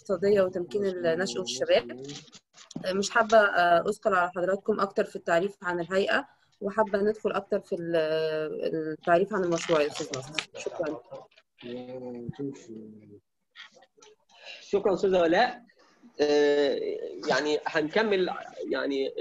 الاقتصادية وتمكين النشء والشباب مش حابة أذكر على حضراتكم أكتر في التعريف عن الهيئة وحابة ندخل أكتر في التعريف عن المشروع يا أستاذ ناصر شكرا شكرا أستاذة ولاء يعني هنكمل يعني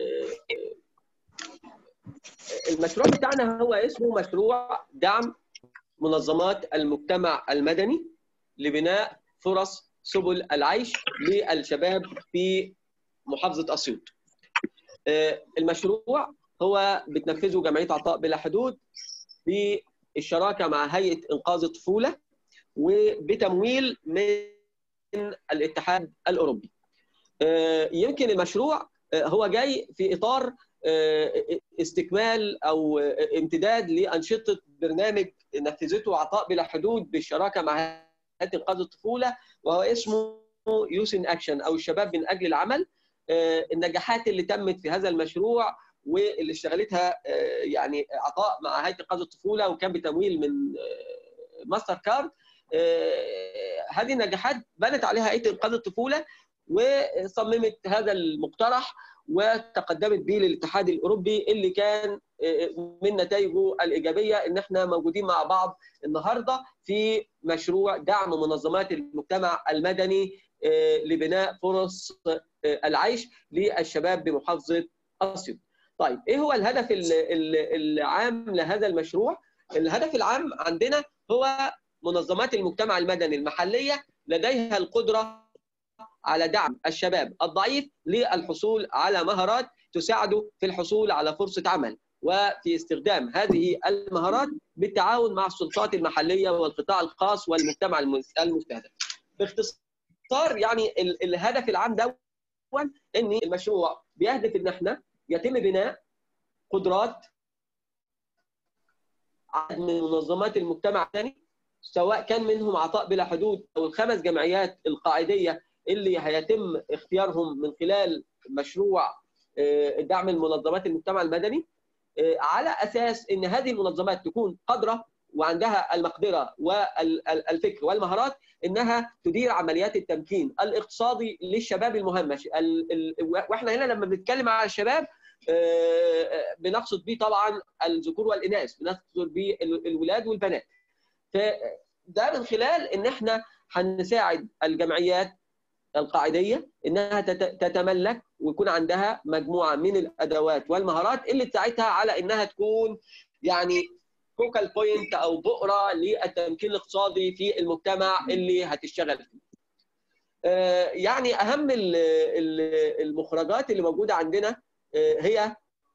المشروع بتاعنا هو اسمه مشروع دعم منظمات المجتمع المدني لبناء فرص سبل العيش للشباب في محافظه اسيوط. المشروع هو بتنفذه جمعيه عطاء بلا حدود بالشراكه مع هيئه انقاذ الطفوله وبتمويل من الاتحاد الاوروبي. يمكن المشروع هو جاي في اطار استكمال او امتداد لانشطه برنامج نفذته عطاء بلا حدود بالشراكه مع هيئه انقاذ الطفوله وهو اسمه يوث ان اكشن او الشباب من اجل العمل النجاحات اللي تمت في هذا المشروع واللي اشتغلتها يعني عطاء مع هيئه انقاذ الطفوله وكان بتمويل من ماستر كارد هذه النجاحات بنت عليها هيئه انقاذ الطفوله وصممت هذا المقترح وتقدمت به للاتحاد الاوروبي اللي كان من نتائجه الايجابيه ان احنا موجودين مع بعض النهارده في مشروع دعم منظمات المجتمع المدني لبناء فرص العيش للشباب بمحافظه اسيوط. طيب ايه هو الهدف العام لهذا المشروع؟ الهدف العام عندنا هو منظمات المجتمع المدني المحليه لديها القدره على دعم الشباب الضعيف للحصول على مهارات تساعده في الحصول على فرصه عمل وفي استخدام هذه المهارات بالتعاون مع السلطات المحليه والقطاع الخاص والمجتمع المستهدف. باختصار يعني الهدف العام ده ان المشروع بيهدف ان احنا يتم بناء قدرات من منظمات المجتمع المدني سواء كان منهم عطاء بلا حدود او الخمس جمعيات القاعديه اللي هيتم اختيارهم من خلال مشروع دعم المنظمات المجتمع المدني على اساس ان هذه المنظمات تكون قادره وعندها المقدره والفكر والمهارات انها تدير عمليات التمكين الاقتصادي للشباب المهمش واحنا هنا لما بنتكلم على الشباب بنقصد بيه طبعا الذكور والاناث بنقصد بيه الولاد والبنات فده من خلال ان احنا هنساعد الجمعيات القاعديه انها تتملك ويكون عندها مجموعه من الادوات والمهارات اللي تساعدها على انها تكون يعني فوكال بوينت او بؤره للتمكين الاقتصادي في المجتمع اللي هتشتغل فيه. يعني اهم المخرجات اللي موجوده عندنا هي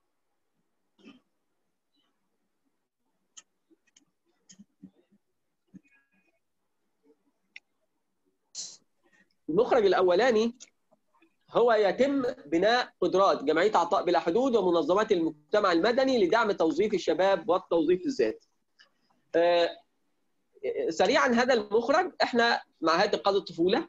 المخرج الاولاني هو يتم بناء قدرات جمعيه عطاء بلا حدود ومنظمات المجتمع المدني لدعم توظيف الشباب والتوظيف الذاتي. سريعا هذا المخرج احنا مع هيئه انقاذ الطفوله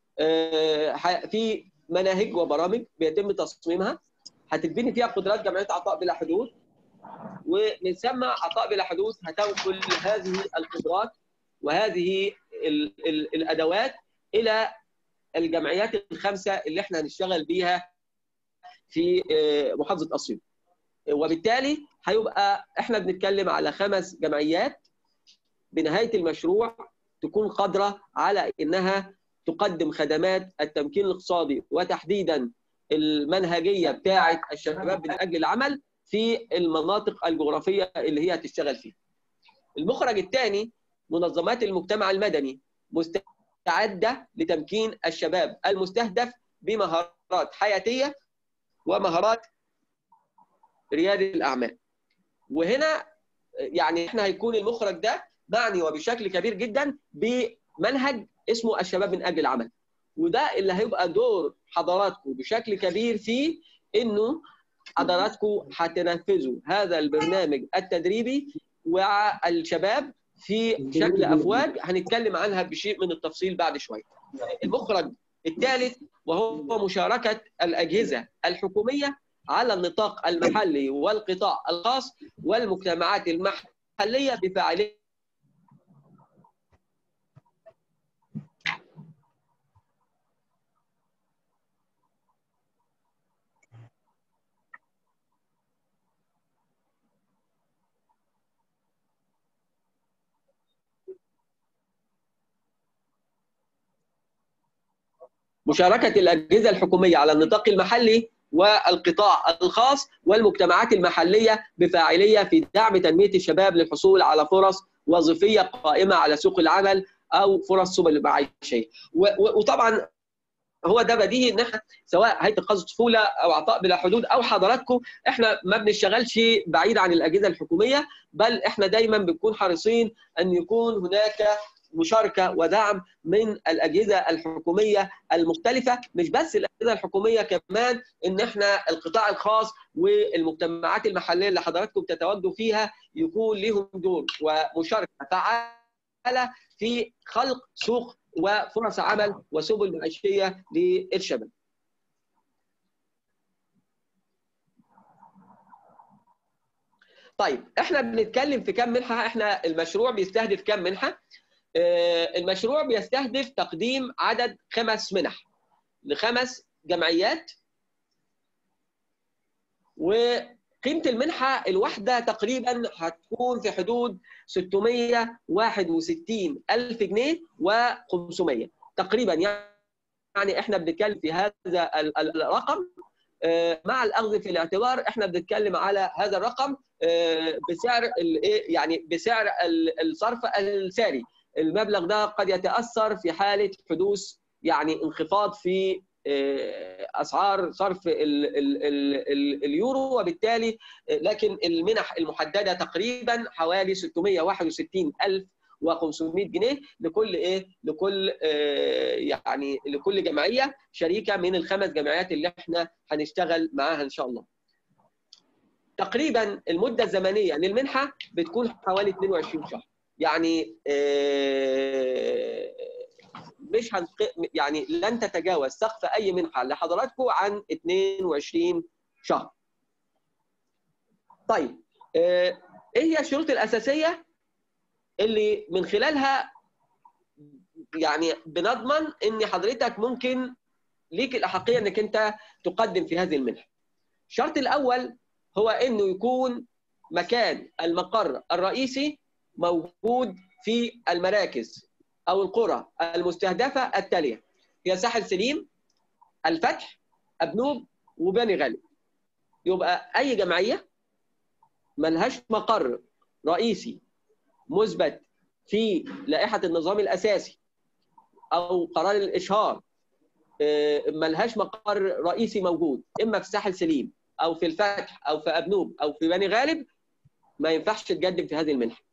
في مناهج وبرامج بيتم تصميمها هتتبني فيها قدرات جمعيه عطاء بلا حدود ومن ثم عطاء بلا حدود هتنقل هذه القدرات وهذه ال ال الادوات الى الجمعيات الخمسه اللي احنا هنشتغل بيها في محافظه اسيوط وبالتالي هيبقى احنا بنتكلم على خمس جمعيات بنهايه المشروع تكون قادره على انها تقدم خدمات التمكين الاقتصادي وتحديدا المنهجيه بتاعه الشباب من اجل العمل في المناطق الجغرافيه اللي هي هتشتغل فيها. المخرج الثاني منظمات المجتمع المدني مستعده لتمكين الشباب المستهدف بمهارات حياتيه ومهارات رياده الاعمال. وهنا يعني احنا هيكون المخرج ده معني وبشكل كبير جدا بمنهج اسمه الشباب من اجل العمل. وده اللي هيبقى دور حضراتكم بشكل كبير فيه انه حضراتكم هتنفذوا هذا البرنامج التدريبي والشباب في شكل افواج هنتكلم عنها بشيء من التفصيل بعد شويه. المخرج الثالث وهو مشاركه الاجهزه الحكوميه على النطاق المحلي والقطاع الخاص والمجتمعات المحليه بفاعليه مشاركه الاجهزه الحكوميه على النطاق المحلي والقطاع الخاص والمجتمعات المحليه بفاعليه في دعم تنميه الشباب للحصول على فرص وظيفيه قائمه على سوق العمل او فرص سبل المعيشيه وطبعا هو ده بديهي ان احنا سواء هيئه انقاذ الطفوله او عطاء بلا حدود او حضراتكم احنا ما بنشتغلش بعيد عن الاجهزه الحكوميه بل احنا دايما بنكون حريصين ان يكون هناك مشاركه ودعم من الاجهزه الحكوميه المختلفه مش بس الاجهزه الحكوميه كمان ان احنا القطاع الخاص والمجتمعات المحليه اللي حضراتكم بتتواجدوا فيها يكون لهم دور ومشاركه فعاله في خلق سوق وفرص عمل وسبل معيشيه للشباب. طيب احنا بنتكلم في كم منحه احنا المشروع بيستهدف كم منحه المشروع بيستهدف تقديم عدد خمس منح لخمس جمعيات وقيمة المنحة الواحدة تقريبا هتكون في حدود 661 ألف جنيه و500 تقريبا يعني احنا بنتكلم في هذا الرقم مع الاخذ في الاعتبار احنا بنتكلم على هذا الرقم بسعر يعني بسعر الصرف الساري المبلغ ده قد يتاثر في حاله حدوث يعني انخفاض في اسعار صرف ال ال ال ال اليورو وبالتالي لكن المنح المحدده تقريبا حوالي 661 الف و500 جنيه لكل ايه لكل آه يعني لكل جمعيه شريكه من الخمس جمعيات اللي احنا هنشتغل معاها ان شاء الله تقريبا المده الزمنيه للمنحه بتكون حوالي 22 شهر يعني آه مش هنق... يعني لن تتجاوز سقف اي منحه لحضراتكم عن 22 شهر. طيب ايه هي الشروط الاساسيه اللي من خلالها يعني بنضمن ان حضرتك ممكن ليك الاحقيه انك انت تقدم في هذه المنحه. الشرط الاول هو انه يكون مكان المقر الرئيسي موجود في المراكز او القرى المستهدفه التاليه هي ساحل سليم الفتح ابنوب وبني غالب يبقى اي جمعيه ملهاش مقر رئيسي مثبت في لائحه النظام الاساسي او قرار الاشهار ملهاش مقر رئيسي موجود اما في ساحل سليم او في الفتح او في ابنوب او في بني غالب ما ينفعش تقدم في هذه المنحه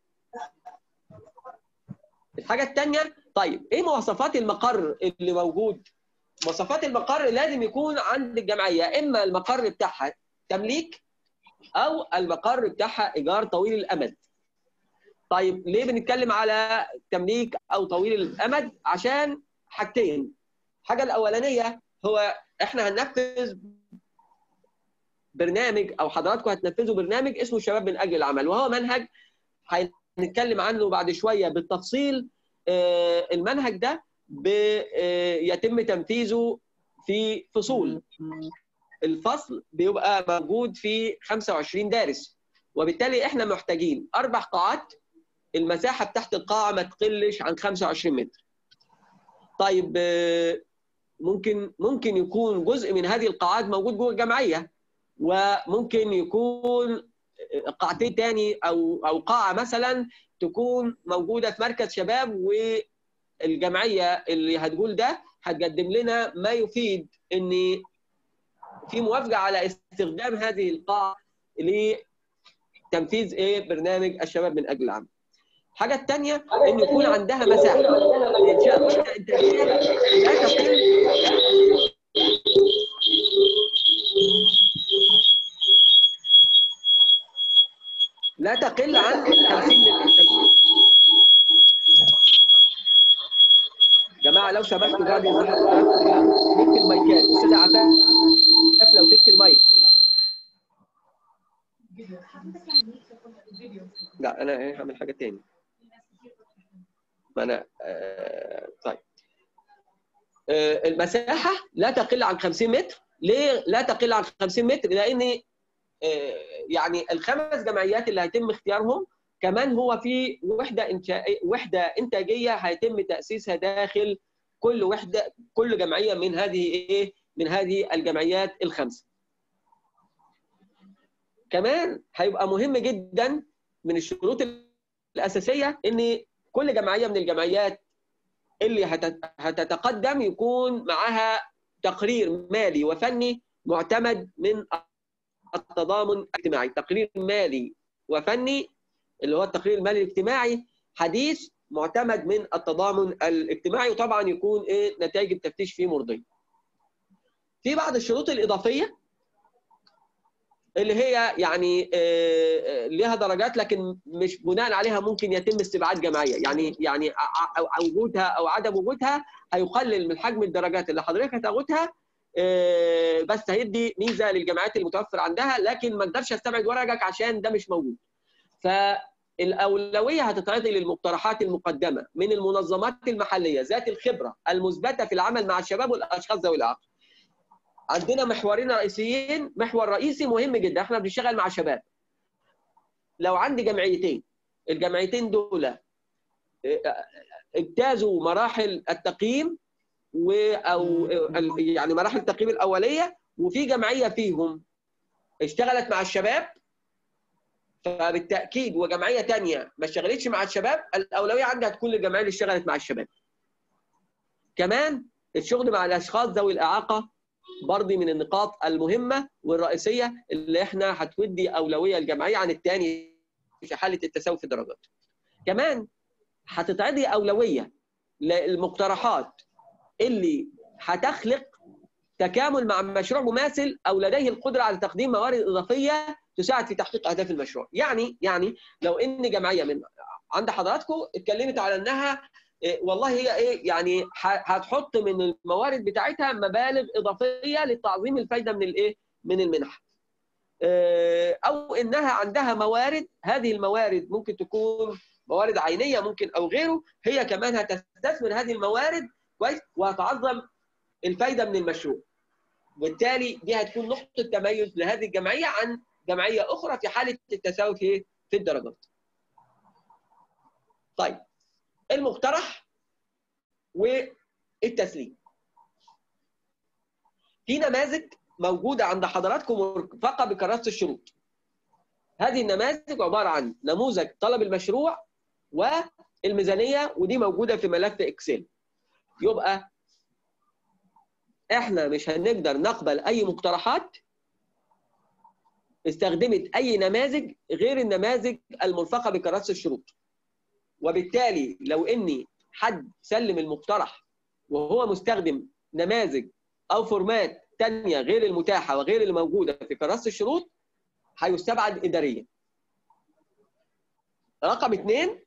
الحاجه الثانيه طيب ايه مواصفات المقر اللي موجود مواصفات المقر لازم يكون عند الجمعيه اما المقر بتاعها تمليك او المقر بتاعها ايجار طويل الامد طيب ليه بنتكلم على تمليك او طويل الامد عشان حاجتين الحاجه الاولانيه هو احنا هننفذ برنامج او حضراتكم هتنفذوا برنامج اسمه الشباب من اجل العمل وهو منهج هنتكلم عنه بعد شويه بالتفصيل المنهج ده يتم تنفيذه في فصول الفصل بيبقى موجود في 25 دارس وبالتالي احنا محتاجين اربع قاعات المساحه بتاعت القاعه ما تقلش عن 25 متر طيب ممكن ممكن يكون جزء من هذه القاعات موجود جوه الجمعيه وممكن يكون قاعتين تاني او او قاعه مثلا تكون موجوده في مركز شباب والجمعيه اللي هتقول ده هتقدم لنا ما يفيد ان في موافقه على استخدام هذه القاعه لتنفيذ ايه برنامج الشباب من اجل العمل. الحاجه الثانيه ان يكون عندها مساحه لانشاء وحده انتاجيه لا تقل لا تقل عن 50 جماعه لو سمحتوا بعد تكفي المايكات استاذ عفاف لو تكفي المايك لا انا ايه هعمل حاجه تاني ما انا آه طيب آه المساحه لا تقل عن 50 متر ليه لا تقل عن 50 متر لان يعني الخمس جمعيات اللي هيتم اختيارهم كمان هو في وحده انشاء وحده انتاجيه هيتم تاسيسها داخل كل وحده كل جمعيه من هذه ايه من هذه الجمعيات الخمسه كمان هيبقى مهم جدا من الشروط الاساسيه ان كل جمعيه من الجمعيات اللي هتتقدم يكون معها تقرير مالي وفني معتمد من التضامن الاجتماعي تقرير مالي وفني اللي هو التقرير المالي الاجتماعي حديث معتمد من التضامن الاجتماعي وطبعا يكون ايه نتائج التفتيش فيه مرضيه. في بعض الشروط الاضافيه اللي هي يعني لها درجات لكن مش بناء عليها ممكن يتم استبعاد جمعيه يعني يعني وجودها او عدم وجودها هيقلل من حجم الدرجات اللي حضرتك هتاخدها بس هيدي ميزه للجامعات المتوفر عندها لكن ما اقدرش استبعد ورقك عشان ده مش موجود. فالاولويه هتتعطي للمقترحات المقدمه من المنظمات المحليه ذات الخبره المثبته في العمل مع الشباب والاشخاص ذوي الاعاقه. عندنا محورين رئيسيين محور رئيسي مهم جدا احنا بنشتغل مع شباب لو عندي جمعيتين الجمعيتين دول اجتازوا مراحل التقييم و او يعني مراحل التقييم الاوليه وفي جمعيه فيهم اشتغلت مع الشباب فبالتاكيد وجمعيه ثانيه ما اشتغلتش مع الشباب الاولويه عندي هتكون للجمعيه اللي اشتغلت مع الشباب كمان الشغل مع الاشخاص ذوي الاعاقه برضه من النقاط المهمه والرئيسيه اللي احنا هتودي اولويه الجمعيه عن الثاني في حاله التساوي في الدرجات. كمان هتتعدي اولويه للمقترحات اللي هتخلق تكامل مع مشروع مماثل او لديه القدره على تقديم موارد اضافيه تساعد في تحقيق اهداف المشروع. يعني يعني لو ان جمعيه من عند حضراتكم اتكلمت على انها والله هي ايه يعني هتحط من الموارد بتاعتها مبالغ اضافيه لتعظيم الفايده من الايه من المنح او انها عندها موارد هذه الموارد ممكن تكون موارد عينيه ممكن او غيره هي كمان هتستثمر هذه الموارد كويس وهتعظم الفايده من المشروع وبالتالي دي هتكون نقطه تميز لهذه الجمعيه عن جمعيه اخرى في حاله التساوي في في الدرجات طيب المقترح والتسليم في نماذج موجوده عند حضراتكم مرفقه بكراسه الشروط هذه النماذج عباره عن نموذج طلب المشروع والميزانيه ودي موجوده في ملف اكسل يبقى احنا مش هنقدر نقبل اي مقترحات استخدمت اي نماذج غير النماذج المرفقه بكراسه الشروط وبالتالي لو اني حد سلم المقترح وهو مستخدم نماذج او فورمات ثانيه غير المتاحه وغير الموجوده في كراسه الشروط هيستبعد اداريا. رقم اثنين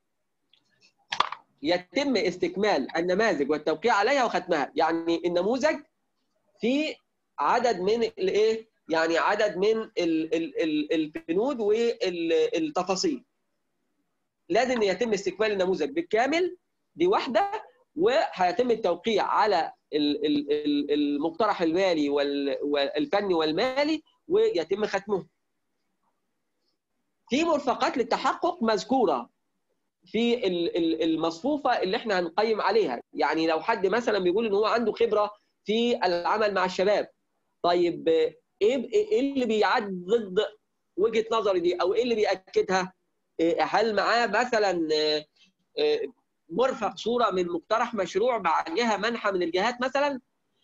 يتم استكمال النماذج والتوقيع عليها وختمها، يعني النموذج في عدد من الايه؟ يعني عدد من البنود والتفاصيل. لازم يتم استكمال النموذج بالكامل دي واحده وهيتم التوقيع على المقترح المالي والفني والمالي ويتم ختمه. في مرفقات للتحقق مذكوره في المصفوفه اللي احنا هنقيم عليها، يعني لو حد مثلا بيقول ان هو عنده خبره في العمل مع الشباب. طيب ايه اللي بيعضد وجهه نظري دي او ايه اللي بياكدها؟ هل معاه مثلا مرفق صوره من مقترح مشروع مع جهه منحه من الجهات مثلا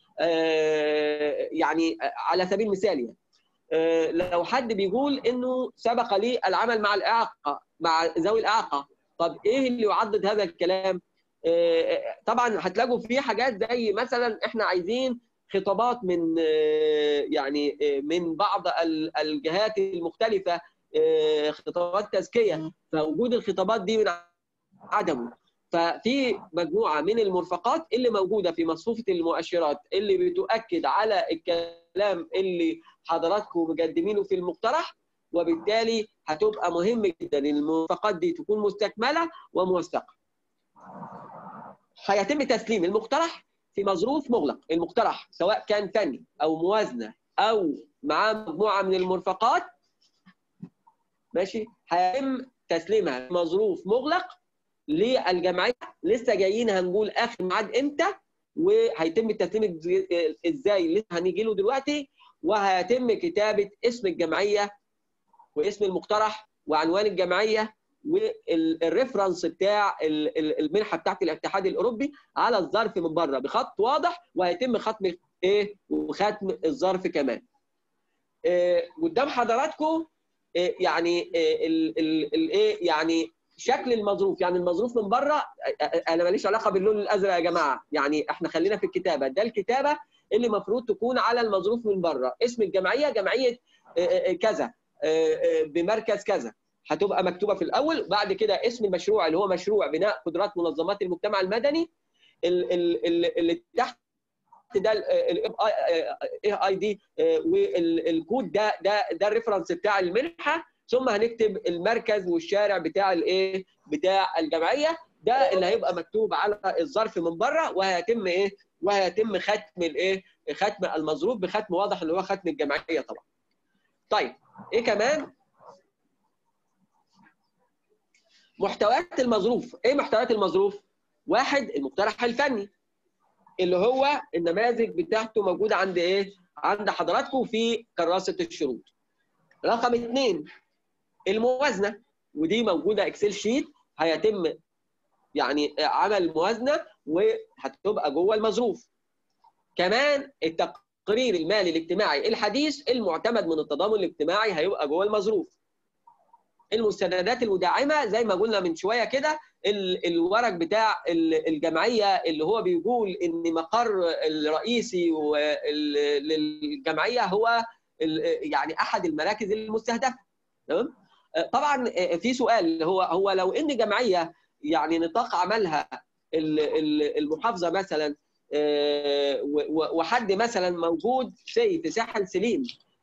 يعني على سبيل المثال يعني لو حد بيقول انه سبق لي العمل مع الاعاقه مع ذوي الاعاقه طب ايه اللي يعضد هذا الكلام طبعا هتلاقوا فيه حاجات زي مثلا احنا عايزين خطابات من يعني من بعض الجهات المختلفه خطابات تزكيه فوجود الخطابات دي من عدمه ففي مجموعه من المرفقات اللي موجوده في مصفوفه المؤشرات اللي بتؤكد على الكلام اللي حضراتكم مقدمينه في المقترح وبالتالي هتبقى مهم جدا المرفقات دي تكون مستكمله وموثقه. هيتم تسليم المقترح في مظروف مغلق، المقترح سواء كان فني او موازنه او معاه مجموعه من المرفقات ماشي هيتم تسليمها في مظروف مغلق للجمعيه لسه جايين هنقول اخر ميعاد امتى وهيتم التسليم ازاي اللي هنيجي له دلوقتي وهيتم كتابه اسم الجمعيه واسم المقترح وعنوان الجمعيه والريفرنس بتاع المنحه بتاعت الاتحاد الاوروبي على الظرف من بره بخط واضح وهيتم ختم ايه وختم الظرف كمان. إيه قدام حضراتكم إيه يعني الايه يعني شكل المظروف يعني المظروف من بره انا ماليش علاقه باللون الازرق يا جماعه يعني احنا خلينا في الكتابه ده الكتابه اللي المفروض تكون على المظروف من بره اسم الجمعيه جمعيه كذا بمركز كذا هتبقى مكتوبه في الاول بعد كده اسم المشروع اللي هو مشروع بناء قدرات منظمات المجتمع المدني اللي تحت ده الاي اي دي والكود ده ده ده الريفرنس بتاع المنحه ثم هنكتب المركز والشارع بتاع الايه بتاع الجمعيه ده اللي هيبقى مكتوب على الظرف من بره وهيتم ايه وهيتم ختم الايه ختم المظروف بختم واضح اللي هو ختم الجمعيه طبعا طيب ايه كمان محتويات المظروف ايه محتويات المظروف واحد المقترح الفني اللي هو النماذج بتاعته موجوده عند ايه عند حضراتكم في كراسه الشروط رقم اثنين الموازنه ودي موجوده اكسل شيت هيتم يعني عمل موازنه وهتبقى جوه المظروف كمان التقرير المالي الاجتماعي الحديث المعتمد من التضامن الاجتماعي هيبقى جوه المظروف المستندات المدعمه زي ما قلنا من شويه كده الورق بتاع الجمعيه اللي هو بيقول ان مقر الرئيسي للجمعيه هو يعني احد المراكز المستهدفه تمام طبعا في سؤال هو هو لو ان جمعيه يعني نطاق عملها المحافظه مثلا وحد مثلا موجود في في ساحل سليم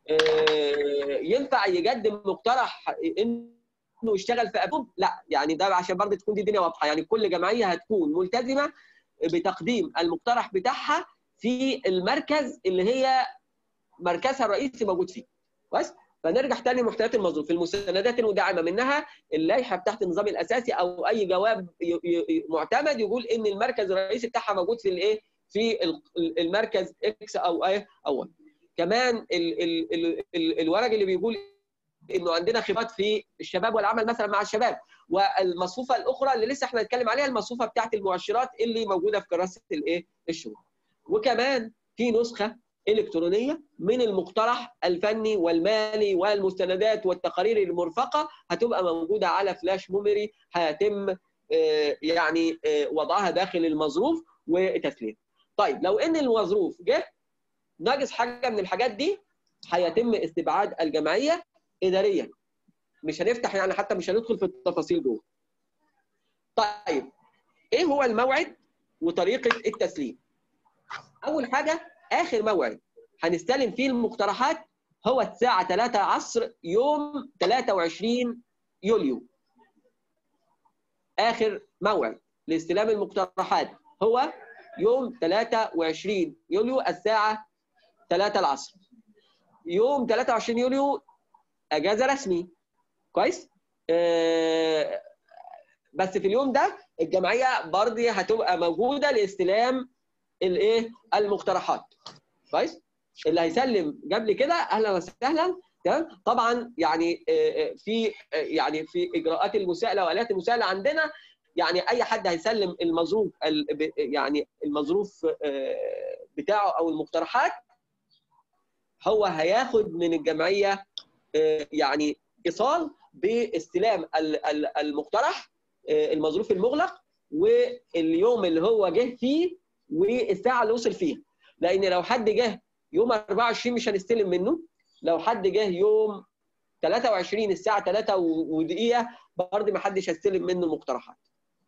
ينفع يقدم مقترح انه يشتغل في ابوب لا يعني ده عشان برضه تكون دي الدنيا واضحه يعني كل جمعيه هتكون ملتزمه بتقديم المقترح بتاعها في المركز اللي هي مركزها الرئيسي موجود فيه كويس فنرجع تاني لمحتويات المظروف المستندات المدعمه منها اللائحه بتاعت النظام الاساسي او اي جواب معتمد يقول ان المركز الرئيسي بتاعها موجود في الايه في المركز اكس او ايه او كمان ال ال ال ال الورق اللي بيقول انه عندنا خبرات في الشباب والعمل مثلا مع الشباب والمصفوفه الاخرى اللي لسه احنا هنتكلم عليها المصفوفه بتاعت المؤشرات اللي موجوده في كراسه الايه الشروط وكمان في نسخه الكترونيه من المقترح الفني والمالي والمستندات والتقارير المرفقه هتبقى موجوده على فلاش ميموري هيتم يعني وضعها داخل المظروف وتسليم. طيب لو ان المظروف جه ناقص حاجه من الحاجات دي هيتم استبعاد الجمعيه اداريا. مش هنفتح يعني حتى مش هندخل في التفاصيل جوه. طيب ايه هو الموعد وطريقه التسليم؟ اول حاجه اخر موعد هنستلم فيه المقترحات هو الساعه 3 عصر يوم 23 يوليو اخر موعد لاستلام المقترحات هو يوم 23 يوليو الساعه 3 العصر يوم 23 يوليو اجازه رسمي كويس آه بس في اليوم ده الجمعيه برضه هتبقى موجوده لاستلام الايه المقترحات كويس اللي هيسلم قبل كده اهلا وسهلا تمام طبعا يعني في يعني في اجراءات المساءله والات المساءله عندنا يعني اي حد هيسلم المظروف يعني المظروف بتاعه او المقترحات هو هياخد من الجمعيه يعني ايصال باستلام المقترح المظروف المغلق واليوم اللي هو جه فيه والساعه اللي وصل فيها لان لو حد جه يوم 24 مش هنستلم منه لو حد جه يوم 23 الساعه 3 ودقيقه برضه ما حدش هيستلم منه المقترحات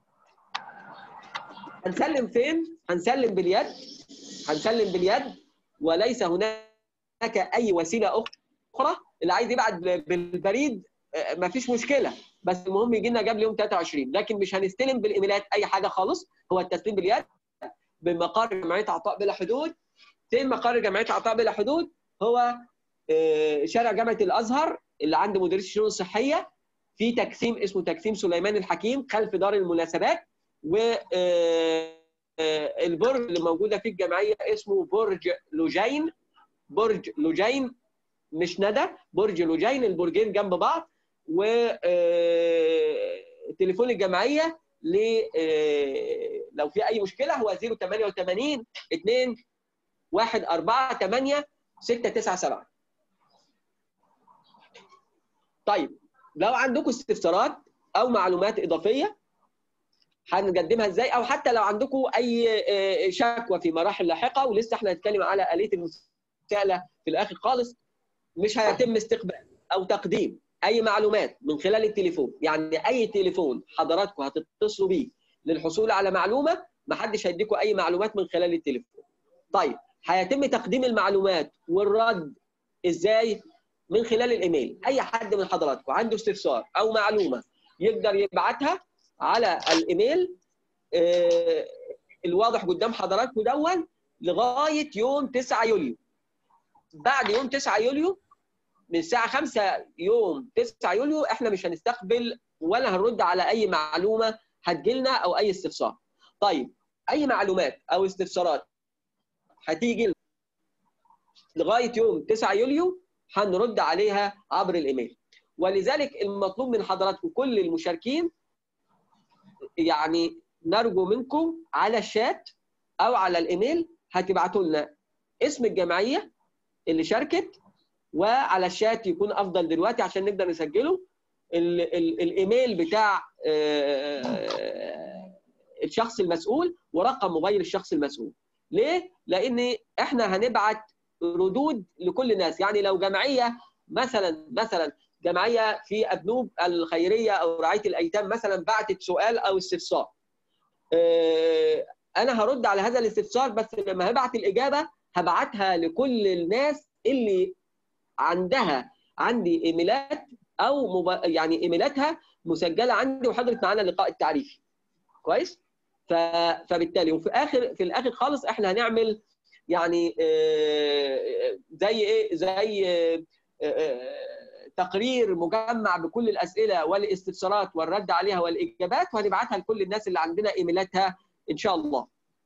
هنسلم فين هنسلم باليد هنسلم باليد وليس هناك اي وسيله اخرى اللي عايز يبعت بالبريد ما فيش مشكله بس المهم يجي لنا قبل يوم 23 لكن مش هنستلم بالايميلات اي حاجه خالص هو التسليم باليد بمقر جمعيه عطاء بلا حدود فين مقر جمعيه عطاء بلا حدود هو شارع جامعه الازهر اللي عند مديريه الشؤون الصحيه في تقسيم اسمه تقسيم سليمان الحكيم خلف دار المناسبات و البرج اللي موجوده في الجمعيه اسمه برج لوجين برج لوجين مش ندى برج لوجين البرجين جنب بعض و تليفون الجمعيه ل لو في اي مشكله هو 088 2 1 4 8 6 9 7 طيب لو عندكم استفسارات او معلومات اضافيه هنقدمها ازاي او حتى لو عندكم اي شكوى في مراحل لاحقه ولسه احنا هنتكلم على اليه المساءله في الاخر خالص مش هيتم استقبال او تقديم اي معلومات من خلال التليفون يعني اي تليفون حضراتكم هتتصلوا بيه للحصول على معلومه ما حدش هيديكم اي معلومات من خلال التليفون طيب هيتم تقديم المعلومات والرد ازاي من خلال الايميل اي حد من حضراتكم عنده استفسار او معلومه يقدر يبعتها على الايميل آه الواضح قدام حضراتكم دون لغايه يوم 9 يوليو بعد يوم 9 يوليو من الساعه 5 يوم 9 يوليو احنا مش هنستقبل ولا هنرد على اي معلومه هتجيلنا او اي استفسار طيب اي معلومات او استفسارات هتيجي لغايه يوم 9 يوليو هنرد عليها عبر الايميل ولذلك المطلوب من حضراتكم كل المشاركين يعني نرجو منكم على الشات او على الايميل هتبعتوا لنا اسم الجمعيه اللي شاركت وعلى الشات يكون افضل دلوقتي عشان نقدر نسجله ال ال الايميل بتاع الشخص المسؤول ورقم موبايل الشخص المسؤول ليه لان احنا هنبعت ردود لكل الناس يعني لو جمعيه مثلا مثلا جمعيه في ابنوب الخيريه او رعايه الايتام مثلا بعتت سؤال او استفسار انا هرد على هذا الاستفسار بس لما هبعت الاجابه هبعتها لكل الناس اللي عندها عندي ايميلات او مب... يعني ايميلاتها مسجله عندي وحضرت معانا اللقاء التعريفي كويس ف... فبالتالي وفي اخر في الاخر خالص احنا هنعمل يعني زي ايه زي تقرير مجمع بكل الاسئله والاستفسارات والرد عليها والاجابات وهنبعتها لكل الناس اللي عندنا ايميلاتها ان شاء الله.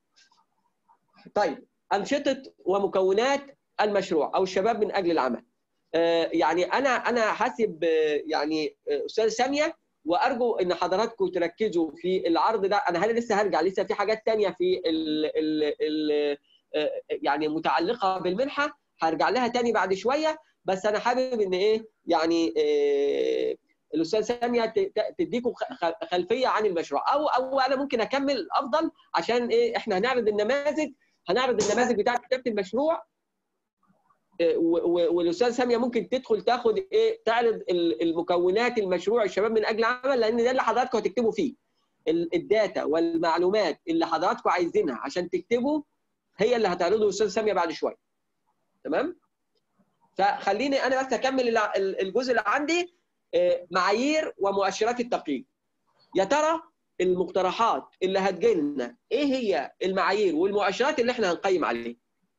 طيب انشطه ومكونات المشروع او الشباب من اجل العمل. يعني انا انا حاسب يعني استاذ ساميه وارجو ان حضراتكم تركزوا في العرض ده انا هل لسه هرجع لسه في حاجات ثانيه في ال ال ال يعني متعلقه بالمنحه هرجع لها تاني بعد شويه بس انا حابب ان ايه يعني إيه الاستاذ ساميه تديكم خلفيه عن المشروع او او انا ممكن اكمل افضل عشان ايه احنا هنعرض النماذج هنعرض النماذج بتاعه كتابه المشروع والاستاذ ساميه ممكن تدخل تاخد ايه تعرض المكونات المشروع الشباب من اجل عمل لان ده اللي حضراتكم هتكتبوا فيه الداتا والمعلومات اللي حضراتكم عايزينها عشان تكتبوا هي اللي هتعرضه الاستاذ ساميه بعد شويه تمام فخليني انا بس اكمل الجزء اللي عندي معايير ومؤشرات التقييم يا ترى المقترحات اللي هتجيلنا ايه هي المعايير والمؤشرات اللي احنا هنقيم عليها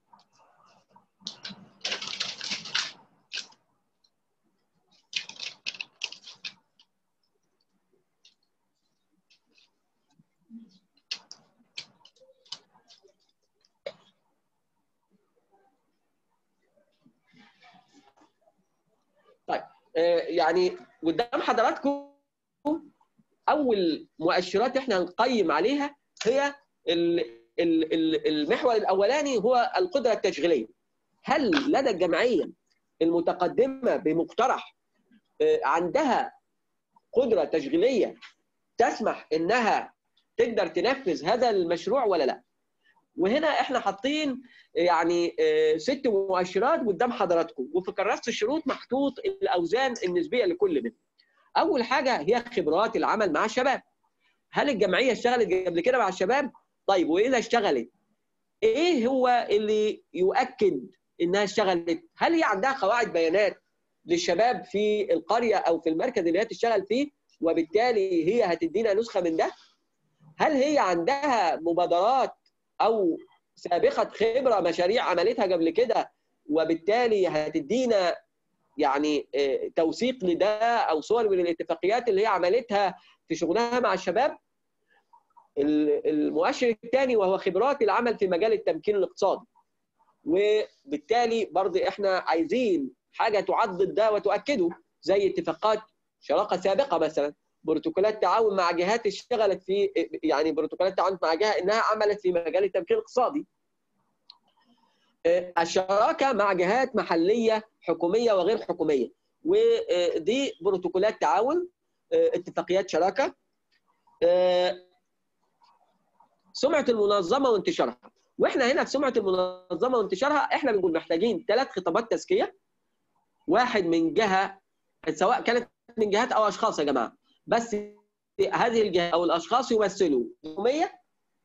يعني قدام حضراتكم اول مؤشرات احنا هنقيم عليها هي المحور الاولاني هو القدره التشغيليه هل لدى الجمعيه المتقدمه بمقترح عندها قدره تشغيليه تسمح انها تقدر تنفذ هذا المشروع ولا لا وهنا احنا حاطين يعني ست مؤشرات قدام حضراتكم وفي كراسه الشروط محطوط الاوزان النسبيه لكل منهم. اول حاجه هي خبرات العمل مع الشباب. هل الجمعيه اشتغلت قبل كده مع الشباب؟ طيب واذا اشتغلت ايه هو اللي يؤكد انها اشتغلت؟ هل هي عندها قواعد بيانات للشباب في القريه او في المركز اللي هي تشتغل فيه وبالتالي هي هتدينا نسخه من ده؟ هل هي عندها مبادرات او سابقه خبره مشاريع عملتها قبل كده وبالتالي هتدينا يعني توثيق لده او صور من الاتفاقيات اللي هي عملتها في شغلها مع الشباب المؤشر الثاني وهو خبرات العمل في مجال التمكين الاقتصادي وبالتالي برضه احنا عايزين حاجه تعضد ده وتؤكده زي اتفاقات شراكه سابقه مثلا بروتوكولات تعاون مع جهات اشتغلت في يعني بروتوكولات تعاون مع جهه انها عملت في مجال التمكين الاقتصادي. الشراكه مع جهات محليه حكوميه وغير حكوميه ودي بروتوكولات تعاون اتفاقيات شراكه سمعه المنظمه وانتشارها واحنا هنا في سمعه المنظمه وانتشارها احنا بنقول محتاجين ثلاث خطابات تزكيه واحد من جهه سواء كانت من جهات او اشخاص يا جماعه بس هذه الجهات او الاشخاص يمثلوا حكوميه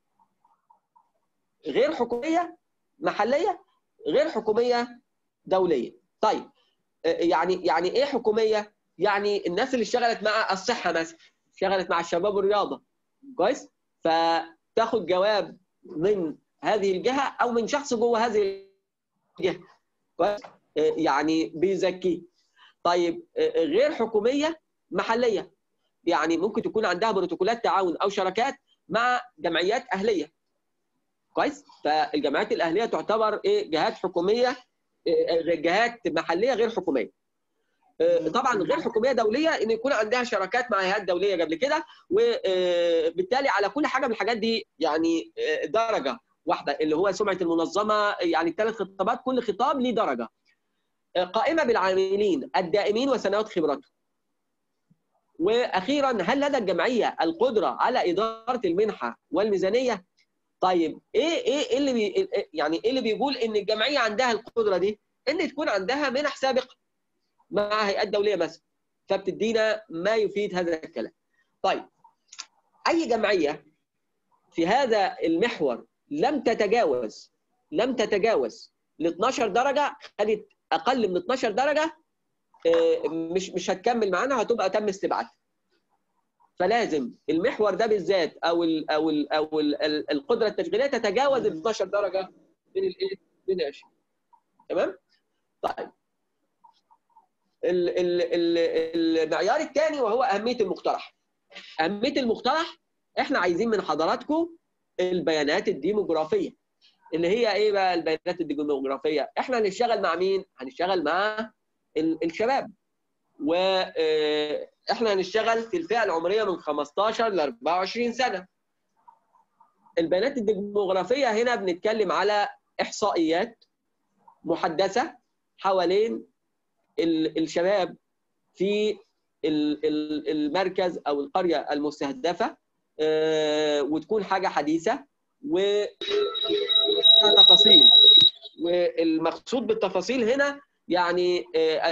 غير حكوميه محليه غير حكوميه دوليه طيب يعني يعني ايه حكوميه يعني الناس اللي اشتغلت مع الصحه مثلا اشتغلت مع الشباب والرياضه كويس فتاخد جواب من هذه الجهه او من شخص جوه هذه الجهه كويس يعني بيزكيه طيب غير حكوميه محليه يعني ممكن تكون عندها بروتوكولات تعاون او شراكات مع جمعيات اهليه كويس فالجمعيات الاهليه تعتبر ايه جهات حكوميه جهات محليه غير حكوميه طبعا غير حكوميه دوليه ان يكون عندها شراكات مع هيئات دوليه قبل كده وبالتالي على كل حاجه من الحاجات دي يعني درجه واحده اللي هو سمعه المنظمه يعني ثلاث خطابات كل خطاب ليه درجه قائمه بالعاملين الدائمين وسنوات خبرته واخيرا هل لدى الجمعيه القدره على اداره المنحه والميزانيه طيب ايه ايه اللي بي يعني ايه اللي بيقول ان الجمعيه عندها القدره دي ان تكون عندها منح سابقه مع هيئات دوليه مثلا فبتدينا ما يفيد هذا الكلام طيب اي جمعيه في هذا المحور لم تتجاوز لم تتجاوز ل 12 درجه خدت اقل من 12 درجه مش مش هتكمل معانا هتبقى تم استبعادها فلازم المحور ده بالذات او ال او ال او ال القدره التشغيليه تتجاوز ال 12 درجه من الايه؟ من 20 تمام؟ طيب ال ال ال المعيار الثاني وهو اهميه المقترح. اهميه المقترح احنا عايزين من حضراتكم البيانات الديموغرافيه اللي هي ايه بقى البيانات الديموغرافيه؟ احنا هنشتغل مع مين؟ هنشتغل مع الشباب واحنا هنشتغل في الفئه العمريه من 15 ل 24 سنه. البيانات الديموغرافيه هنا بنتكلم على احصائيات محدثه حوالين الشباب في المركز او القريه المستهدفه وتكون حاجه حديثه و تفاصيل والمقصود بالتفاصيل هنا يعني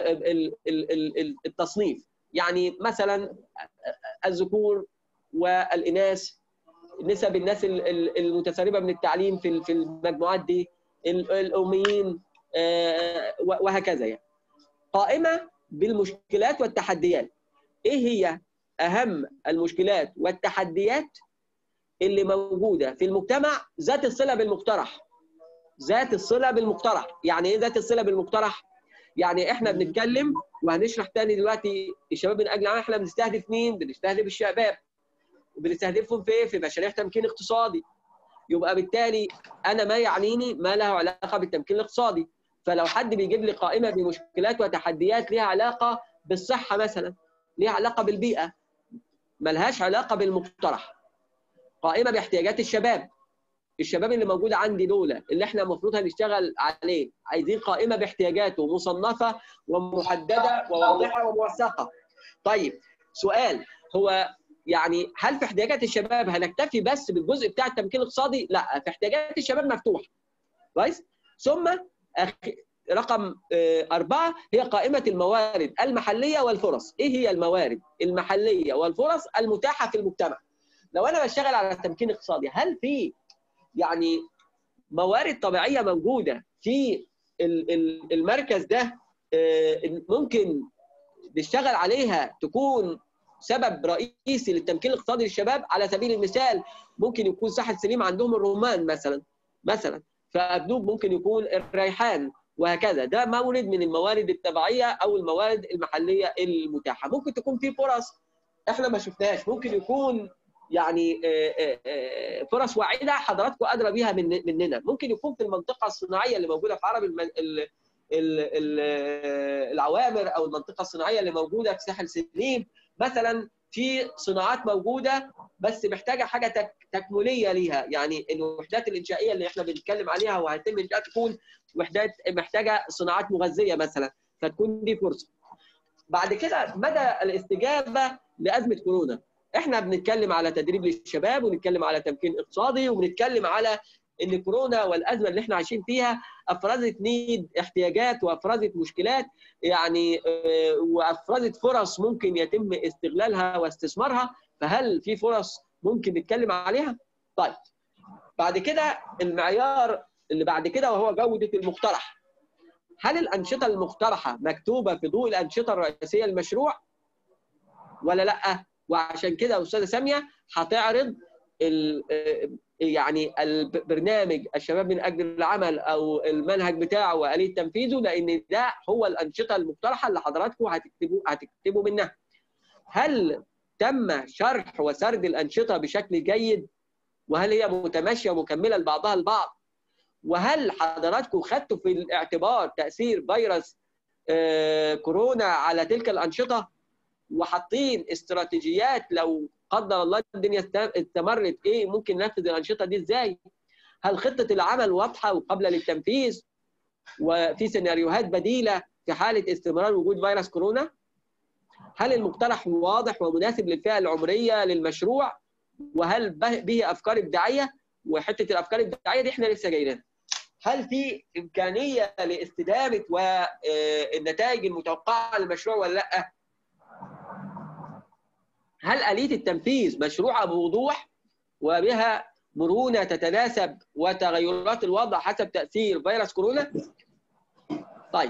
التصنيف يعني مثلا الذكور والاناث نسب الناس المتسربه من التعليم في في المجموعات دي الاميين وهكذا يعني قائمه بالمشكلات والتحديات ايه هي اهم المشكلات والتحديات اللي موجوده في المجتمع ذات الصله بالمقترح ذات الصله بالمقترح يعني ايه ذات الصله بالمقترح يعني احنا بنتكلم وهنشرح تاني دلوقتي الشباب من اجل احنا بنستهدف مين بنستهدف الشباب وبنستهدفهم في ايه في مشاريع تمكين اقتصادي يبقى بالتالي انا ما يعنيني ما له علاقه بالتمكين الاقتصادي فلو حد بيجيب لي قائمه بمشكلات وتحديات ليها علاقه بالصحه مثلا ليها علاقه بالبيئه ملهاش علاقه بالمقترح قائمه باحتياجات الشباب الشباب اللي موجود عندي دول اللي احنا المفروض هنشتغل عليه عايزين قائمه باحتياجاته مصنفه ومحدده وواضحه وموثقه طيب سؤال هو يعني هل في احتياجات الشباب هنكتفي بس بالجزء بتاع التمكين الاقتصادي؟ لا في احتياجات الشباب مفتوح كويس؟ ثم رقم أربعة هي قائمة الموارد المحلية والفرص إيه هي الموارد المحلية والفرص المتاحة في المجتمع لو أنا بشتغل على تمكين اقتصادي هل في يعني موارد طبيعية موجودة في المركز ده ممكن نشتغل عليها تكون سبب رئيسي للتمكين الاقتصادي للشباب على سبيل المثال ممكن يكون ساحل سليم عندهم الرمان مثلا مثلا فابنوب ممكن يكون الريحان وهكذا ده مورد من الموارد الطبيعيه او الموارد المحليه المتاحه ممكن تكون في فرص احنا ما شفناهاش ممكن يكون يعني فرص واعده حضراتكم ادرى بيها من مننا ممكن يكون في المنطقه الصناعيه اللي موجوده في عرب ال ال العوامر او المنطقه الصناعيه اللي موجوده في ساحل سليم مثلا في صناعات موجوده بس محتاجه حاجه تكمليه ليها يعني الوحدات الانشائيه اللي احنا بنتكلم عليها وهيتم انشاء تكون وحدات محتاجه صناعات مغذيه مثلا فتكون دي فرصه. بعد كده مدى الاستجابه لازمه كورونا احنا بنتكلم على تدريب للشباب ونتكلم على تمكين اقتصادي وبنتكلم على ان كورونا والازمه اللي احنا عايشين فيها افرزت نيد احتياجات وافرزت مشكلات يعني وافرزت فرص ممكن يتم استغلالها واستثمارها فهل في فرص ممكن نتكلم عليها؟ طيب بعد كده المعيار اللي بعد كده وهو جوده المقترح هل الانشطه المقترحه مكتوبه في ضوء الانشطه الرئيسيه للمشروع ولا لا؟ وعشان كده استاذه ساميه هتعرض يعني البرنامج الشباب من اجل العمل او المنهج بتاعه واليه تنفيذه لان ده هو الانشطه المقترحه اللي حضراتكم هتكتبوا هتكتبوا منها. هل تم شرح وسرد الانشطه بشكل جيد؟ وهل هي متماشيه ومكمله لبعضها البعض؟ وهل حضراتكم خدتوا في الاعتبار تاثير فيروس كورونا على تلك الانشطه؟ وحاطين استراتيجيات لو قدر الله الدنيا استمرت ايه ممكن ننفذ الانشطه دي ازاي؟ هل خطه العمل واضحه وقابله للتنفيذ؟ وفي سيناريوهات بديله في حاله استمرار وجود فيروس كورونا؟ هل المقترح واضح ومناسب للفئه العمريه للمشروع؟ وهل به افكار ابداعيه؟ وحته الافكار الابداعيه دي احنا لسه جايين هل في امكانيه لاستدامه والنتائج المتوقعه للمشروع ولا لا؟ هل آلية التنفيذ مشروعة بوضوح وبها مرونة تتناسب وتغيرات الوضع حسب تأثير فيروس كورونا؟ طيب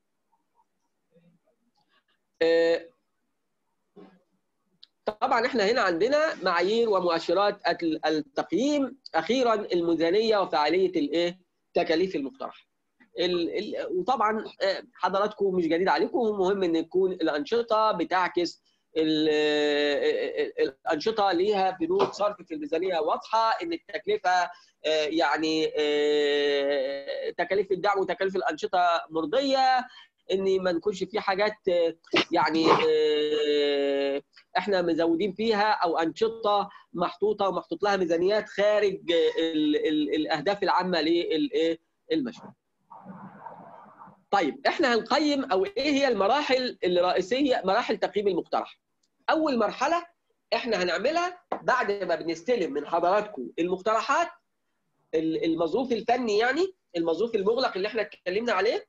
طبعا احنا هنا عندنا معايير ومؤشرات التقييم اخيرا الميزانيه وفعاليه الايه تكاليف المقترح وطبعا حضراتكم مش جديد عليكم مهم ان تكون الانشطه بتعكس الانشطه ليها بنود صرف في الميزانيه واضحه ان التكلفه يعني تكاليف الدعم وتكاليف الانشطه مرضيه ان ما نكونش في حاجات يعني احنا مزودين فيها او انشطه محطوطه ومحطوط لها ميزانيات خارج الاهداف العامه للمشروع. طيب احنا هنقيم او ايه هي المراحل الرئيسيه مراحل تقييم المقترح اول مرحله احنا هنعملها بعد ما بنستلم من حضراتكم المقترحات المظروف الفني يعني المظروف المغلق اللي احنا اتكلمنا عليه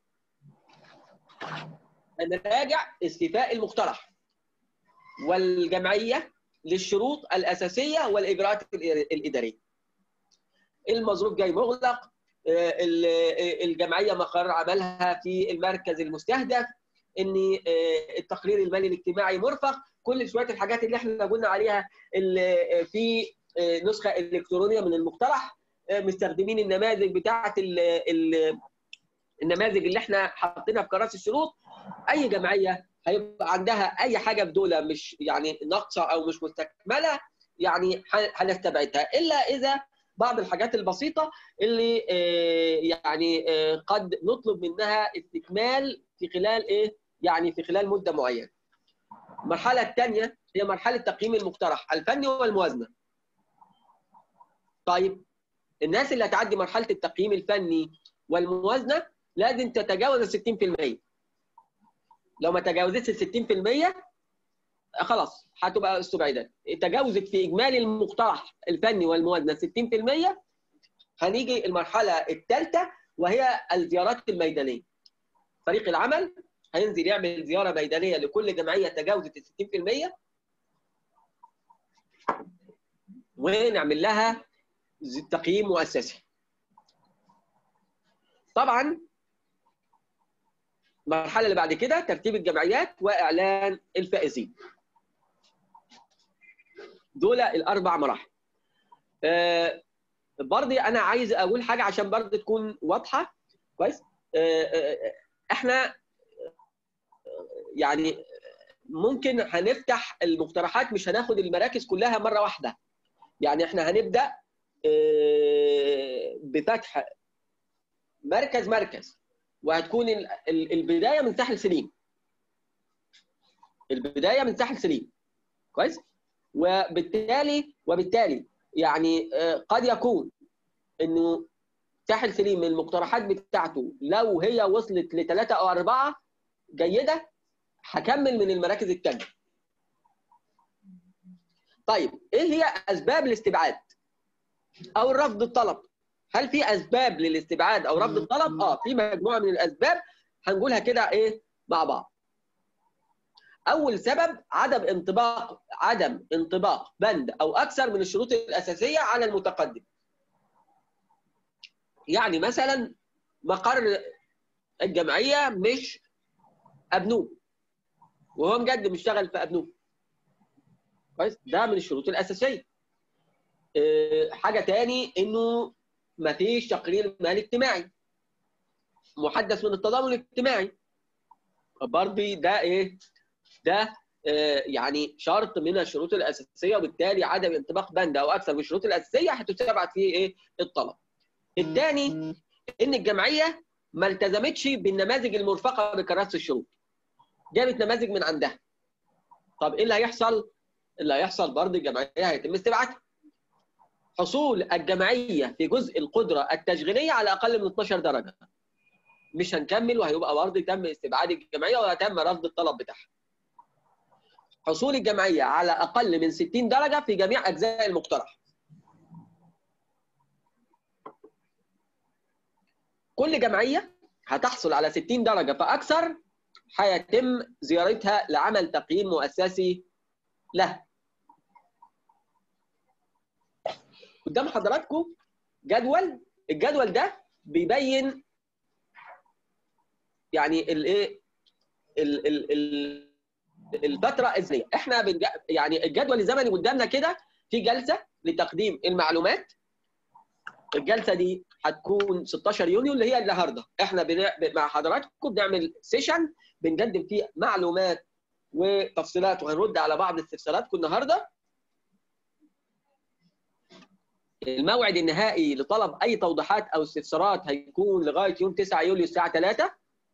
هنراجع استيفاء المقترح والجمعيه للشروط الاساسيه والاجراءات الاداريه المظروف جاي مغلق الجمعيه مقر عملها في المركز المستهدف ان التقرير المالي الاجتماعي مرفق كل شويه الحاجات اللي احنا قلنا عليها اللي في نسخه الكترونيه من المقترح مستخدمين النماذج بتاعه النماذج اللي احنا حاطينها في كراسي الشروط اي جمعيه هيبقى عندها اي حاجه في دول مش يعني ناقصه او مش مستكمله يعني هنستبعدها الا اذا بعض الحاجات البسيطه اللي يعني قد نطلب منها استكمال في خلال ايه؟ يعني في خلال مده معينه. المرحله الثانيه هي مرحله تقييم المقترح الفني والموازنه. طيب الناس اللي هتعدي مرحله التقييم الفني والموازنه لازم تتجاوز ال 60%. لو ما تجاوزتش ال 60% خلاص هتبقى استبعدت تجاوزت في اجمالي المقترح الفني والموازنه 60% هنيجي المرحله الثالثه وهي الزيارات الميدانيه فريق العمل هينزل يعمل زياره ميدانيه لكل جمعيه تجاوزت ال 60% ونعمل لها تقييم مؤسسي طبعا المرحله اللي بعد كده ترتيب الجمعيات واعلان الفائزين دول الاربع مراحل آه برضه انا عايز اقول حاجه عشان برضه تكون واضحه كويس آه آه احنا يعني ممكن هنفتح المقترحات مش هناخد المراكز كلها مره واحده يعني احنا هنبدا بفتح مركز مركز وهتكون البدايه من ساحل سليم البدايه من ساحل سليم كويس وبالتالي وبالتالي يعني قد يكون انه ساحل سليم المقترحات بتاعته لو هي وصلت لثلاثه او اربعه جيده هكمل من المراكز الثانيه. طيب ايه هي اسباب الاستبعاد؟ او رفض الطلب؟ هل في اسباب للاستبعاد او رفض الطلب؟ اه في مجموعه من الاسباب هنقولها كده ايه مع بعض. اول سبب عدم انطباق عدم انطباق بند او اكثر من الشروط الاساسيه على المتقدم. يعني مثلا مقر الجمعيه مش ابنوب وهو مقدم يشتغل في ابنوب كويس ده من الشروط الاساسيه أه حاجه تاني انه ما فيش تقرير مالي اجتماعي محدث من التضامن الاجتماعي برضه ده ايه ده أه يعني شرط من الشروط الاساسيه وبالتالي عدم انطباق بند او اكثر من الشروط الاساسيه هتستبعد فيه ايه الطلب الثاني ان الجمعيه ما التزمتش بالنماذج المرفقه بكراسه الشروط جابت نماذج من عندها طب ايه اللي هيحصل اللي هيحصل برضه الجمعيه هيتم استبعادها حصول الجمعيه في جزء القدره التشغيليه على اقل من 12 درجه مش هنكمل وهيبقى برضه تم استبعاد الجمعيه وهيتم رفض الطلب بتاعها حصول الجمعيه على اقل من 60 درجه في جميع اجزاء المقترح كل جمعيه هتحصل على 60 درجه فاكثر هيتم زيارتها لعمل تقييم مؤسسي له قدام حضراتكم جدول الجدول ده بيبين يعني الايه الفتره الزمنيه احنا بنج... يعني الجدول الزمني قدامنا كده في جلسه لتقديم المعلومات الجلسه دي هتكون 16 يونيو اللي هي النهارده احنا بن... مع حضراتكم بنعمل سيشن بنقدم فيه معلومات وتفصيلات وهنرد على بعض استفساراتكم النهارده الموعد النهائي لطلب اي توضيحات او استفسارات هيكون لغايه يوم 9 يوليو الساعه 3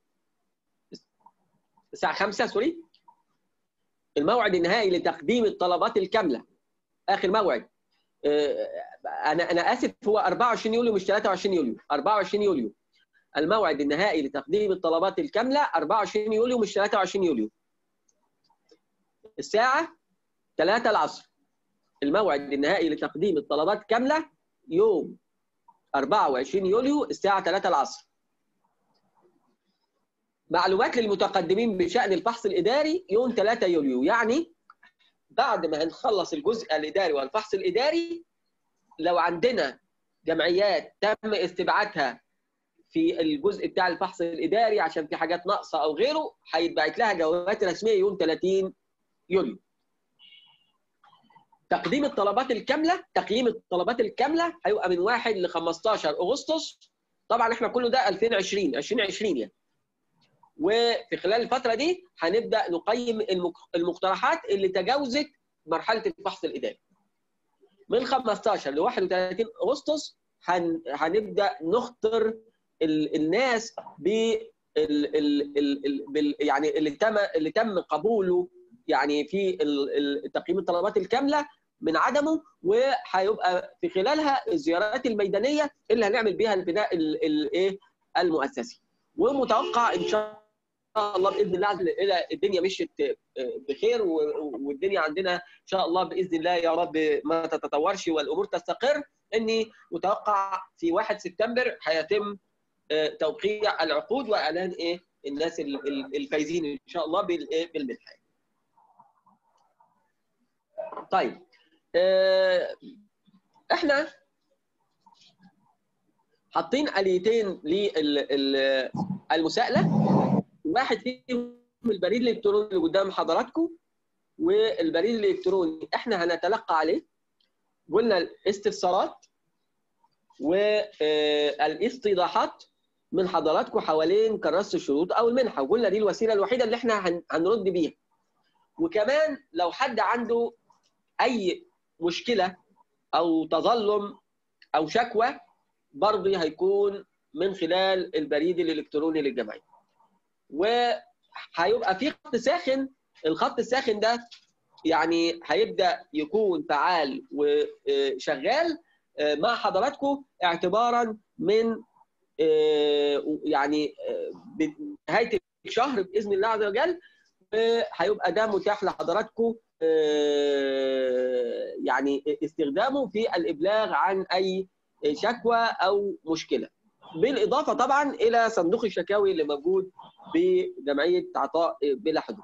الساعه 5 سوري الموعد النهائي لتقديم الطلبات الكامله اخر موعد انا انا اسف هو 24 يوليو مش 23 يوليو 24 يوليو الموعد النهائي لتقديم الطلبات الكامله 24 يوليو مش 23 يوليو الساعه 3 العصر الموعد النهائي لتقديم الطلبات كامله يوم 24 يوليو الساعه 3 العصر معلومات للمتقدمين بشان الفحص الاداري يوم 3 يوليو يعني بعد ما هنخلص الجزء الاداري والفحص الاداري لو عندنا جمعيات تم استبعادها في الجزء بتاع الفحص الاداري عشان في حاجات ناقصه او غيره هيتبعت لها جوابات رسميه يوم 30 يوليو. تقديم الطلبات الكامله تقييم الطلبات الكامله هيبقى من 1 ل 15 اغسطس طبعا احنا كله ده 2020 2020 يعني. وفي خلال الفتره دي هنبدا نقيم المقترحات اللي تجاوزت مرحله الفحص الاداري. من 15 ل 31 اغسطس هن... هنبدا نخطر ال... الناس ب ال... ال... ال... بال... يعني اللي تم اللي تم قبوله يعني في تقييم الطلبات الكامله من عدمه وهيبقى في خلالها الزيارات الميدانيه اللي هنعمل بيها البناء الايه المؤسسي ومتوقع ان شاء الله باذن الله الى الدنيا مشيت بخير والدنيا عندنا ان شاء الله باذن الله يا رب ما تتطورش والامور تستقر اني متوقع في 1 سبتمبر هيتم توقيع العقود واعلان ايه الناس الفايزين ان شاء الله بالمنحه. طيب احنا حاطين اليتين للمساءله واحد فيهم البريد الالكتروني اللي قدام حضراتكم والبريد الالكتروني احنا هنتلقى عليه قلنا الاستفسارات والاستيضاحات من حضراتكم حوالين كراسه الشروط او المنحه وقلنا دي الوسيله الوحيده اللي احنا هنرد بيها وكمان لو حد عنده اي مشكله او تظلم او شكوى برضه هيكون من خلال البريد الالكتروني للجمعيه وهيبقى في خط ساخن الخط الساخن ده يعني هيبدا يكون فعال وشغال مع حضراتكم اعتبارا من يعني نهايه الشهر باذن الله عز وجل هيبقى ده متاح لحضراتكم يعني استخدامه في الابلاغ عن اي شكوى او مشكله بالاضافه طبعا الى صندوق الشكاوي اللي موجود بجمعيه عطاء بلا حدود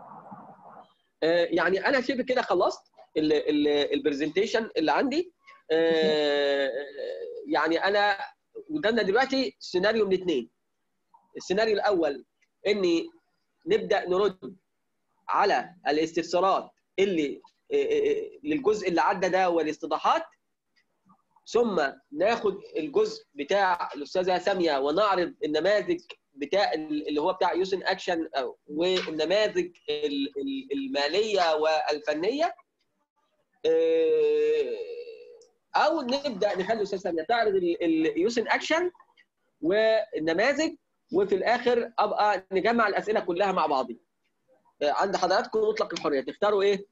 يعني انا شبه كده خلصت البرزنتيشن اللي عندي يعني انا قدامنا دلوقتي سيناريو من اثنين السيناريو الاول اني نبدا نرد على الاستفسارات اللي للجزء اللي عدى ده والاستيضاحات ثم ناخد الجزء بتاع الاستاذه ساميه ونعرض النماذج بتاع اللي هو بتاع يوسن اكشن والنماذج الماليه والفنيه او نبدا نخلي الاستاذ ساميه تعرض اليوسن اكشن والنماذج وفي الاخر ابقى نجمع الاسئله كلها مع بعضي عند حضراتكم مطلق الحريه تختاروا ايه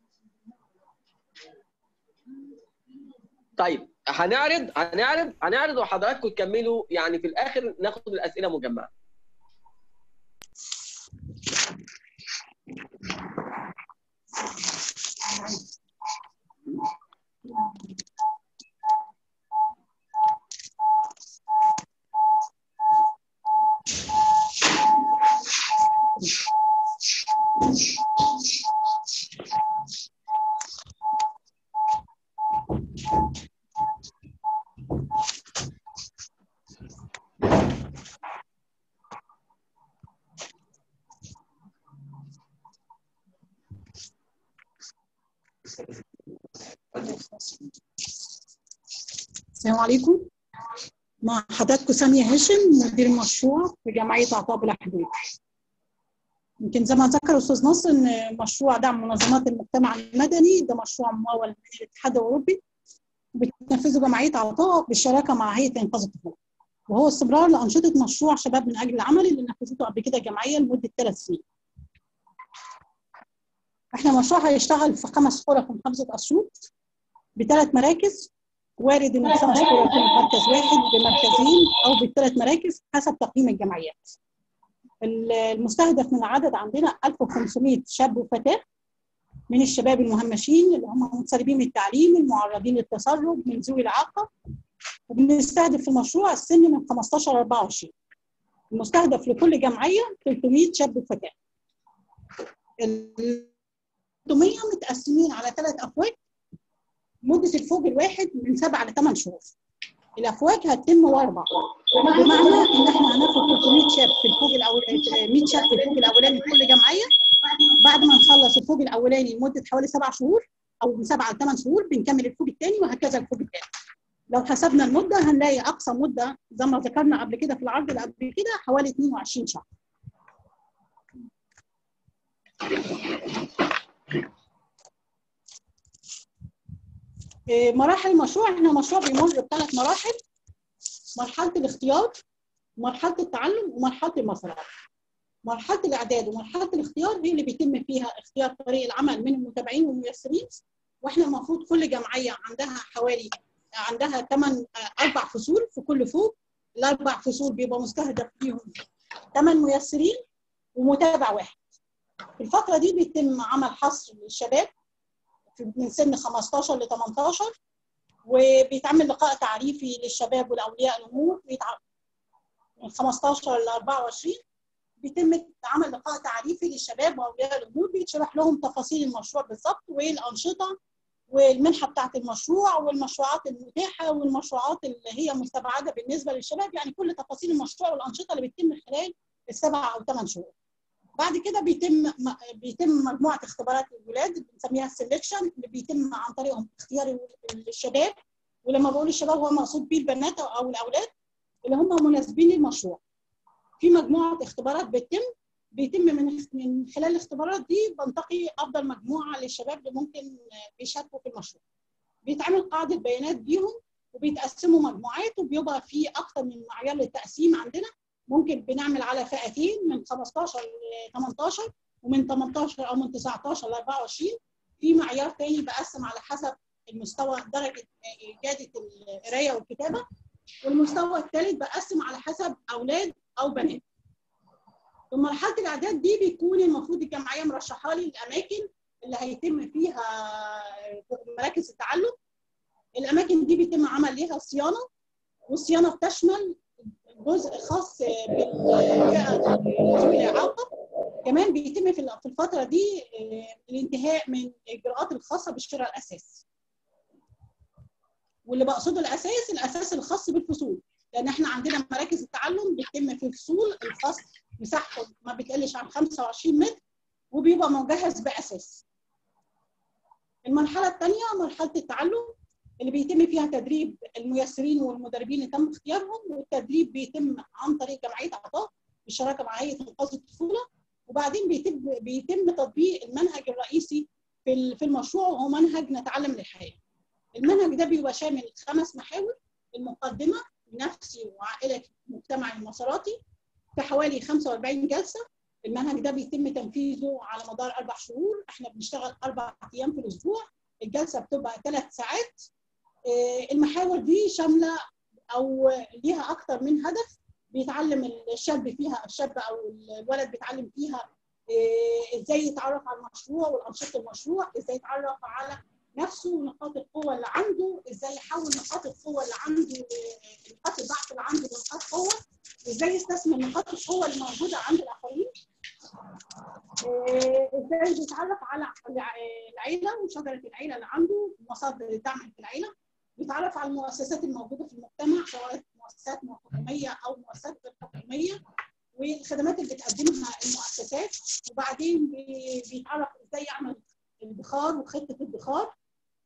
طيب هنعرض هنعرض هنعرض وحضراتكم تكملوا يعني في الاخر ناخد الاسئله مجمعه السلام عليكم مع حضراتكم سامية هاشم مدير المشروع في جمعية عطاء بلا حدود يمكن زي ما ذكر الأستاذ ناصر إن مشروع دعم منظمات المجتمع المدني ده مشروع ممول من الاتحاد الأوروبي وبتنفذه جمعية عطاء بالشراكة مع هيئة إنقاذ الطفولة وهو استمرار لأنشطة مشروع شباب من أجل العمل اللي نفذته قبل كده الجمعية لمدة ثلاث سنين احنا مشروع هيشتغل في خمس قرى في محافظة أسيوط بثلاث مراكز وارد ان الخمس قرى يكون مركز واحد بمركزين او بالثلاث مراكز حسب تقييم الجمعيات. المستهدف من العدد عندنا 1500 شاب وفتاه من الشباب المهمشين اللي هم منسربين من التعليم المعرضين للتسرب من ذوي الاعاقه وبنستهدف في المشروع السن من 15 ل 24 المستهدف لكل جمعيه 300 شاب وفتاه. ال 300 متقسمين على ثلاث افواج مده الفوج الواحد من سبعه لثمان شهور. الافواج هتتم واربع بمعنى ان احنا هناخد 300 شاب في الفوج الاولاني 100 شاب في الفوج الاولاني في كل جمعيه بعد ما نخلص الفوج الاولاني لمده حوالي سبع شهور او من سبعه لثمان شهور بنكمل الفوج الثاني وهكذا الفوج الثاني. لو حسبنا المده هنلاقي اقصى مده زي ما ذكرنا قبل كده في العرض اللي قبل كده حوالي 22 شهر. مراحل المشروع احنا مشروع بيمر بثلاث مراحل مرحله الاختيار مرحله التعلم ومرحله المسارات مرحله الاعداد ومرحله الاختيار هي اللي بيتم فيها اختيار فريق العمل من المتابعين والميسرين واحنا المفروض كل جمعيه عندها حوالي عندها ثمان اربع فصول في كل فوق الاربع فصول بيبقى مستهدف فيهم ثمان ميسرين ومتابع واحد في الفتره دي بيتم عمل حصر للشباب من سن 15 ل 18 وبيتعمل لقاء تعريفي للشباب والاولياء الامور من 15 ل 24 بيتم عمل لقاء تعريفي للشباب واولياء الامور بيتشرح لهم تفاصيل المشروع بالظبط والانشطه والمنحه بتاعه المشروع والمشروعات المتاحه والمشروعات اللي هي مستبعده بالنسبه للشباب يعني كل تفاصيل المشروع والانشطه اللي بتتم خلال السبع او ثمان شهور. بعد كده بيتم بيتم مجموعه اختبارات للولاد بنسميها السلكشن اللي بيتم عن طريقهم اختيار الشباب ولما بقول الشباب هو مقصود بيه البنات او الاولاد اللي هم مناسبين للمشروع. في مجموعه اختبارات بتتم بيتم من من خلال الاختبارات دي بنتقي افضل مجموعه للشباب اللي ممكن بيشاركوا في المشروع. بيتعمل قاعده بيانات بيهم وبيتقسموا مجموعات وبيبقى في اكتر من معيار للتقسيم عندنا ممكن بنعمل على فئتين من 15 ل 18 ومن 18 او من 19 ل 24 في معيار تاني بقسم على حسب المستوى درجه اجاده القرايه والكتابه والمستوى الثالث بقسم على حسب اولاد او بنات في مرحله الاعداد دي بيكون المفروض الجمعيه مرشحه لي الاماكن اللي هيتم فيها مراكز التعلم الاماكن دي بيتم عمل ليها صيانه والصيانه بتشمل جزء خاص بالفئه ذوي الاعاقه كمان بيتم في في الفتره دي الانتهاء من الاجراءات الخاصه بشراء الاساس واللي بقصده الاساس الاساس الخاص بالفصول لان احنا عندنا مراكز التعلم بيتم في فصول الفصل مساحته ما بتقلش عن 25 متر وبيبقى مجهز باساس المرحله الثانيه مرحله التعلم اللي بيتم فيها تدريب الميسرين والمدربين اللي تم اختيارهم والتدريب بيتم عن طريق جمعيه عطاء بالشراكه مع هيئه انقاذ الطفوله وبعدين بيتم بيتم تطبيق المنهج الرئيسي في في المشروع وهو منهج نتعلم للحياه. المنهج ده بيبقى شامل خمس محاور المقدمه نفسي وعائله مجتمعي المساراتي في حوالي 45 جلسه المنهج ده بيتم تنفيذه على مدار اربع شهور احنا بنشتغل اربع ايام في الاسبوع الجلسه بتبقى ثلاث ساعات المحاور دي شامله او ليها اكثر من هدف بيتعلم الشاب فيها الشاب او الولد بيتعلم فيها ازاي يتعرف على المشروع والانشطه المشروع ازاي يتعرف على نفسه ونقاط القوه اللي عنده ازاي يحول نقاط القوه اللي عنده نقاط الضعف اللي عنده لنقاط قوه ازاي يستثمر نقاط القوه اللي موجوده عند الاخرين ازاي بيتعرف على العيله وشجره العيله اللي عنده ومصادر الدعم في العيله بيتعرف على المؤسسات الموجوده في المجتمع سواء مؤسسات حكوميه او مؤسسات غير حكوميه والخدمات اللي بتقدمها المؤسسات وبعدين بيتعرف ازاي يعمل ادخار وخطه ادخار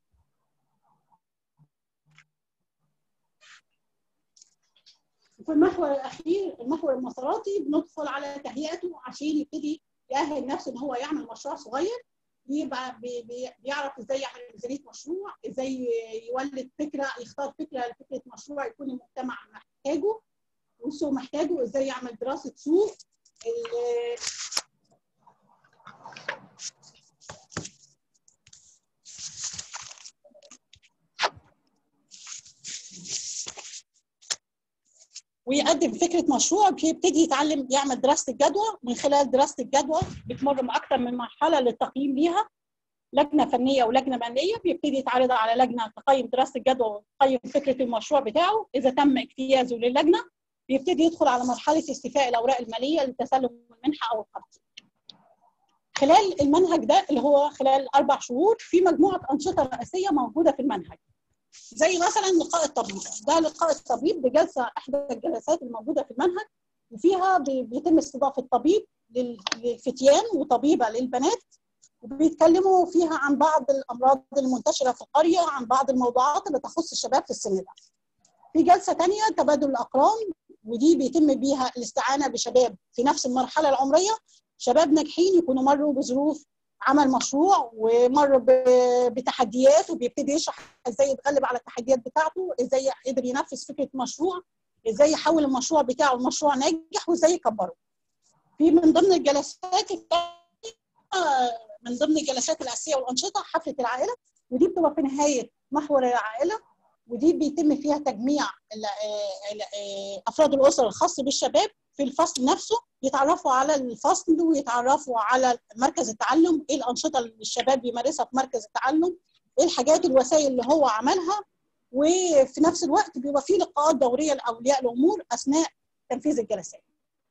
في المحور الاخير المحور المساراتي بندخل على تهيئته عشان يبتدي يأهل نفسه ان هو يعمل مشروع صغير يبقى بي بي بيعرف ازاي يعمل ميزانيه مشروع ازاي يولد فكره يختار فكره لفكره مشروع يكون المجتمع محتاجه والسوق محتاجه ازاي يعمل دراسه سوق ويقدم فكره مشروع بيبتدي يتعلم يعمل دراسه الجدوى من خلال دراسه الجدوى بتمر مع اكثر من مرحله للتقييم ليها لجنه فنيه ولجنه ماليه بيبتدي يتعرض على لجنه تقيم دراسه الجدوى وتقيم فكره المشروع بتاعه اذا تم اجتيازه للجنه بيبتدي يدخل على مرحله استيفاء الاوراق الماليه لتسلم المنحه او القرض. خلال المنهج ده اللي هو خلال اربع شهور في مجموعه انشطه رئيسيه موجوده في المنهج. زي مثلا لقاء الطبيب ده لقاء الطبيب بجلسه احدى الجلسات الموجوده في المنهج وفيها بيتم استضافه طبيب للفتيان وطبيبه للبنات وبيتكلموا فيها عن بعض الامراض المنتشره في القريه عن بعض الموضوعات اللي تخص الشباب في السن ده. في جلسه ثانيه تبادل الاقران ودي بيتم بيها الاستعانه بشباب في نفس المرحله العمريه شباب ناجحين يكونوا مروا بظروف عمل مشروع ومر بتحديات وبيبتدي يشرح ازاي يتغلب على التحديات بتاعته ازاي قدر ينفذ فكره مشروع ازاي يحول المشروع بتاعه لمشروع ناجح وازاي يكبره في من ضمن الجلسات من ضمن الجلسات الاساسيه والانشطه حفله العائله ودي بتبقى في نهايه محور العائله ودي بيتم فيها تجميع افراد الاسر الخاص بالشباب في الفصل نفسه يتعرفوا على الفصل ويتعرفوا على مركز التعلم ايه الانشطه اللي الشباب بيمارسها في مركز التعلم ايه الحاجات الوسائل اللي هو عملها وفي نفس الوقت بيبقى في لقاءات دوريه لاولياء الامور اثناء تنفيذ الجلسات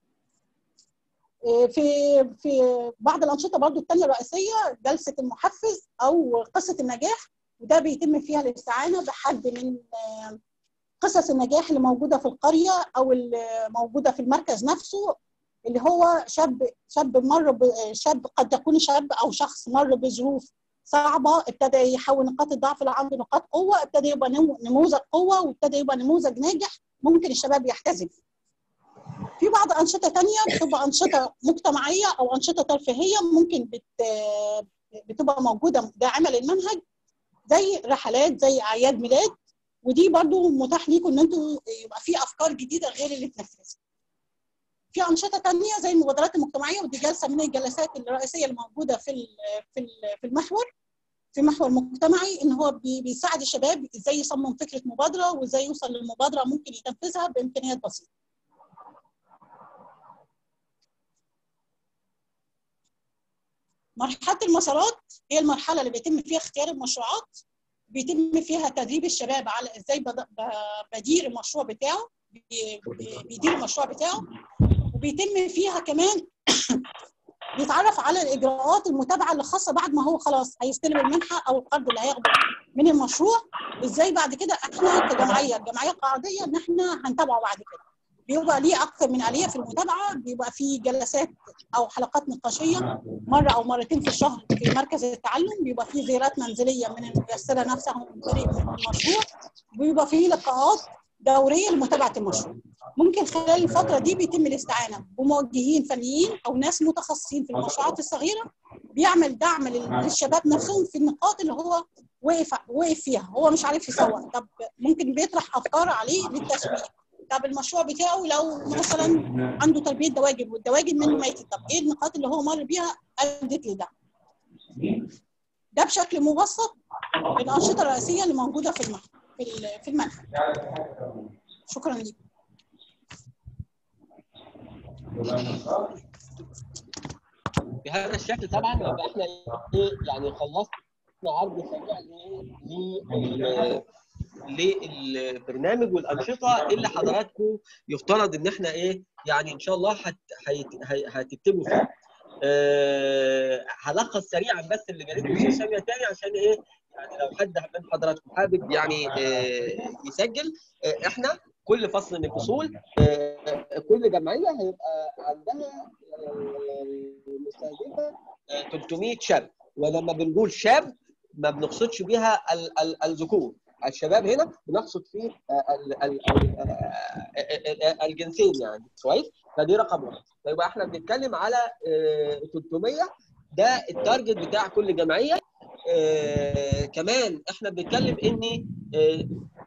في في بعض الانشطه برضو الثانيه الرئيسيه جلسه المحفز او قصه النجاح وده بيتم فيها الاستعانه بحد من قصص النجاح اللي موجوده في القريه او اللي موجوده في المركز نفسه اللي هو شاب شاب مر شاب قد يكون شاب او شخص مر بظروف صعبه ابتدى يحول نقاط الضعف اللي عنده نقاط قوه ابتدى يبقى نموذج قوه وابتدى يبقى نموذج ناجح ممكن الشباب يحتذف في بعض انشطه ثانيه بتبقى انشطه مجتمعيه او انشطه ترفيهيه ممكن بت بتبقى موجوده داعمه للمنهج زي رحلات زي اعياد ميلاد ودي برضو متاح ليكم ان انتوا يبقى في افكار جديده غير اللي اتنفذت في انشطه تانية زي المبادرات المجتمعيه ودي جلسه من الجلسات الرئيسيه الموجوده في ال- في ال- في المحور في محور مجتمعي ان هو بي- بيساعد الشباب ازاي يصمم فكره مبادره وازاي يوصل للمبادره ممكن ينفذها بامكانيات بسيطه مرحله المسارات هي المرحله اللي بيتم فيها اختيار المشروعات بيتم فيها تدريب الشباب على ازاي بد- ب- بدير المشروع بتاعه بي- بي- بيدير المشروع بتاعه وبيتم فيها كمان بيتعرف على الاجراءات المتابعه اللي خاصه بعد ما هو خلاص هيستلم المنحه او القرض اللي هياخده من المشروع ازاي بعد كده احنا كجمعيه الجمعيه القاعديه ان احنا هنتابعه بعد كده بيبقى ليه اكثر من اليه في المتابعه بيبقى في جلسات او حلقات نقاشيه مره او مرتين في الشهر في مركز التعلم بيبقى في زيارات منزليه من الميسره نفسها ومن فريق المشروع بيبقى في لقاءات دوريه لمتابعه المشروع ممكن خلال الفتره دي بيتم الاستعانه بموجهين فنيين او ناس متخصصين في المشروعات الصغيره بيعمل دعم لل- للشباب نفسهم في النقاط اللي هو وقف وقف فيها هو مش عارف يسوق طب ممكن بيطرح افكار عليه للتسويق طب المشروع بتاعه لو مثلا عنده تربيه دواجن والدواجن منه ماتت طب ايه النقاط اللي هو مر بيها ادت لده ده بشكل مبسط الانشطه الرئيسيه اللي موجوده في المح... في ال- في المنهج شكرا لكم بهذا الشكل طبعا يبقى احنا ايه يعني خلصنا عرض سريع ل- للبرنامج والانشطه اللي حضراتكم يفترض ان احنا ايه يعني ان شاء الله هت- هيت- هي- هتكتبوا فيه. أه هلخص سريعا بس اللي قالته استاذ ساميه تاني عشان ايه يعني لو حد من حضراتكم حابب يعني آه، يسجل آه، احنا كل فصل من الفصول آه، كل جمعيه هيبقى عندها آه، مستهدفه آه، 300 شاب ولما بنقول شاب ما بنقصدش بيها ال- ال- الذكور الشباب هنا بنقصد فيه آه، ال- ال- ال- آه، ال- ال- الجنسين يعني كويس فدي رقم واحد فيبقى احنا بنتكلم على آه، 300 ده التارجت بتاع كل جمعيه آه، كمان احنا بنتكلم ان آه،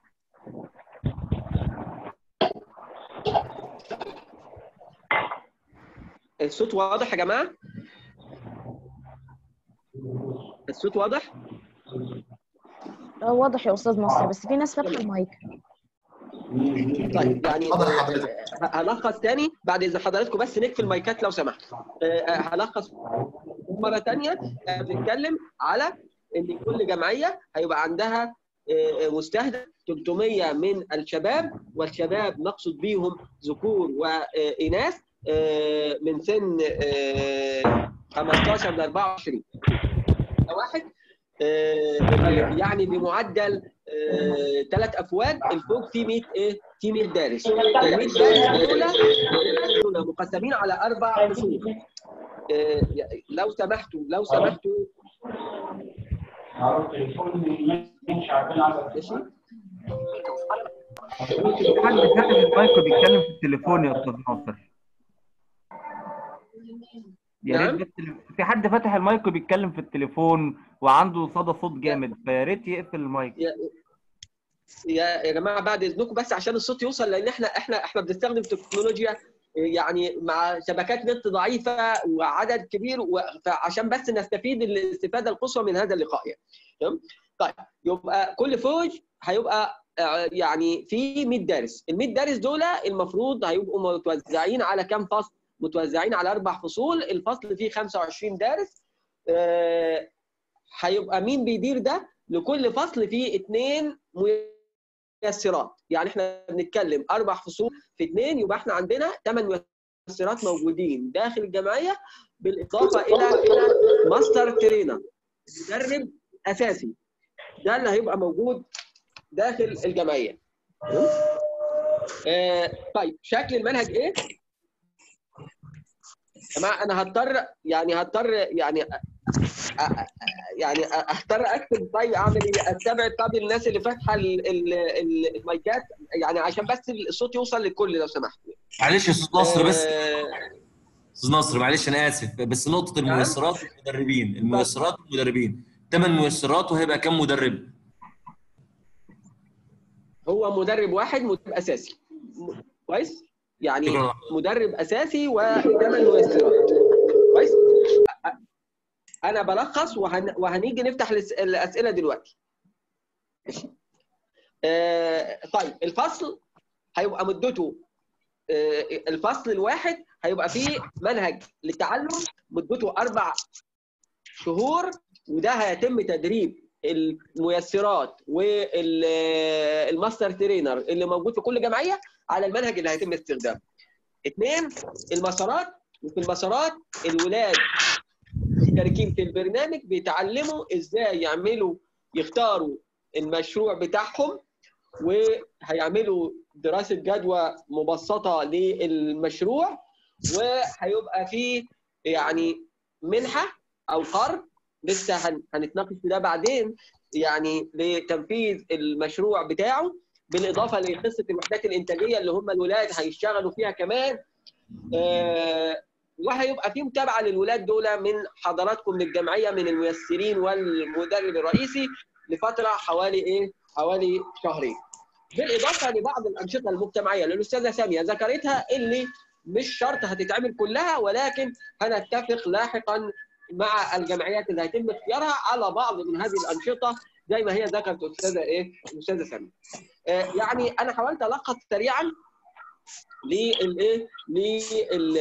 الصوت واضح يا جماعه الصوت واضح اه واضح يا استاذ نصر بس في ناس فاتحه المايك طيب يعني اتفضل حضرتك. آه، هلخص تاني بعد اذن حضراتكم بس نقفل المايكات لو سمحت آه، آه، هلخص مره تانية آه، بنتكلم على ان كل جمعيه هيبقى عندها آه، مستهدف 300 من الشباب والشباب نقصد بيهم ذكور واناث آه، من سن آه، 15 ل 24 ده واحد آه، يعني بمعدل ثلاث افواج الفوق في 100 ايه في 100 دارس ال 100 دارس دول دول مقسمين على اربع فصول آه، لو سمحتوا لو سمحتوا ماشي حد فاتح المايك وبيتكلم في التليفون يا استاذ ناصر يا نعم. ريت بس في حد فاتح المايك وبيتكلم في التليفون وعنده صدى صوت جامد فيا ريت يقفل المايك يا يا يا جماعه بعد اذنكم بس عشان الصوت يوصل لان احنا احنا احنا بنستخدم تكنولوجيا يعني مع شبكات نت ضعيفه وعدد كبير و- فعشان بس نستفيد الاستفاده القصوى من هذا اللقاء يعني تمام؟ طيب يبقى كل فوج هيبقى آه، يعني في 100 دارس ال 100 دارس دول المفروض هيبقوا متوزعين على كام فصل متوزعين على اربع فصول الفصل فيه 25 دارس آه، هيبقى مين بيدير ده لكل فصل فيه اثنين ميسرات يعني احنا بنتكلم اربع فصول في اثنين يبقى احنا عندنا ثمان ميسرات موجودين داخل الجمعيه بالاضافه الى الى ماستر ترينر مدرب اساسي ده اللي هيبقى موجود داخل الجمعيه آه طيب شكل المنهج ايه؟ يا جماعه انا هضطر يعني هضطر يعني أ- أ- يعني اختار اكتب طيب اعمل ايه؟ استبعد طب الناس اللي فاتحه ال- ال- ال- المايكات يعني عشان بس الصوت يوصل للكل لو سمحت معلش يا استاذ نصر بس آه، استاذ نصر معلش انا اسف بس نقطه الميسرات والمدربين الميسرات والمدربين ثمان ميسرات وهيبقى كام مدرب؟ هو مدرب واحد مدرب اساسي م- كويس يعني شكرا مدرب اساسي وثمان ميسرات كويس أ- انا بلخص وهن... وهنيجي نفتح الاس- الاسئله دلوقتي ماشي. آه، طيب الفصل هيبقى مدته آه، الفصل الواحد هيبقى فيه منهج للتعلم مدته اربع شهور وده هيتم تدريب الميسرات والماستر ترينر اللي موجود في كل جمعيه على المنهج اللي هيتم استخدامه. اثنين المسارات وفي المسارات الولاد مشتركين في البرنامج بيتعلموا ازاي يعملوا يختاروا المشروع بتاعهم وهيعملوا دراسه جدوى مبسطه للمشروع وهيبقى فيه يعني منحه او قرض لسه هن- هنتناقش في ده بعدين يعني لتنفيذ المشروع بتاعه بالاضافه لقصه الوحدات الانتاجيه اللي هم الولاد هيشتغلوا فيها كمان آه، وهيبقى في متابعه للولاد دول من حضراتكم من الجمعيه من الميسرين والمدرب الرئيسي لفتره حوالي ايه؟ حوالي شهرين. بالاضافه لبعض الانشطه المجتمعيه اللي الاستاذه ساميه ذكرتها اللي مش شرط هتتعمل كلها ولكن هنتفق لاحقا مع الجمعيات اللي هيتم اختيارها على بعض من هذه الانشطه زي ما هي ذكرت الاستاذه ايه؟ الاستاذه ساميه. آه، يعني انا حاولت الخص سريعا للايه؟ لل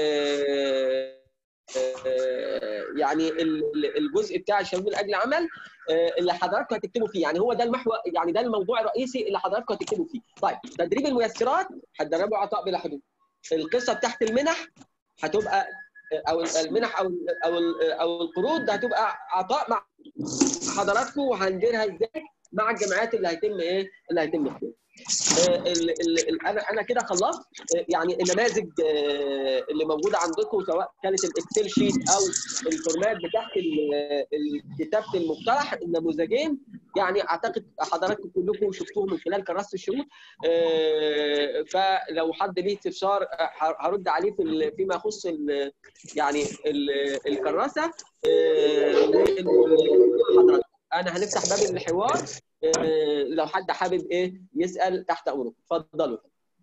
آه، يعني ال- الجزء بتاع الشباب من اجل عمل آه، اللي حضراتكم هتكتبوا فيه يعني هو ده المحور يعني ده الموضوع الرئيسي اللي حضراتكم هتكتبوا فيه طيب تدريب الميسرات هتدربوا عطاء بلا حدود القصه بتاعت المنح هتبقى او المنح او او او القروض هتبقى عطاء مع حضراتكم وهنديرها ازاي مع الجمعيات اللي هيتم ايه اللي هيتم اختيارها آه، ال- ال- ال- انا انا كده خلصت آه، يعني النماذج آه، اللي موجوده عندكم سواء كانت الاكسل شيت او الفورمات بتاعت ال- ال- كتابه المقترح النموذجين يعني اعتقد حضراتكم كلكم شفتوهم من خلال كراسه الشروط آه، فلو حد ليه استفسار آه، ه- هرد عليه في ال- فيما يخص ال- يعني ال- الكراسه آه، وال- حضراتكم انا هنفتح باب الحوار آه، لو حد حابب ايه يسال تحت امركم اتفضلوا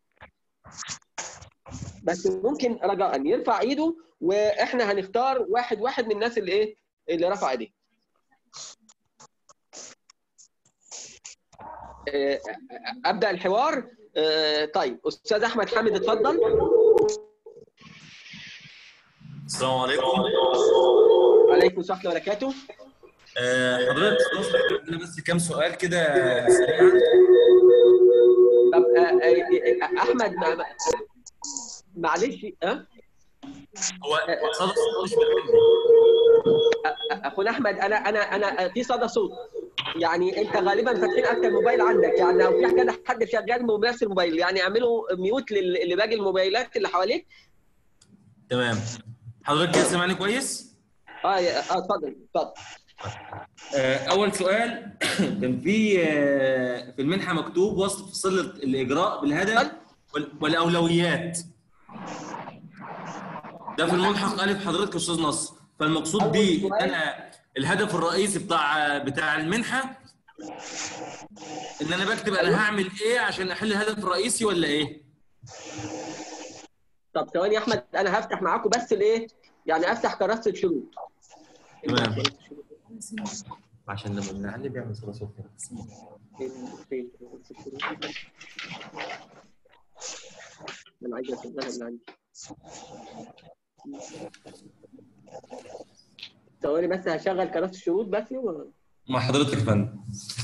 بس ممكن رجاء يرفع ايده واحنا هنختار واحد واحد من الناس اللي ايه اللي رفع ايديه آه، ابدا الحوار آه، طيب استاذ احمد حامد اتفضل السلام عليكم عليكم السلام ورحمه الله وبركاته آه، حضرتك خلاص عندنا بس كام سؤال كده سريعا طب آه، آه، آه، احمد مع- مع- معلش ها هو صدى الصوت مش بيعمل اخونا احمد انا انا انا في صدى صوت يعني انت غالبا فاتحين اكتر موبايل عندك يعني لو في كده حد شغال بنفس الموبايل يعني اعملوا ميوت لل- لباقي الموبايلات اللي حواليك تمام حضرتك كده سامعني كويس؟ اه يا- اه اتفضل اتفضل آه، اول سؤال كان في آه، في المنحه مكتوب وصف فصل الاجراء بالهدف وال- والاولويات ده في الملحق الف حضرتك يا استاذ نصر فالمقصود أول بيه سؤال. انا الهدف الرئيسي بتاع بتاع المنحه ان انا بكتب انا هعمل ايه عشان احل الهدف الرئيسي ولا ايه؟ طب ثواني يا احمد انا هفتح معاكم بس الايه يعني افتح كراسه الشروط تمام عشان لما بنعلي بيعمل صوت صوت كده فين كراسة الشروط؟ انا عايز اسجلها من عندي ثواني بس هشغل كراسه الشروط بس و... مع حضرتك يا فندم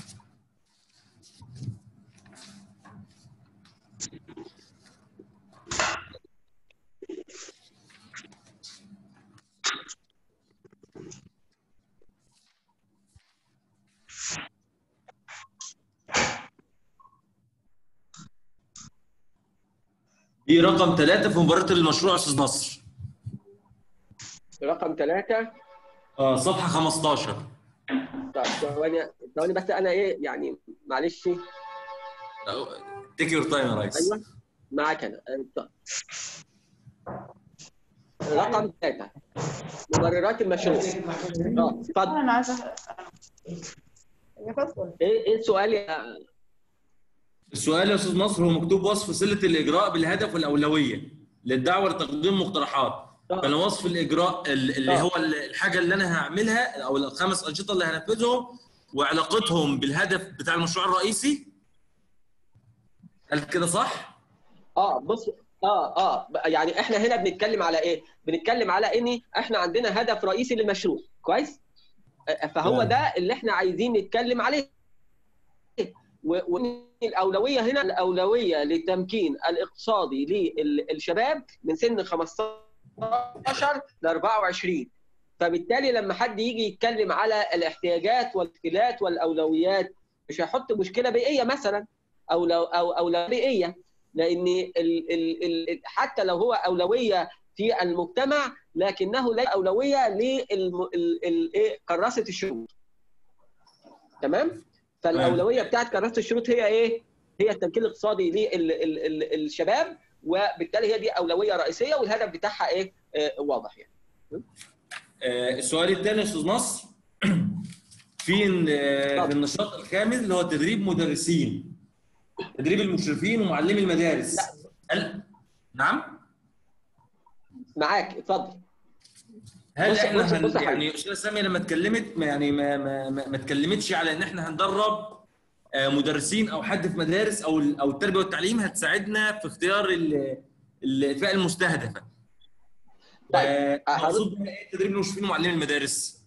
دي رقم ثلاثة في مباراة المشروع يا أستاذ نصر. رقم ثلاثة اه صفحة 15. طب ثواني ثواني بس انا ايه يعني معلش تيك يور تايم يا ريس. ايوه معاك انا طب. رقم ثلاثة مبررات المشروع اه اتفضل انا عايزه ايه ايه السؤال يا السؤال يا استاذ نصر هو مكتوب وصف صله الاجراء بالهدف والاولويه للدعوه لتقديم مقترحات آه. فانا وصف الاجراء ال- اللي آه. هو ال- الحاجه اللي انا هعملها او الخمس انشطه اللي هنفذهم وعلاقتهم بالهدف بتاع المشروع الرئيسي هل كده صح؟ اه بص اه اه يعني احنا هنا بنتكلم على ايه؟ بنتكلم على ان احنا عندنا هدف رئيسي للمشروع كويس؟ آه، فهو تمام. ده اللي احنا عايزين نتكلم عليه و- وان الاولويه هنا الاولويه للتمكين الاقتصادي للشباب من سن 15 ل 24 فبالتالي لما حد يجي يتكلم على الاحتياجات والمشكلات والاولويات مش هيحط مشكله بيئيه مثلا او لو او اولويه بيئيه لان ال ال ال حتى لو هو اولويه في المجتمع لكنه لا اولويه لكراسه الشروط تمام فالاولويه بتاعت كراسه الشروط هي ايه هي التمكين الاقتصادي للشباب وبالتالي هي دي اولويه رئيسيه والهدف بتاعها ايه آه، واضح يعني آه، السؤال الثاني يا استاذ نصر في ال- آه، في النشاط الخامس اللي هو تدريب مدرسين تدريب المشرفين ومعلمي المدارس هل نعم معاك اتفضل هل بص- احنا بص- هن... بص يا يعني استاذه ساميه لما اتكلمت ما يعني ما ما ما, ما اتكلمتش على ان احنا هندرب آه، مدرسين او حد في مدارس او ال- او التربيه والتعليم هتساعدنا في اختيار ال- الفئه المستهدفه. طيب، آه، هرد- مقصود بها ايه تدريب المشرفين ومعلمي المدارس؟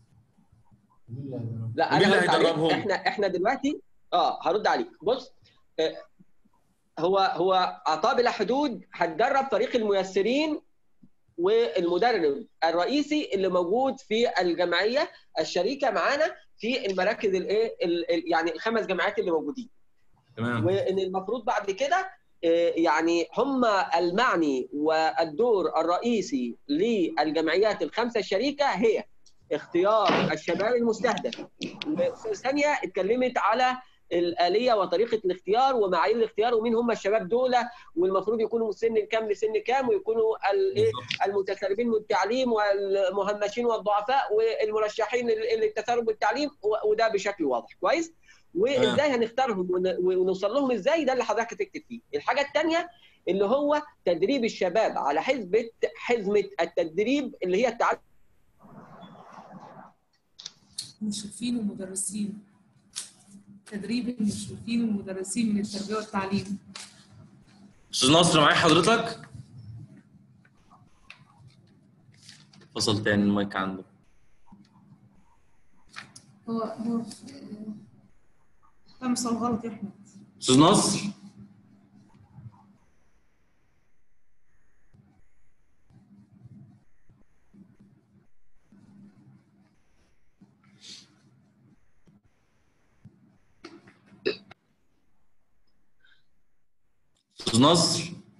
لا ومين انا اللي هرد عليك هيدربهم؟ احنا احنا دلوقتي اه هرد عليك بص آه، هو هو عطاء بلا حدود هتدرب فريق الميسرين والمدرب الرئيسي اللي موجود في الجمعيه الشريكه معانا في المراكز الايه ال- ال- يعني الخمس جامعات اللي موجودين تمام وان المفروض بعد كده آه، يعني هم المعني والدور الرئيسي للجمعيات الخمسه الشريكه هي اختيار الشباب المستهدف وثانيه اتكلمت على الآلية وطريقة الاختيار ومعايير الاختيار ومين هم الشباب دول والمفروض يكونوا من سن كام لسن كام ويكونوا ال- إيه المتسربين من التعليم والمهمشين والضعفاء والمرشحين للتسرب بالتعليم و- وده بشكل واضح كويس وازاي هنختارهم ون- ونوصل لهم ازاي ده اللي حضرتك هتكتب فيه الحاجه الثانيه اللي هو تدريب الشباب على حزبه حزمه التدريب اللي هي التعلم مشرفين ومدرسين تدريب المشرفين والمدرسين من التربية والتعليم استاذ نصر معايا حضرتك؟ فصل تاني المايك عنده هو هو ده مثال غلط يا احمد استاذ نصر استاذ نصر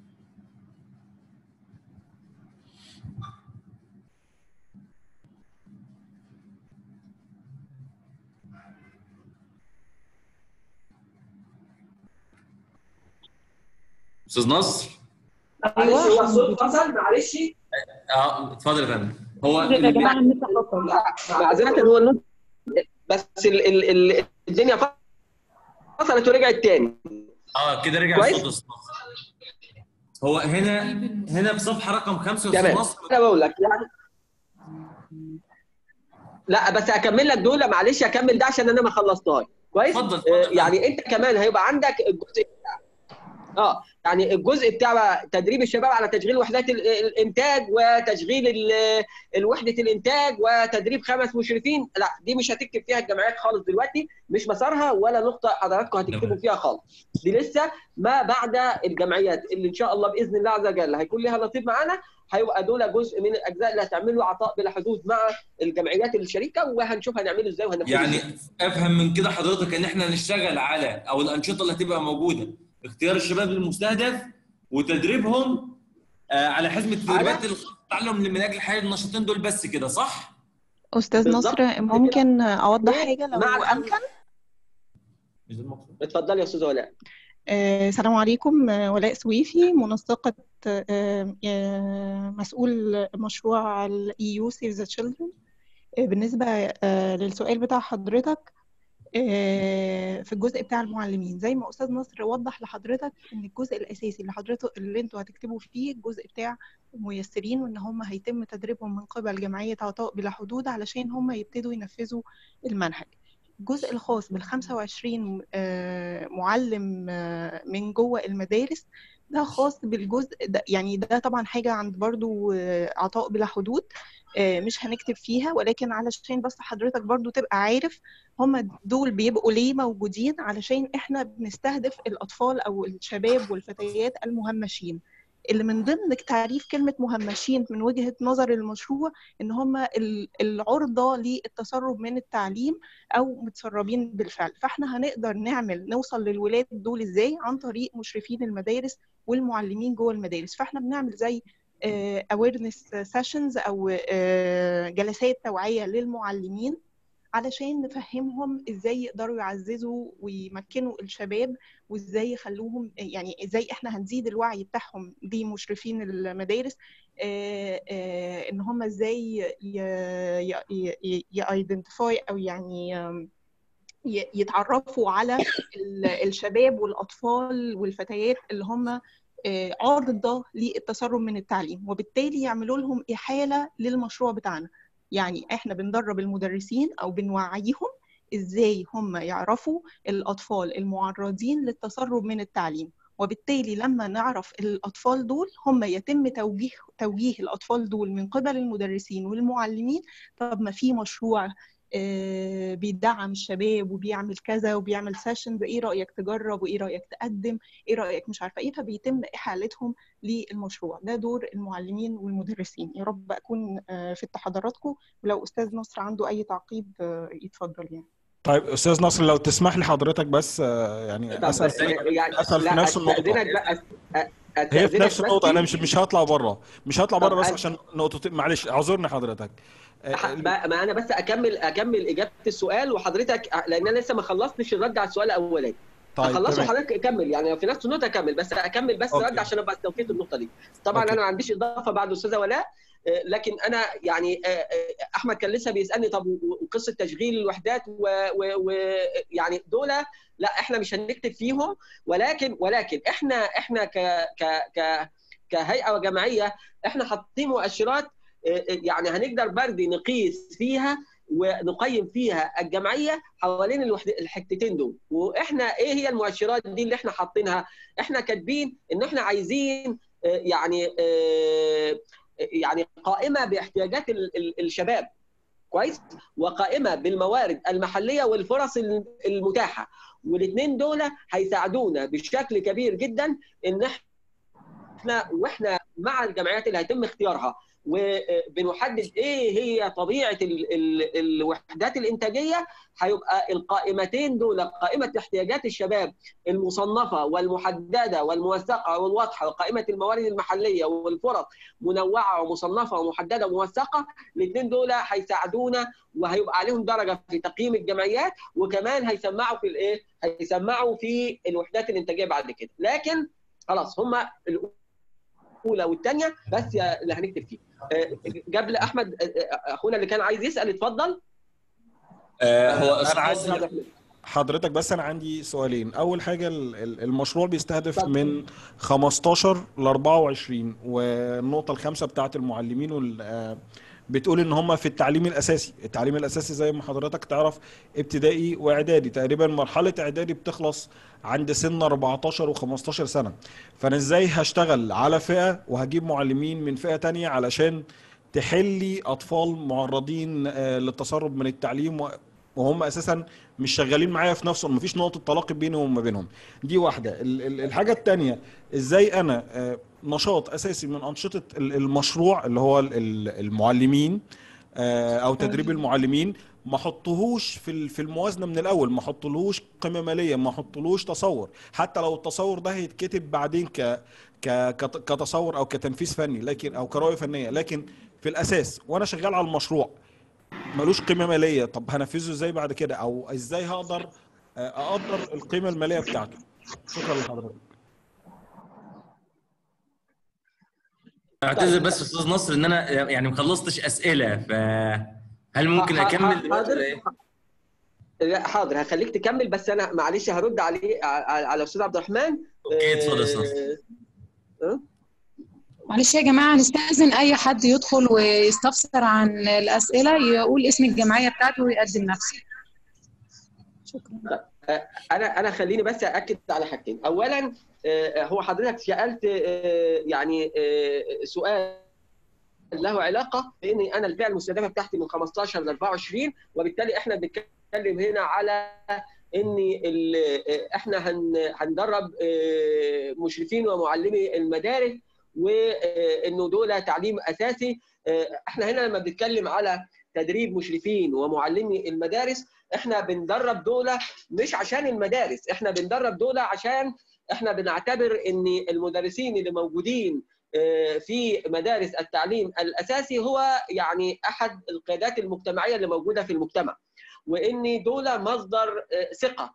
استاذ نصر معلش هو الصوت فصل معلش اه اتفضل يا فندم هو يا اللي جماعه بيحكي- النت فصل معذره هو النص بس ال ال ال الدنيا فصلت ورجعت تاني اه كده رجع كويس؟ الصوت يا أستاذ نصر. هو هنا هنا في صفحه رقم خمسه يا استاذ تمام نصر انا بقول لك يعني لا بس هكمل لك دول معلش هكمل ده عشان انا ما خلصتهاش كويس اتفضل، آه، اتفضل. يعني انت كمان هيبقى عندك الجزء بتاع اه يعني الجزء بتاع تدريب الشباب على تشغيل وحدات ال- الانتاج وتشغيل ال- الوحده الانتاج وتدريب خمس مشرفين لا دي مش هتكتب فيها الجمعيات خالص دلوقتي مش مسارها ولا نقطه حضراتكم هتكتبوا تمام. فيها خالص دي لسه ما بعد الجمعيات اللي ان شاء الله باذن الله عز وجل هيكون لها نصيب معانا هيبقى دول جزء من الاجزاء اللي هتعمل له عطاء بلا حدود مع الجمعيات الشريكه وهنشوف هنعمله ازاي وهنفذه يعني إزاي. افهم من كده حضرتك ان احنا نشتغل على او الانشطه اللي هتبقى موجوده اختيار الشباب المستهدف وتدريبهم آه على حزمه التدريبات التعلم من اجل حياه النشاطين دول بس كده صح؟ أستاذ بالظبط نصر كده. ممكن أوضح ليه؟ حاجة لو مع الأمن. أمكن مش ده المقصود اتفضلي يا استاذ ولاء آه، السلام عليكم آه، ولاء سويفي منسقة آه، آه، مسؤول مشروع ال EU Save the Children آه، بالنسبة آه، للسؤال بتاع حضرتك آه، في الجزء بتاع المعلمين زي ما استاذ نصر وضح لحضرتك ان الجزء الاساسي اللي حضرتك اللي انتوا هتكتبوا فيه الجزء بتاع الميسرين وان هم هيتم تدريبهم من قبل جمعيه عطاء بلا حدود علشان هم يبتدوا ينفذوا المنهج الجزء الخاص بال 25 آه، معلم آه، من جوه المدارس ده خاص بالجزء ده يعني ده طبعا حاجه عند برضو آه، عطاء بلا حدود آه، مش هنكتب فيها ولكن علشان بس حضرتك برضو تبقى عارف هم دول بيبقوا ليه موجودين علشان احنا بنستهدف الاطفال او الشباب والفتيات المهمشين اللي من ضمن تعريف كلمة مهمشين من وجهة نظر المشروع إن هم ال- العرضة للتسرب من التعليم أو متسربين بالفعل فإحنا هنقدر نعمل نوصل للولاد دول إزاي عن طريق مشرفين المدارس والمعلمين جوه المدارس فإحنا بنعمل زي آه، awareness sessions أو آه، جلسات توعية للمعلمين علشان نفهمهم ازاي يقدروا يعززوا ويمكنوا الشباب وازاي يخلوهم يعني ازاي احنا هنزيد الوعي بتاعهم لمشرفين المدارس آه، آه، ان هم ازاي يايدنتيفاي او يعني آم، ي- يتعرفوا على ال- الشباب والاطفال والفتيات اللي هم آه، عرضة للتسرب من التعليم وبالتالي يعملوا لهم إحالة للمشروع بتاعنا يعني احنا بندرب المدرسين او بنوعيهم ازاي هم يعرفوا الاطفال المعرضين للتسرب من التعليم وبالتالي لما نعرف الاطفال دول هم يتم توجيه توجيه الاطفال دول من قبل المدرسين والمعلمين طب ما في مشروع آه، بيدعم الشباب وبيعمل كذا وبيعمل سيشنز ايه رايك تجرب وايه رايك تقدم ايه رايك مش عارفه ايه فبيتم احالتهم للمشروع ده دور المعلمين والمدرسين يا رب اكون آه، فدت حضراتكم ولو استاذ نصر عنده اي تعقيب آه، يتفضل يعني طيب استاذ نصر لو تسمح لي حضرتك بس آه، يعني طب اسال بس يعني اسال في لا نفس النقطه استاذنك بقى أ- هي في استاذنك نفس بس النقطه انا مش مش هطلع بره مش هطلع طب بره بس أنا- عشان نقطتين معلش اعذرني حضرتك آه، ح- ما ما انا بس اكمل اكمل اجابه السؤال وحضرتك لان انا لسه ما خلصتش الرد على السؤال الاولاني طيب هخلصه تمام وحضرتك كمل يعني في نفس النقطه اكمل بس اكمل بس أوكي. رد عشان ابقى استوفيت النقطه دي طبعا أوكي. انا ما عنديش اضافه بعد الاستاذه ولاء آه، لكن انا يعني آه، آه، احمد كان لسه بيسالني طب و- وقصه تشغيل الوحدات ويعني دول لا احنا مش هنكتب فيهم ولكن ولكن احنا احنا ك ك ك كهيئه وجمعيه احنا حاطين مؤشرات آه، آه، يعني هنقدر برضه نقيس فيها ونقيم فيها الجمعيه حوالين الوحد... الحتتين دول واحنا ايه هي المؤشرات دي اللي احنا حاطينها احنا كاتبين ان احنا عايزين آه، يعني آه، يعني قائمه باحتياجات ال- ال- الشباب كويس وقائمه بالموارد المحليه والفرص ال- المتاحه والاثنين دول هيساعدونا بشكل كبير جدا ان احنا واحنا مع الجمعيات اللي هيتم اختيارها وبنحدد ايه هي طبيعه ال ال الوحدات الانتاجيه هيبقى القائمتين دول قائمه احتياجات الشباب المصنفه والمحدده والموثقه والواضحه وقائمه الموارد المحليه والفرص منوعه ومصنفه ومحدده وموثقه الاثنين دول هيساعدونا وهيبقى عليهم درجه في تقييم الجمعيات وكمان هيسمعوا في الايه؟ هيسمعوا في الوحدات الانتاجيه بعد كده لكن خلاص هم الاولى والثانيه بس يا- اللي هنكتب فيه آه، قبل احمد آه، آه، اخونا اللي كان عايز يسال اتفضل آه، هو انا أستاذ عايز نصر- حضرتك بس انا عندي سؤالين اول حاجه ال- ال- المشروع بيستهدف اتفضل. من 15 ل 24 والنقطه الخامسه بتاعت المعلمين وال- آه، بتقول ان هم في التعليم الاساسي التعليم الاساسي زي ما حضرتك تعرف ابتدائي واعدادي تقريبا مرحله اعدادي بتخلص عند سن 14 و15 سنه فانا ازاي هشتغل على فئه وهجيب معلمين من فئه تانية علشان تحلي اطفال معرضين آه، للتسرب من التعليم و- وهم اساسا مش شغالين معايا في نفسهم مفيش نقطه تلاقي بيني وما بينهم دي واحده ال- ال- الحاجه الثانيه ازاي انا آه، نشاط اساسي من انشطه ال- المشروع اللي هو ال- ال- المعلمين آه، او تدريب المعلمين ما احطهوش في ال- في الموازنه من الاول ما احطلهوش قيمه ماليه ما احطلهوش تصور حتى لو التصور ده هيتكتب بعدين ك ك كت- كتصور او كتنفيذ فني لكن او كرؤيه فنيه لكن في الاساس وانا شغال على المشروع ملوش قيمه ماليه طب هنفذه ازاي بعد كده او ازاي هقدر آه، اقدر القيمه الماليه بتاعته شكرا لحضرتك اعتذر بس استاذ نصر ان انا يعني ما خلصتش اسئله فهل ممكن ح- ح- اكمل دلوقتي حاضر. ولا ايه؟ لا حاضر هخليك تكمل بس انا معلش هرد عليه على على الاستاذ عبد الرحمن اوكي اتفضل يا استاذ آه، معلش يا جماعة نستأذن أي حد يدخل ويستفسر عن الأسئلة يقول اسم الجمعية بتاعته ويقدم نفسه شكرا آه، انا انا خليني بس اكد على حاجتين اولا آه، هو حضرتك سالت آه، يعني آه، سؤال له علاقه بان انا الفئه المستهدفه بتاعتي من 15 ل 24 وبالتالي احنا بنتكلم هنا على ان ال- احنا هن- هندرب آه، مشرفين ومعلمي المدارس وانه دول تعليم اساسي آه، احنا هنا لما بنتكلم على تدريب مشرفين ومعلمي المدارس احنا بندرب دول مش عشان المدارس احنا بندرب دول عشان احنا بنعتبر ان المدرسين اللي موجودين آه، في مدارس التعليم الاساسي هو يعني احد القيادات المجتمعيه اللي موجوده في المجتمع وان دول مصدر آه، ثقه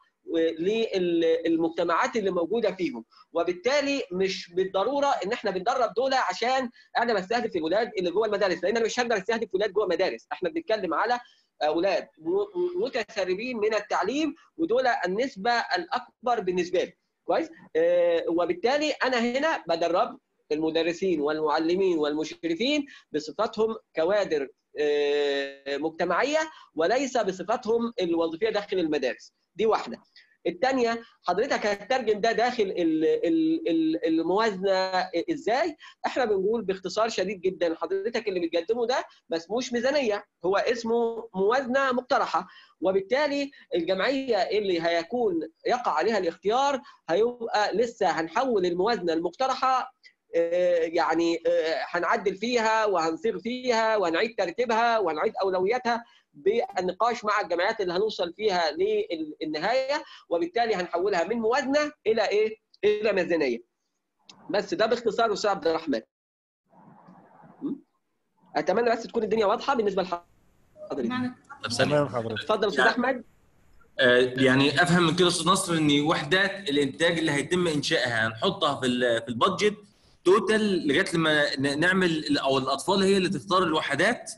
للمجتمعات اللي موجوده فيهم وبالتالي مش بالضروره ان احنا بندرب دول عشان انا بستهدف الولاد اللي جوه المدارس لان انا مش هقدر استهدف ولاد جوه مدارس احنا بنتكلم على اولاد م- متسربين من التعليم ودول النسبه الاكبر بالنسبه لي كويس آه، وبالتالي انا هنا بدرب المدرسين والمعلمين والمشرفين بصفتهم كوادر آه، مجتمعيه وليس بصفتهم الوظيفيه داخل المدارس دي واحده الثانيه حضرتك هتترجم ده داخل ال- ال- ال- الموازنه ازاي احنا بنقول باختصار شديد جدا حضرتك اللي بتقدمه ده ما اسموش ميزانيه هو اسمه موازنه مقترحه وبالتالي الجمعيه اللي هيكون يقع عليها الاختيار هيبقى لسه هنحول الموازنه المقترحه آه، يعني آه، هنعدل فيها وهنصيغ فيها وهنعيد ترتيبها وهنعيد اولوياتها بالنقاش مع الجمعيات اللي هنوصل فيها للنهايه وبالتالي هنحولها من موازنه الى ايه؟ الى ميزانيه. بس ده باختصار استاذ عبد الرحمن. م? اتمنى بس تكون الدنيا واضحه بالنسبه لحضرتك. معنى طب ثانية تمام حضرتك اتفضل استاذ احمد. آه، يعني افهم من كده استاذ نصر ان وحدات الانتاج اللي هيتم انشائها هنحطها في ال- في البادجت توتال لغايه لما ن- نعمل او الاطفال هي اللي تختار الوحدات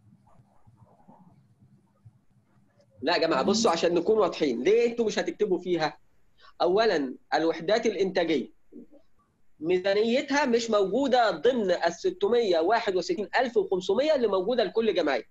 لا يا جماعه بصوا عشان نكون واضحين ليه انتوا مش هتكتبوا فيها اولا الوحدات الانتاجيه ميزانيتها مش موجوده ضمن ال 661500 اللي موجوده لكل جمعيه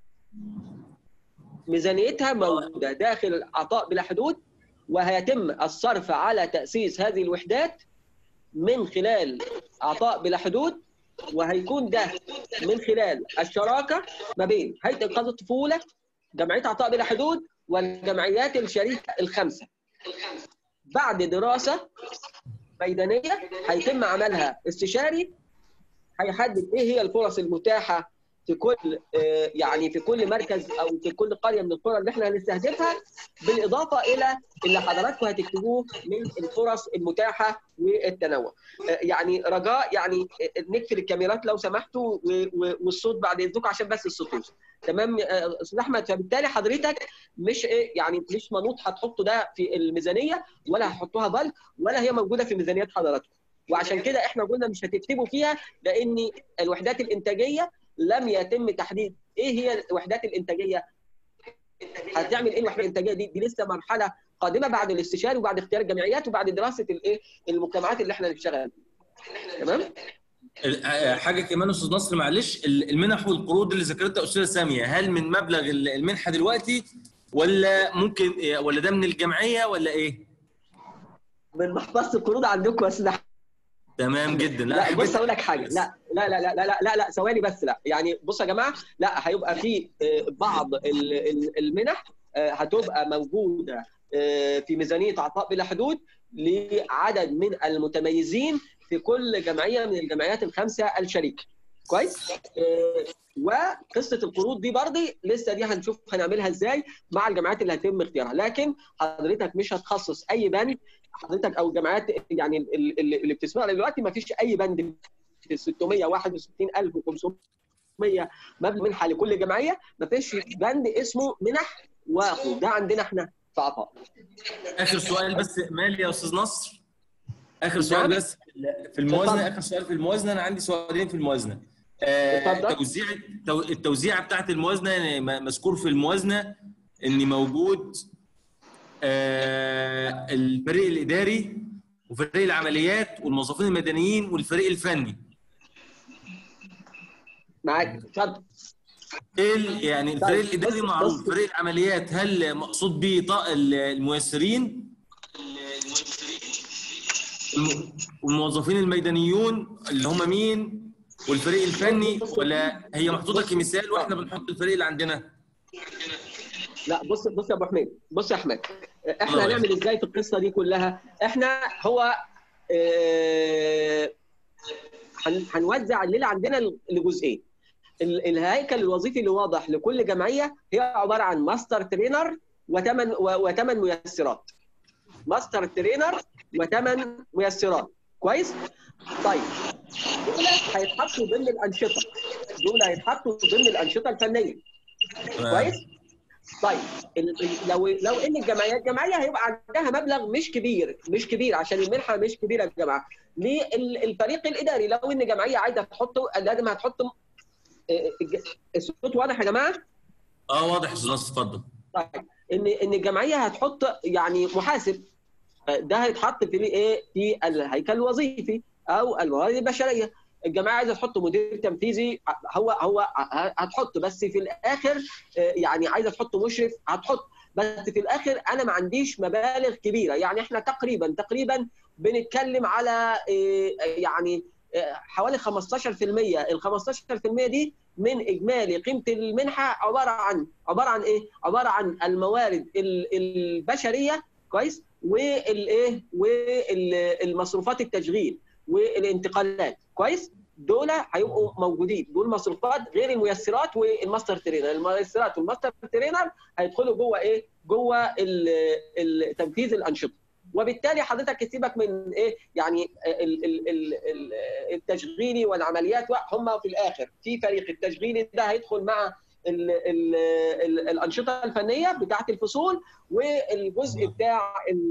ميزانيتها موجوده داخل العطاء بلا حدود وهيتم الصرف على تاسيس هذه الوحدات من خلال عطاء بلا حدود وهيكون ده من خلال الشراكه ما بين هيئه انقاذ الطفوله جمعيه عطاء بلا حدود والجمعيات الشريكه الخمسه. بعد دراسه ميدانيه هيتم عملها استشاري هيحدد ايه هي الفرص المتاحه في كل آه، يعني في كل مركز او في كل قريه من القرى اللي احنا هنستهدفها بالاضافه الى اللي حضراتكم هتكتبوه من الفرص المتاحه والتنوع. آه، يعني رجاء يعني آه، نقفل الكاميرات لو سمحتوا و- و- والصوت بعد اذنكم عشان بس الصوت يوصل. تمام آه، استاذ احمد فبالتالي حضرتك مش ايه يعني مش منوط هتحطوا ده في الميزانيه ولا هتحطوها بل ولا هي موجوده في ميزانيات حضراتكم. وعشان كده احنا قلنا مش هتكتبوا فيها لان الوحدات الانتاجيه لم يتم تحديد ايه هي الوحدات الانتاجيه هتعمل ايه الوحده الانتاجيه دي دي لسه مرحله قادمه بعد الاستشاري وبعد اختيار الجمعيات وبعد دراسه الايه المجتمعات اللي احنا نشتغل فيها. تمام ال- آه، حاجه كمان استاذ نصر معلش ال- المنح والقروض اللي ذكرتها استاذه ساميه هل من مبلغ ال- المنحه دلوقتي ولا ممكن إيه، ولا ده من الجمعيه ولا ايه؟ من محفظه القروض عندكم يا استاذ تمام جدا لا, لا حبيت- بص اقول لك حاجه لا لا لا لا لا لا, لا, لا ثواني بس لا يعني بصوا يا جماعه لا هيبقى في آه، بعض ال- ال- المنح آه، هتبقى موجوده آه، في ميزانيه عطاء بلا حدود لعدد من المتميزين في كل جمعيه من الجمعيات الخمسه الشريكه كويس آه، وقصه القروض دي برضه لسه دي هنشوف هنعملها ازاي مع الجمعيات اللي هيتم اختيارها لكن حضرتك مش هتخصص اي بند حضرتك او الجمعيات يعني ال- ال- اللي اللي بتسمعنا دلوقتي ما فيش اي بند في 661500 مبلغ منحه لكل جمعيه ما فيش بند اسمه منح وقروض ده عندنا احنا في عطاء اخر سؤال بس مالي يا استاذ نصر اخر سؤال بس في الموازنه اخر سؤال في الموازنه انا عندي سؤالين في الموازنه آه، اتفضل. توزيع التو- التوزيعه بتاعت الموازنه يعني م- مذكور في الموازنه ان موجود آه، الفريق الاداري وفريق العمليات والموظفين المدنيين والفريق الفني معاك اتفضل ايه ال- يعني الفريق الاداري معروف فريق العمليات هل مقصود به طا- ال- الميسرين الم- والموظفين الميدانيون اللي هم مين والفريق الفني ولا هي محطوطه كمثال واحنا بنحط الفريق اللي عندنا لا بص بص يا ابو حميد بص يا احمد احنا الله هنعمل ازاي في القصه دي كلها احنا هو آه، هن- هنوزع الليله عندنا لجزئين ال- الهيكل الوظيفي اللي واضح لكل جمعيه هي عباره عن ماستر ترينر وثمان وثمان ميسرات ماستر ترينر وثمان ميسرات كويس طيب دول هيتحطوا ضمن الانشطه دول هيتحطوا ضمن الانشطه الفنيه كويس طيب ال- ال- لو لو ان الجمعيات جمعيه هيبقى عندها مبلغ مش كبير مش كبير عشان المنحه مش كبيره يا جماعه للفريق الاداري لو ان جمعيه عايزه تحطه لازم هتحط آه، الج- الصوت واضح يا جماعه اه واضح يا استاذ نصر اتفضل طيب ان ان الجمعيه هتحط يعني محاسب ده هيتحط في ايه في الهيكل الوظيفي او الموارد البشريه الجماعه عايزه تحط مدير تنفيذي هو هو هتحط بس في الاخر آه، يعني عايزه تحط مشرف هتحط بس في الاخر انا ما عنديش مبالغ كبيره يعني احنا تقريبا تقريبا بنتكلم على آه، يعني آه، حوالي 15% ال 15% دي من اجمالي قيمه المنحه عباره عن عباره عن ايه؟ عباره عن الموارد ال- البشريه كويس والايه والمصروفات التشغيل والانتقالات كويس دول هيبقوا موجودين دول مصروفات غير الميسرات والماستر ترينر الميسرات والماستر ترينر هيدخلوا جوه ايه جوه ال- ال- تنفيذ الانشطه وبالتالي حضرتك تسيبك من ايه يعني ال- ال- ال- ال- التشغيلي والعمليات هم في الاخر في فريق التشغيلي ده هيدخل مع ال ال ال الانشطه الفنيه بتاعه الفصول والجزء بتاع ال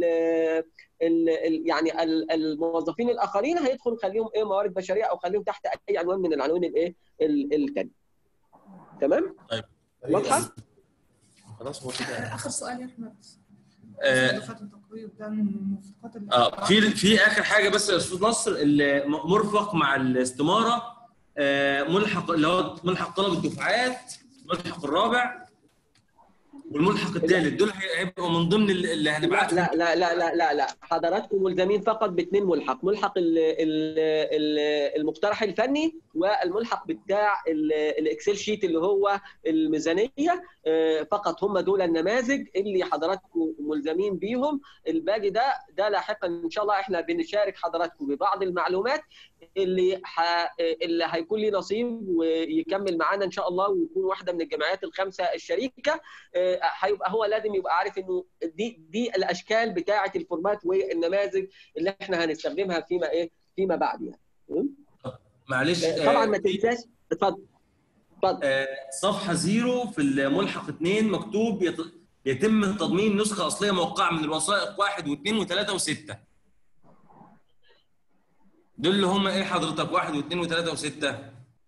ال ال يعني ال- الموظفين الاخرين هيدخل خليهم ايه موارد بشريه او خليهم تحت اي عنوان من العناوين الايه ال- التانية تمام طيب واضحه خلاص هو كده اخر سؤال يا احمد آه، دفعه التقرير ده من الموافقات اللي اه في في اخر حاجه بس يا استاذ نصر اللي م- مرفق مع الاستماره آه، ملحق اللي هو ملحق طلب الدفعات الملحق الرابع والملحق الثالث دول هي- هيبقوا من ضمن ال- اللي لا هنبعتهم لا لا لا لا لا لا حضراتكم ملزمين فقط باثنين ملحق ملحق ال ال ال المقترح الفني والملحق بتاع ال- الاكسل شيت اللي هو الميزانيه آه، فقط هم دول النماذج اللي حضراتكم ملزمين بيهم الباقي ده ده لاحقا ان شاء الله احنا بنشارك حضراتكم ببعض المعلومات اللي ح... اللي هيكون ليه نصيب ويكمل معانا ان شاء الله ويكون واحده من الجمعيات الخمسه الشريكه آه، هيبقى هو لازم يبقى عارف انه دي دي الاشكال بتاعه الفورمات والنماذج اللي احنا هنستخدمها فيما ايه فيما بعد يعني م? معلش آه، طبعا ما آه، تنساش اتفضل اتفضل آه، صفحه زيرو في الملحق اثنين مكتوب يت- يتم تضمين نسخه اصليه موقعه من الوثائق واحد واثنين وثلاثه وسته دول اللي هم ايه حضرتك واحد واثنين وثلاثه وسته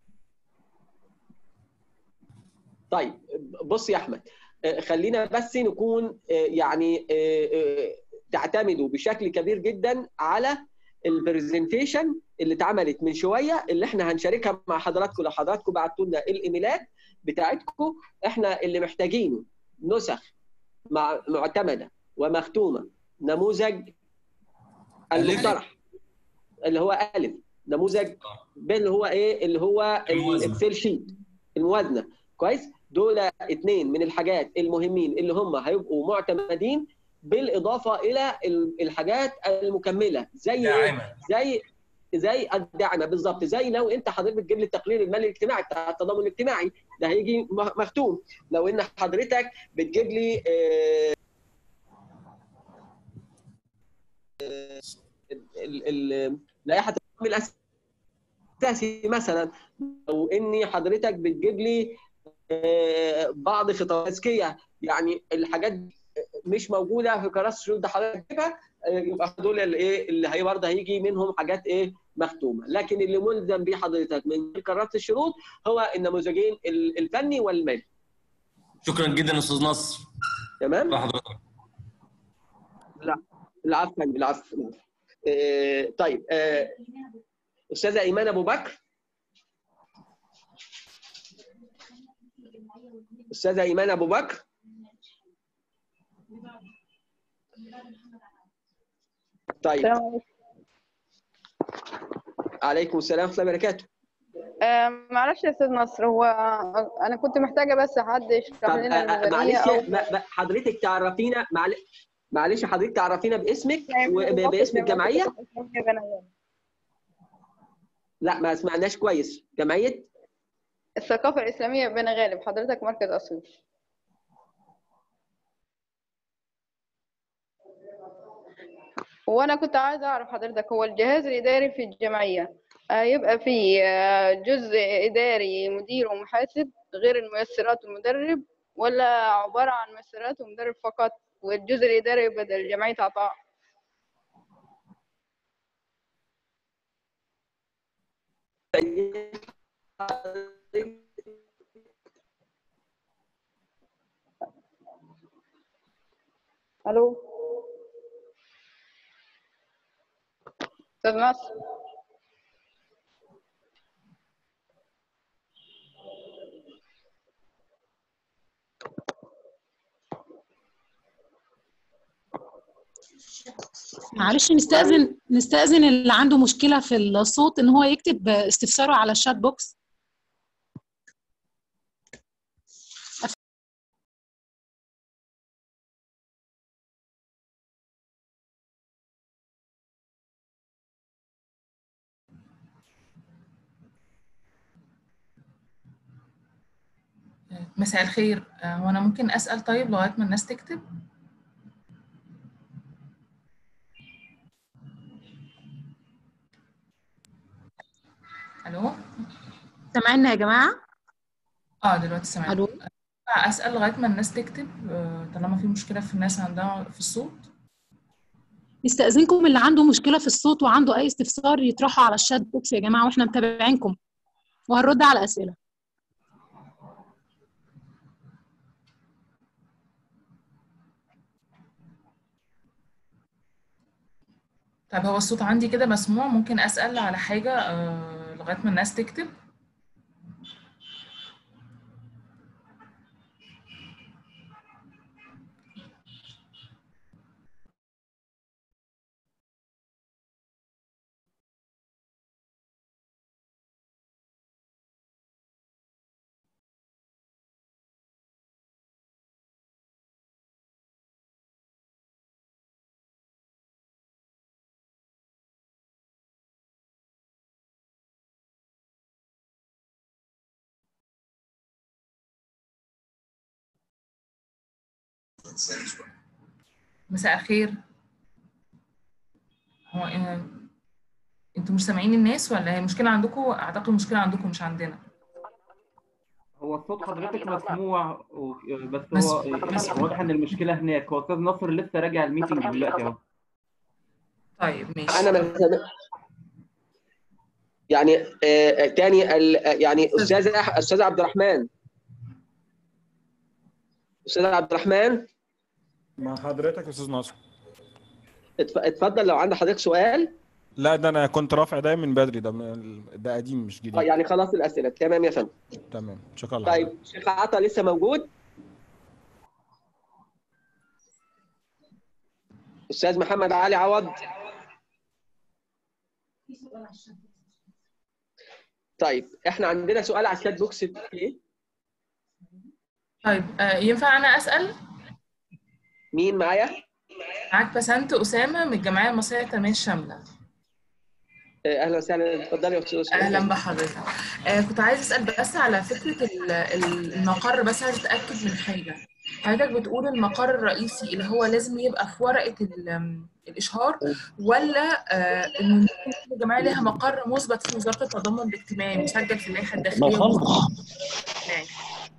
طيب بص يا احمد آه، خلينا بس نكون آه، يعني آه، آه، تعتمدوا بشكل كبير جدا على البرزنتيشن اللي اتعملت من شويه اللي احنا هنشاركها مع حضراتكم لو حضراتكم بعتوا لنا الايميلات بتاعتكم احنا اللي محتاجينه نسخ مع معتمده ومختومه نموذج المقترح اللي هو الف نموذج ب اللي هو ايه اللي هو الموازنة. الاكسل شيت الموازنه كويس دول اثنين من الحاجات المهمين اللي هم هيبقوا معتمدين بالاضافه الى ال- الحاجات المكمله زي ايه داعمه زي زي الدعمه بالظبط زي لو انت حضرتك بتجيب لي التقرير المالي الاجتماعي بتاع التضامن الاجتماعي ده هيجي م- مختوم لو ان حضرتك بتجيب لي آه، ال- ال- لائحه التضامن الاساسي مثلا او اني حضرتك بتجيب لي آه، بعض خطوات تزكيه يعني الحاجات دي مش موجوده في كراسه الشروط ده حضرتك تجيبها آه، يبقى دول الايه اللي هي برضه هيجي منهم حاجات ايه مختومه لكن اللي ملزم بيه حضرتك من كراسه الشروط هو النموذجين ال- الفني والمالي شكرا جدا يا استاذ نصر تمام لحضرتك لا العفو يا فندم، العفو العفو. آه، طيب آه، استاذه ايمان ابو بكر استاذه ايمان ابو بكر طيب عليكم السلام ورحمه الله وبركاته آه، معلش يا استاذ نصر هو انا كنت محتاجه بس حد يشرح طب لنا آه، آه، الميزانيه معلش او ما- ما- حضرتك تعرفينا معلش معلش حضرتك تعرفينا باسمك وباسم الجمعيه لا ما سمعناش كويس جمعيه الثقافه الاسلاميه بن غالب حضرتك مركز اسيوط وانا كنت عايزه اعرف حضرتك هو الجهاز الاداري في الجمعيه آه، يبقى فيه آه، جزء اداري مدير ومحاسب غير الميسرات والمدرب ولا عباره عن ميسرات ومدرب فقط والجزء الاداري يبقى ده جمعيه عطاء الو استاذ نصر معلش نستأذن نستأذن اللي عنده مشكلة في الصوت إن هو يكتب استفساره على الشات بوكس مساء الخير آه، هو انا ممكن اسال طيب لغايه ما الناس تكتب الو سامعيننا يا جماعة؟ اه دلوقتي سامعين الو اسال لغايه ما الناس تكتب آه، طالما في مشكله في الناس عندها في الصوت نستأذنكم اللي عنده مشكلة في الصوت وعنده أي استفسار يطرحه على الشات بوكس يا جماعة وإحنا متابعينكم وهنرد على أسئلة طيب هو الصوت عندي كده مسموع ممكن اسال على حاجه آه، لغايه ما الناس تكتب مساء الخير هو آه، انتوا مش سامعين الناس ولا هي المشكله عندكم اعتقد المشكله عندكم مش عندنا هو صوت حضرتك مسموع و- بس هو مسموع. واضح ان المشكله هناك هو استاذ ناصر لسه راجع الميتنج دلوقتي اهو طيب ماشي انا مثلا يعني آه، تاني ال- يعني استاذ أح- استاذ عبد الرحمن استاذ عبد الرحمن مع حضرتك يا استاذ ناصر اتف- اتفضل لو عند حضرتك سؤال لا ده انا كنت رافع ده من بدري ده من ده قديم مش آه، جديد يعني خلاص الاسئله تمام يا فندم تمام شكرا لحضرتك طيب شيخ عطا لسه موجود استاذ محمد علي عوض طيب احنا عندنا سؤال على الشات بوكس ايه طيب آه، ينفع انا اسال مين معايا معاك بسنت اسامه من الجمعيه المصريه للتنميه الشامله آه، اهلا وسهلا اتفضلي يا استاذ أسامة. اهلا بحضرتك آه كنت عايز اسال بس على فكره ال- ال- المقر بس عايز اتاكد من حاجه حضرتك بتقول المقر الرئيسي اللي هو لازم يبقى في ورقه ال- الاشهار ولا آه ان كل جمعيه لها مقر مثبت في وزاره التضامن الاجتماعي مسجل في اللائحه الداخليه ماشي.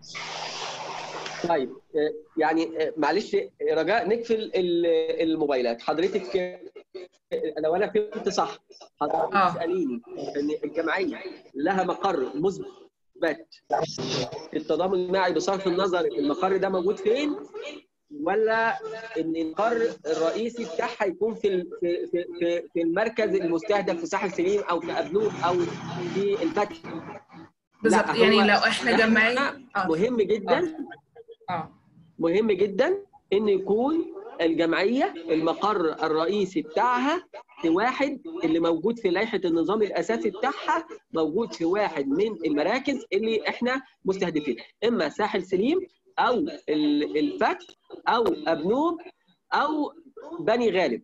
طيب آه، يعني آه، معلش آه، رجاء نقفل ال- الموبايلات حضرتك آه، لو انا فهمت صح حضرتك تساليني ان الجمعيه لها مقر مثبت في التضامن الماعي بصرف النظر المقر ده موجود فين ولا ان المقر الرئيسي بتاعها يكون في ال- في في في, في المركز المستهدف في ساحل سليم او في ابلوب او في الفتح بالظبط لا، يعني هو لو احنا جمعيه مهم جدا اه مهم جدا ان يكون الجمعيه المقر الرئيسي بتاعها في واحد اللي موجود في لائحه النظام الاساسي بتاعها موجود في واحد من المراكز اللي احنا مستهدفينها اما ساحل سليم او ال- الفتح او ابنوب او بني غالب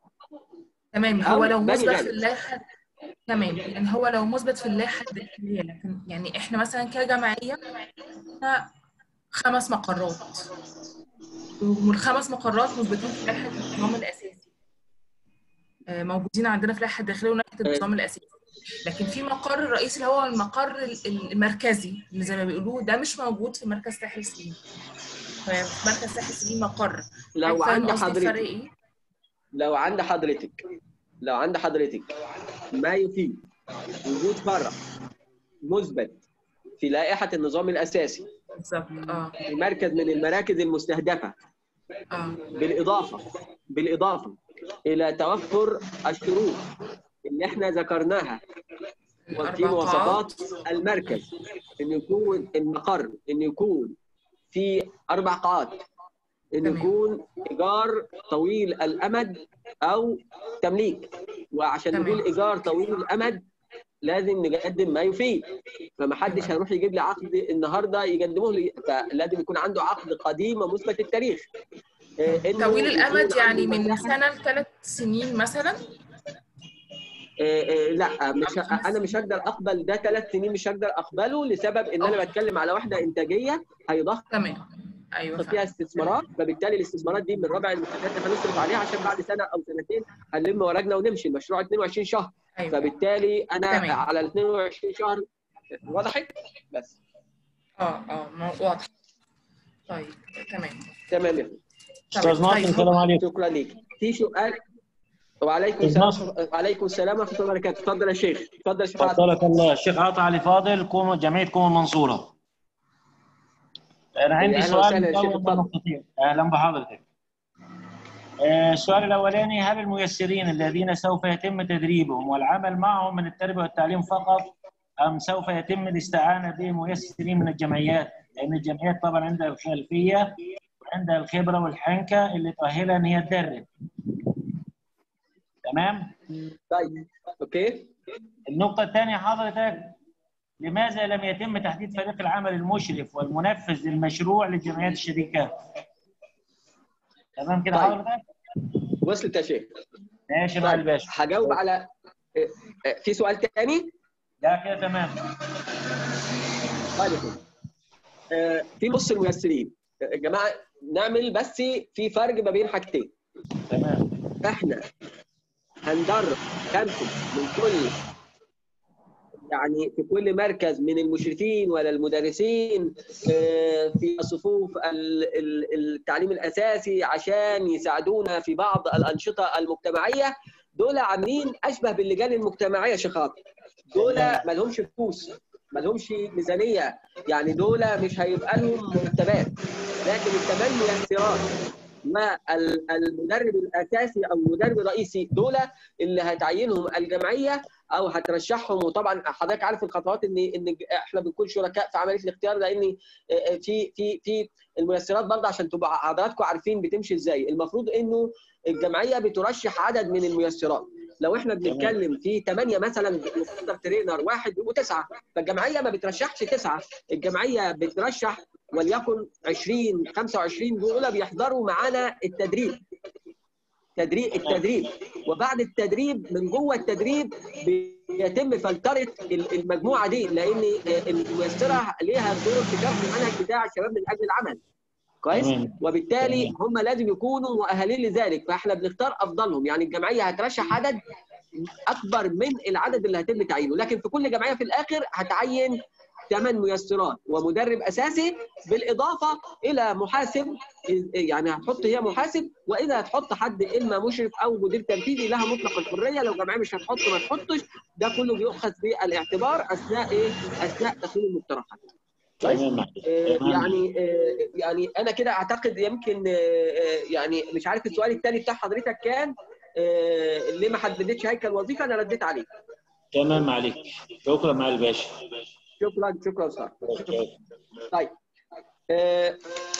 تمام أو هو لو بني مثبت غالب. في اللائحه تمام يعني هو لو مثبت في اللائحه الداخليه لكن يعني احنا مثلا كجمعيه إحنا خمس مقرات والخمس مقرات مثبتين في لائحه النظام الاساسي آه، موجودين عندنا في اللائحه الداخليه ولائحه النظام الاساسي لكن في مقر رئيسي اللي هو المقر ال- المركزي اللي زي ما بيقولوه ده مش موجود في مركز ساحل سليم في مركز ساحل سليم مقر لو فاهم عند قصدي الفرق حضرتك ايه؟ لو عند حضرتك لو عند حضرتك ما يفيد وجود فرع مثبت في لائحه النظام الاساسي بالظبط اه في مركز من المراكز المستهدفه اه بالاضافه بالاضافه الى توفر الشروط اللي احنا ذكرناها وفي الأربع مواصفات قاعات. المركز انه يكون المقر انه يكون في اربع قاعات انه يكون ايجار طويل الامد او تمليك وعشان تمام. نقول ايجار طويل الامد لازم نقدم ما يفيد فمحدش هيروح يجيب لي عقد النهارده يقدمه لي فلازم يكون عنده عقد قديم ومثبت التاريخ آه، إنه طويل يكون الامد يعني عنده من مساحة- سنه لثلاث سنين مثلا آه، آه، لا مش ه- انا مش هقدر اقبل ده ثلاث سنين مش هقدر اقبله لسبب ان انا بتكلم على واحده انتاجيه هيضخ تمام ايوه فيها استثمارات فبالتالي الاستثمارات دي من ربع المنتجات اللي هنصرف عليها عشان بعد سنه او سنتين هنلم ورقنا ونمشي المشروع 22 شهر أيوة. فبالتالي انا تمام. على ال 22 شهر وضحت بس اه اه مو- واضح طيب تمام تمام يا فندم. استاذ ناصر السلام عليكم شكرا لك في سؤال وعليكم أستاذ السلام وعليكم السلام ورحمه الله وبركاته تفضل يا شيخ تفضل يا شيخ عاطف. فضلك الله الشيخ عاطي علي فاضل كوم جمعيه كوم المنصوره انا عندي أهلا سؤال وسهلا يا شيخ، مكون من اتفضل. نقطتين اهلا بحضرتك آه، السؤال الاولاني هل الميسرين الذين سوف يتم تدريبهم والعمل معهم من التربيه والتعليم فقط ام سوف يتم الاستعانه بميسرين من الجمعيات؟ لان الجمعيات طبعا عندها الخلفيه وعندها الخبره والحنكه اللي تؤهلها ان هي تدرب. تمام؟ طيب اوكي النقطة الثانية حضرتك لماذا لم يتم تحديد فريق العمل المشرف والمنفذ للمشروع للجمعيات الشركات؟ تمام كده طيب. حضرتك؟ وصلت يا شيخ ماشي مع طيب الباشا هجاوب على آه، آه، في سؤال تاني لا كده تمام طيب يا فندم. آه، في نص الميسرين آه، يا جماعه نعمل بس في فرق ما بين حاجتين تمام احنا هندرب خمسه من كل يعني في كل مركز من المشرفين ولا المدرسين آه، في صفوف ال- ال- التعليم الاساسي عشان يساعدونا في بعض الانشطه المجتمعيه دول عاملين اشبه باللجان المجتمعيه يا شيخ عاطف. دول ما لهمش فلوس ما لهمش ميزانيه يعني دول مش هيبقى لهم مرتبات لكن الثمانيه انفراد والمدرب الاساسي او المدرب الرئيسي دول اللي هتعينهم الجمعيه او هترشحهم وطبعا حضرتك عارف الخطوات ان ان احنا بنكون شركاء في عمليه الاختيار لان في في في الميسرات برضه عشان تبقى حضراتكم عارفين بتمشي ازاي المفروض انه الجمعيه بترشح عدد من الميسرات لو احنا بنتكلم في ثمانيه مثلا مستر ترينر واحد يبقوا تسعه فالجمعيه ما بترشحش تسعه الجمعيه بترشح وليكن 20 25 دول بيحضروا معانا التدريب تدريب التدريب وبعد التدريب من جوه التدريب بيتم فلتره المجموعه دي لان الميسره ليها دور في شرح المنهج بتاع الشباب من اجل العمل كويس تمام. وبالتالي هم لازم يكونوا مؤهلين لذلك فاحنا بنختار افضلهم يعني الجمعيه هترشح عدد اكبر من العدد اللي هيتم تعيينه لكن في كل جمعيه في الاخر هتعين ثمان ميسرات ومدرب اساسي بالاضافه الى محاسب يعني هتحط هي محاسب واذا هتحط حد اما مشرف او مدير تنفيذي لها مطلق الحريه لو جمعيه مش هتحط ما تحطش ده كله بيؤخذ بالاعتبار اثناء ايه؟ اثناء تقييم المقترحات. كويس تمام آه، تمام. يعني آه، يعني انا كده اعتقد يمكن آه، آه، يعني مش عارف السؤال الثاني بتاع حضرتك كان آه، ليه ما حددتش هيكل وظيفه انا رديت عليه تمام عليك شكرا مع الباشا شكرا شكرا استاذ طيب آه،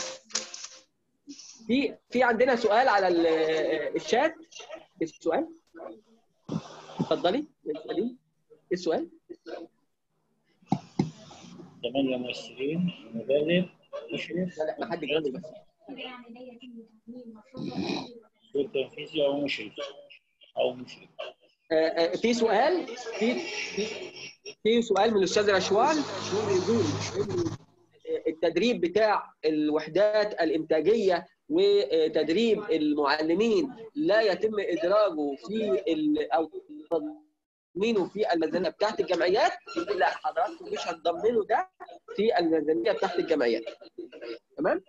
في في عندنا سؤال على ال- آه، الشات السؤال اتفضلي اسالي ايه السؤال ثمانية ممثلين مدرب مشرف لا لا ما حد يجاوب بس دور تنفيذي او مشرف او مشرف آه، آه، في سؤال في في في سؤال من الاستاذ رشوان بيقول إن التدريب بتاع الوحدات الانتاجيه وتدريب المعلمين لا يتم ادراجه في ال- او تضمينه في الميزانيه بتاعت الجمعيات لا حضراتكم مش هتضمنوا ده في الميزانيه بتاعت الجمعيات تمام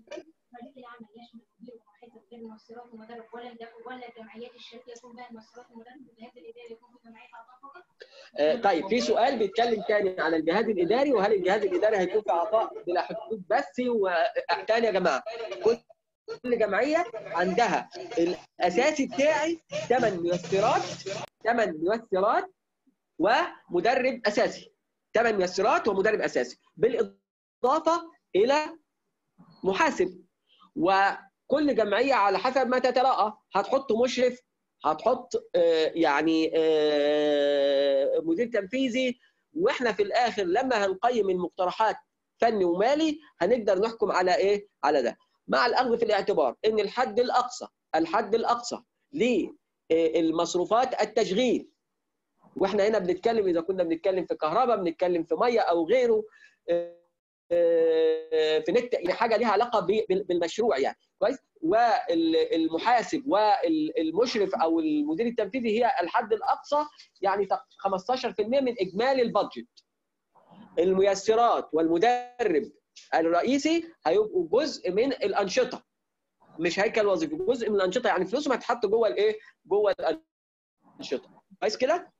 المؤثرات ومدرب ولا ولا الجمعيات الشركه يكون بها المؤثرات ومدرب والجهاز الاداري يكون في جمعيه عطاء فقط آه، طيب في سؤال بيتكلم تاني على الجهاز الاداري وهل الجهاز الاداري هيكون في عطاء بلا حدود بس وتاني يا جماعه كل جمعيه عندها الاساسي بتاعي ثمان ميسرات ثمان ميسرات ومدرب اساسي ثمان ميسرات ومدرب اساسي بالاضافه الى محاسب وكل جمعيه على حسب ما تتراءى هتحط مشرف هتحط آه، يعني آه، مدير تنفيذي واحنا في الاخر لما هنقيم المقترحات فني ومالي هنقدر نحكم على ايه؟ على ده. مع الاخذ في الاعتبار ان الحد الاقصى الحد الاقصى للمصروفات التشغيل واحنا هنا بنتكلم اذا كنا بنتكلم في كهرباء بنتكلم في ميه او غيره آه، آه، في نت يعني حاجه ليها علاقه ب- بال- بالمشروع يعني كويس والمحاسب والمشرف او المدير التنفيذي هي الحد الاقصى يعني تق- 15% من اجمالي البادجت الميسرات والمدرب الرئيسي هيبقوا جزء من الانشطه مش هيكل وظيفي جزء من الانشطه يعني فلوسهم هتتحط جوه الايه جوه الانشطه كويس كده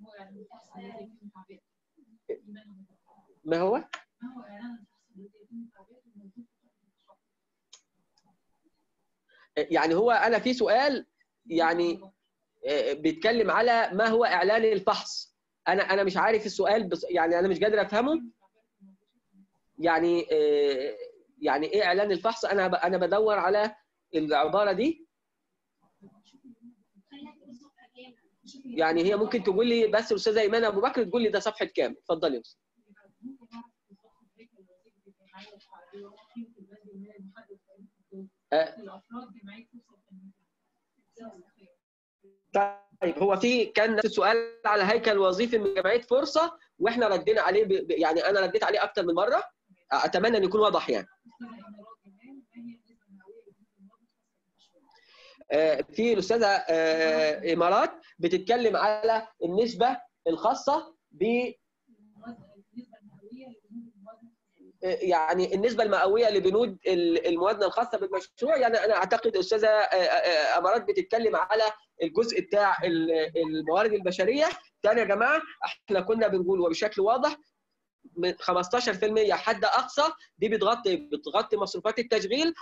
ما هو يعني هو انا في سؤال يعني آه، بيتكلم على ما هو اعلان الفحص انا انا مش عارف السؤال بس يعني انا مش قادر افهمه يعني آه، يعني ايه اعلان الفحص انا ب- انا بدور على العباره دي يعني هي ممكن تقول لي بس الاستاذه ايمان ابو بكر تقول لي ده صفحه كام اتفضلي يا أستاذ. آه، طيب هو في كان نفس السؤال على هيكل وظيفي من جمعيه فرصه واحنا ردينا عليه ب... ب- يعني انا رديت عليه اكتر من مره اتمنى ان يكون واضح يعني آه، في الاستاذه آه، امارات بتتكلم على النسبه الخاصه ب يعني النسبه المئويه لبنود ال- الموازنه الخاصه بالمشروع يعني انا اعتقد استاذه آه، آه، امارات بتتكلم على الجزء بتاع ال- الموارد البشريه تاني يا جماعه احنا كنا بنقول وبشكل واضح من 15% حد اقصى دي بتغطي بتغطي مصروفات التشغيل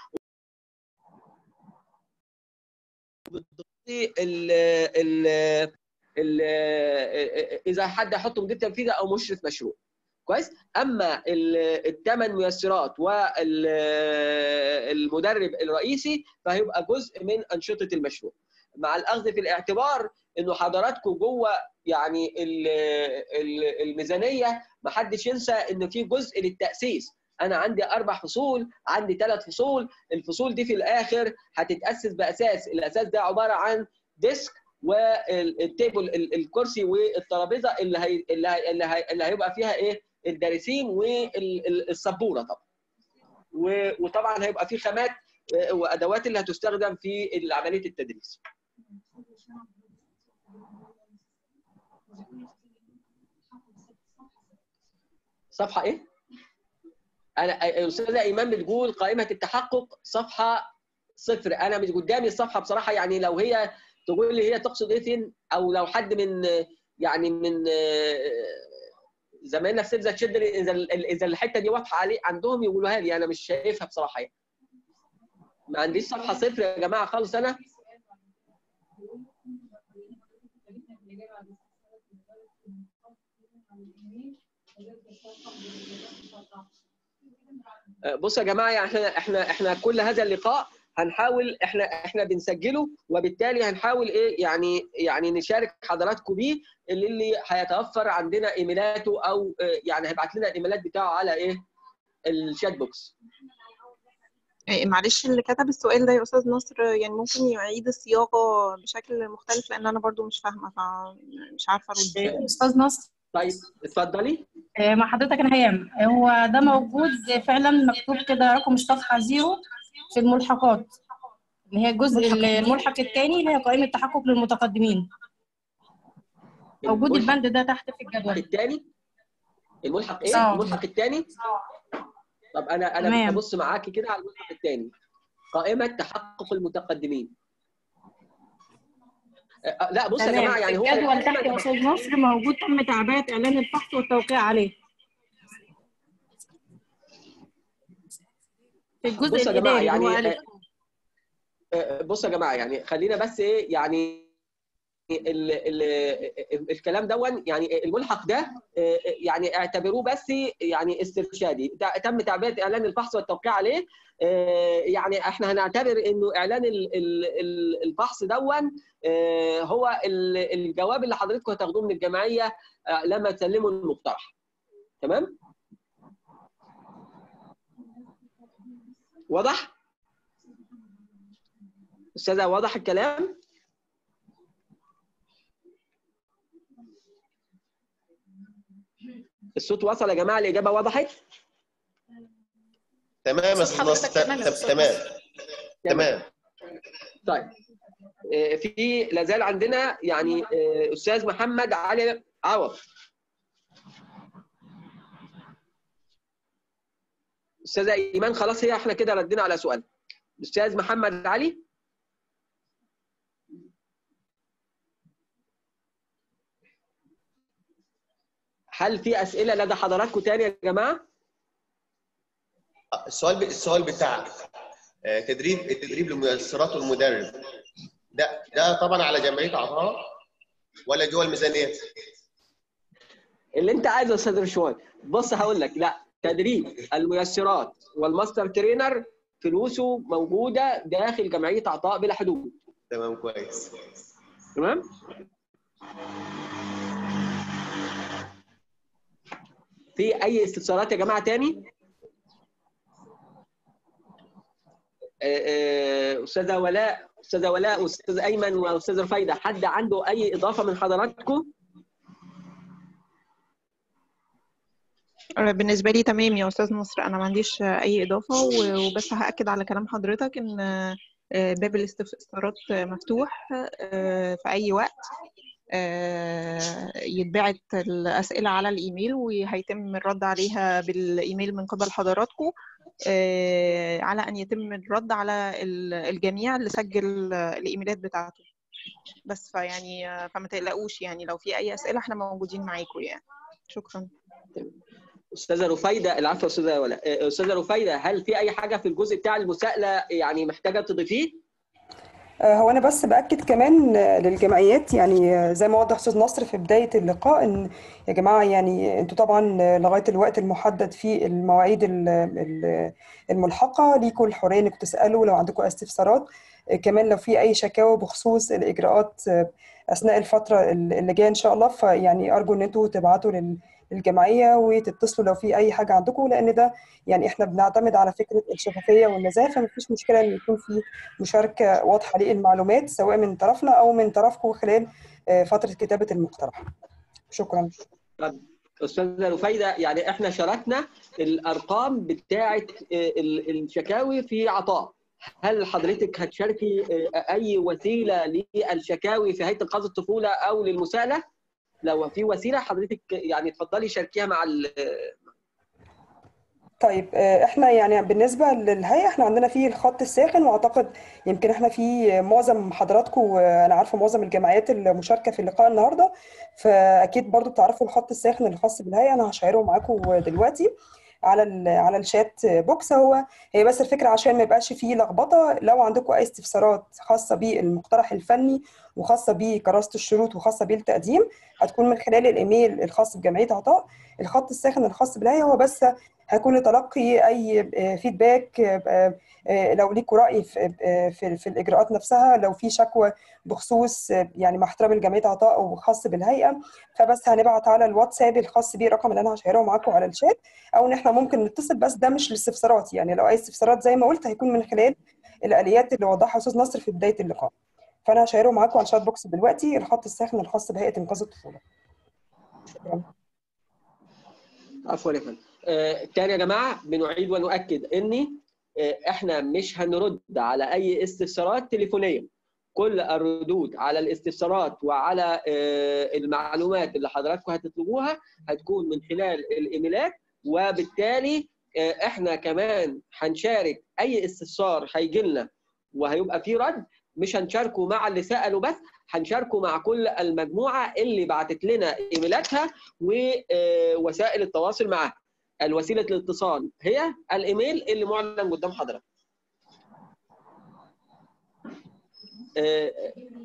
بتغطي ال ال ال اذا حد هيحط مدير تنفيذي او مشرف مشروع كويس اما الثمان ميسرات والمدرب الرئيسي فهيبقى جزء من انشطه المشروع مع الاخذ في الاعتبار انه حضراتكم جوه يعني ال- ال- الميزانيه ما حدش ينسى انه في جزء للتاسيس انا عندي اربع فصول عندي ثلاث فصول الفصول دي في الاخر هتتاسس باساس الاساس ده عباره عن ديسك والتيبل ال- الكرسي والترابيزه اللي هي اللي هي اللي, هي اللي هيبقى فيها ايه الدارسين والسبوره طبعا و- وطبعا هيبقى في خامات آه، وادوات اللي هتستخدم في عمليه التدريس صفحه ايه انا الاستاذه ايمان بتقول قائمه التحقق صفحه صفر انا مش قدامي الصفحه بصراحه يعني لو هي تقول لي هي تقصد ايه فين او لو حد من يعني من زمايلنا في سيف ذا تشيلدرن اذا ال- اذا الحته دي واضحه عليه عندهم يقولوها لي انا مش شايفها بصراحه يعني ما عنديش صفحه صفر يا جماعه خالص انا بصوا يا جماعه يعني احنا احنا احنا كل هذا اللقاء هنحاول احنا احنا بنسجله وبالتالي هنحاول ايه يعني يعني نشارك حضراتكم بيه اللي اللي هيتوفر عندنا ايميلاته او اه، يعني هيبعت لنا الايميلات بتاعه على ايه الشات بوكس إيه، معلش اللي كتب السؤال ده يا أستاذ نصر يعني ممكن يعيد الصياغة بشكل مختلف لأن أنا برضو مش فاهمة فمش عارفة أرد استاذ نصر طيب اتفضلي آه، مع حضرتك انا هيام هو ده موجود فعلا مكتوب كده رقم الصفحه زيرو في الملحقات اللي هي الجزء الملحق الثاني اللي هي قائمه تحقق للمتقدمين موجود البند ده تحت في الجدول الثاني الملحق ايه آه. الملحق الثاني طب انا انا تمام. ببص معاكي كده على الملحق الثاني قائمه تحقق المتقدمين اه، لا بص يا تمام. جماعه يعني هو الجدول تحت يا استاذ نصر موجود تم تعبئه اعلان الفحص والتوقيع عليه في الجزء بصوا يا جماعه الاداري اللي هو يعني ألف. آه، بصوا يا جماعه يعني خلينا بس ايه يعني ال ال ال الكلام دون يعني الملحق ده آه، يعني اعتبروه بس يعني استرشادي تع- تم تعبئه اعلان الفحص والتوقيع عليه آه، يعني احنا هنعتبر انه اعلان ال- ال- ال- الفحص دون آه، هو ال- الجواب اللي حضرتكم هتاخدوه من الجمعيه آه، لما تسلموا المقترح تمام واضح استاذه واضح الكلام الصوت وصل يا جماعه الاجابه وضحت تمام يا استاذ نصر ت- تمام تمام طيب آه، في لازال عندنا يعني آه، استاذ محمد علي عوض استاذه ايمان خلاص هي احنا كده ردينا على سؤال استاذ محمد علي هل في اسئله لدى حضراتكم تاني يا جماعه السؤال ب... السؤال بتاع آه، تدريب التدريب للميسرات والمدرب ده ده طبعا على جمعيه اعضاء ولا جوه الميزانيه؟ اللي انت عايزه يا استاذ رشوان بص هقول لك لا تدريب الميسرات والماستر ترينر فلوسه موجوده داخل جمعيه عطاء بلا حدود تمام كويس تمام في اي استفسارات يا جماعه تاني آه، آه، استاذه ولاء استاذه ولاء واستاذ ايمن واستاذ رفايده حد عنده اي اضافه من حضراتكم آه، بالنسبة لي تمام يا أستاذ نصر أنا ما عنديش آه، أي إضافة و- وبس هأكد على كلام حضرتك إن آه، آه، باب الاستفسارات آه، مفتوح آه، في أي وقت آه، يتبعت الأسئلة على الإيميل وهيتم الرد عليها بالإيميل من قبل حضراتكم آه، على أن يتم الرد على ال- الجميع اللي سجل آه، الإيميلات بتاعته بس فيعني آه، فما تقلقوش يعني لو في أي أسئلة احنا موجودين معاكم يعني شكرا استاذه رفايده العفو يا استاذه ولاء آه، استاذه رفايده هل في اي حاجه في الجزء بتاع المساءله يعني محتاجه تضيفيه آه، هو انا بس باكد كمان آه، للجمعيات يعني آه، زي ما وضح استاذ نصر في بدايه اللقاء ان يا جماعه يعني انتوا طبعا آه، لغايه الوقت المحدد في المواعيد ال- ال- الملحقه ليكم الحريه انكم تسالوا لو عندكم استفسارات آه، كمان لو في اي شكاوى بخصوص الاجراءات آه، اثناء الفتره اللي جايه ان شاء الله فيعني ارجو ان انتوا تبعتوا لل- للجمعيه وتتصلوا لو في اي حاجه عندكم لان ده يعني احنا بنعتمد على فكره الشفافيه والنزاهه فمفيش مشكله ان يكون في مشاركه واضحه للمعلومات سواء من طرفنا او من طرفكم خلال آه، فتره كتابه المقترح شكرا طب استاذه رفايده يعني احنا شاركنا الارقام بتاعه ال- الشكاوي في عطاء هل حضرتك هتشاركي آه، اي وسيله للشكاوي في هيئه انقاذ الطفوله او للمساءله لو في وسيله حضرتك يعني اتفضلي شاركيها مع ال- طيب آه، احنا يعني بالنسبة للهيئة احنا عندنا فيه الخط الساخن واعتقد يمكن احنا في معظم حضراتكم انا عارفة معظم الجمعيات المشاركة في اللقاء النهاردة فاكيد برضو بتعرفوا الخط الساخن الخاص بالهيئة انا هشيره معاكم دلوقتي على ال على الشات بوكس هو هي بس الفكرة عشان ما يبقاش فيه لخبطة لو عندكم اي استفسارات خاصة بالمقترح الفني وخاصة بكراسة الشروط وخاصة بالتقديم هتكون من خلال الايميل الخاص بجمعية عطاء الخط الساخن الخاص بالهيئة هو بس هيكون لتلقي اي فيدباك لو ليكوا راي في في, في الاجراءات نفسها لو في شكوى بخصوص يعني مع احترام الجمعيه عطاء وخاص بالهيئه فبس هنبعت على الواتساب الخاص بيه الرقم اللي انا هشيره معاكم على الشات او ان احنا ممكن نتصل بس ده مش الاستفسارات يعني لو اي استفسارات زي ما قلت هيكون من خلال الاليات اللي وضحها استاذ نصر في بدايه اللقاء فانا هشيره معاكم على الشات بوكس دلوقتي الخط الساخن الخاص بهيئه انقاذ الطفوله شكرا عفوا يا فندم آه، تاني يا جماعه بنعيد ونؤكد ان آه، احنا مش هنرد على اي استفسارات تليفونيه كل الردود على الاستفسارات وعلى آه، المعلومات اللي حضراتكم هتطلبوها هتكون من خلال الايميلات وبالتالي آه، احنا كمان هنشارك اي استفسار هيجي لنا وهيبقى فيه رد مش هنشاركه مع اللي سالوا بس هنشاركه مع كل المجموعه اللي بعتت لنا ايميلاتها ووسائل التواصل معاها الوسيله الاتصال هي الايميل اللي معلن قدام حضرتك آه،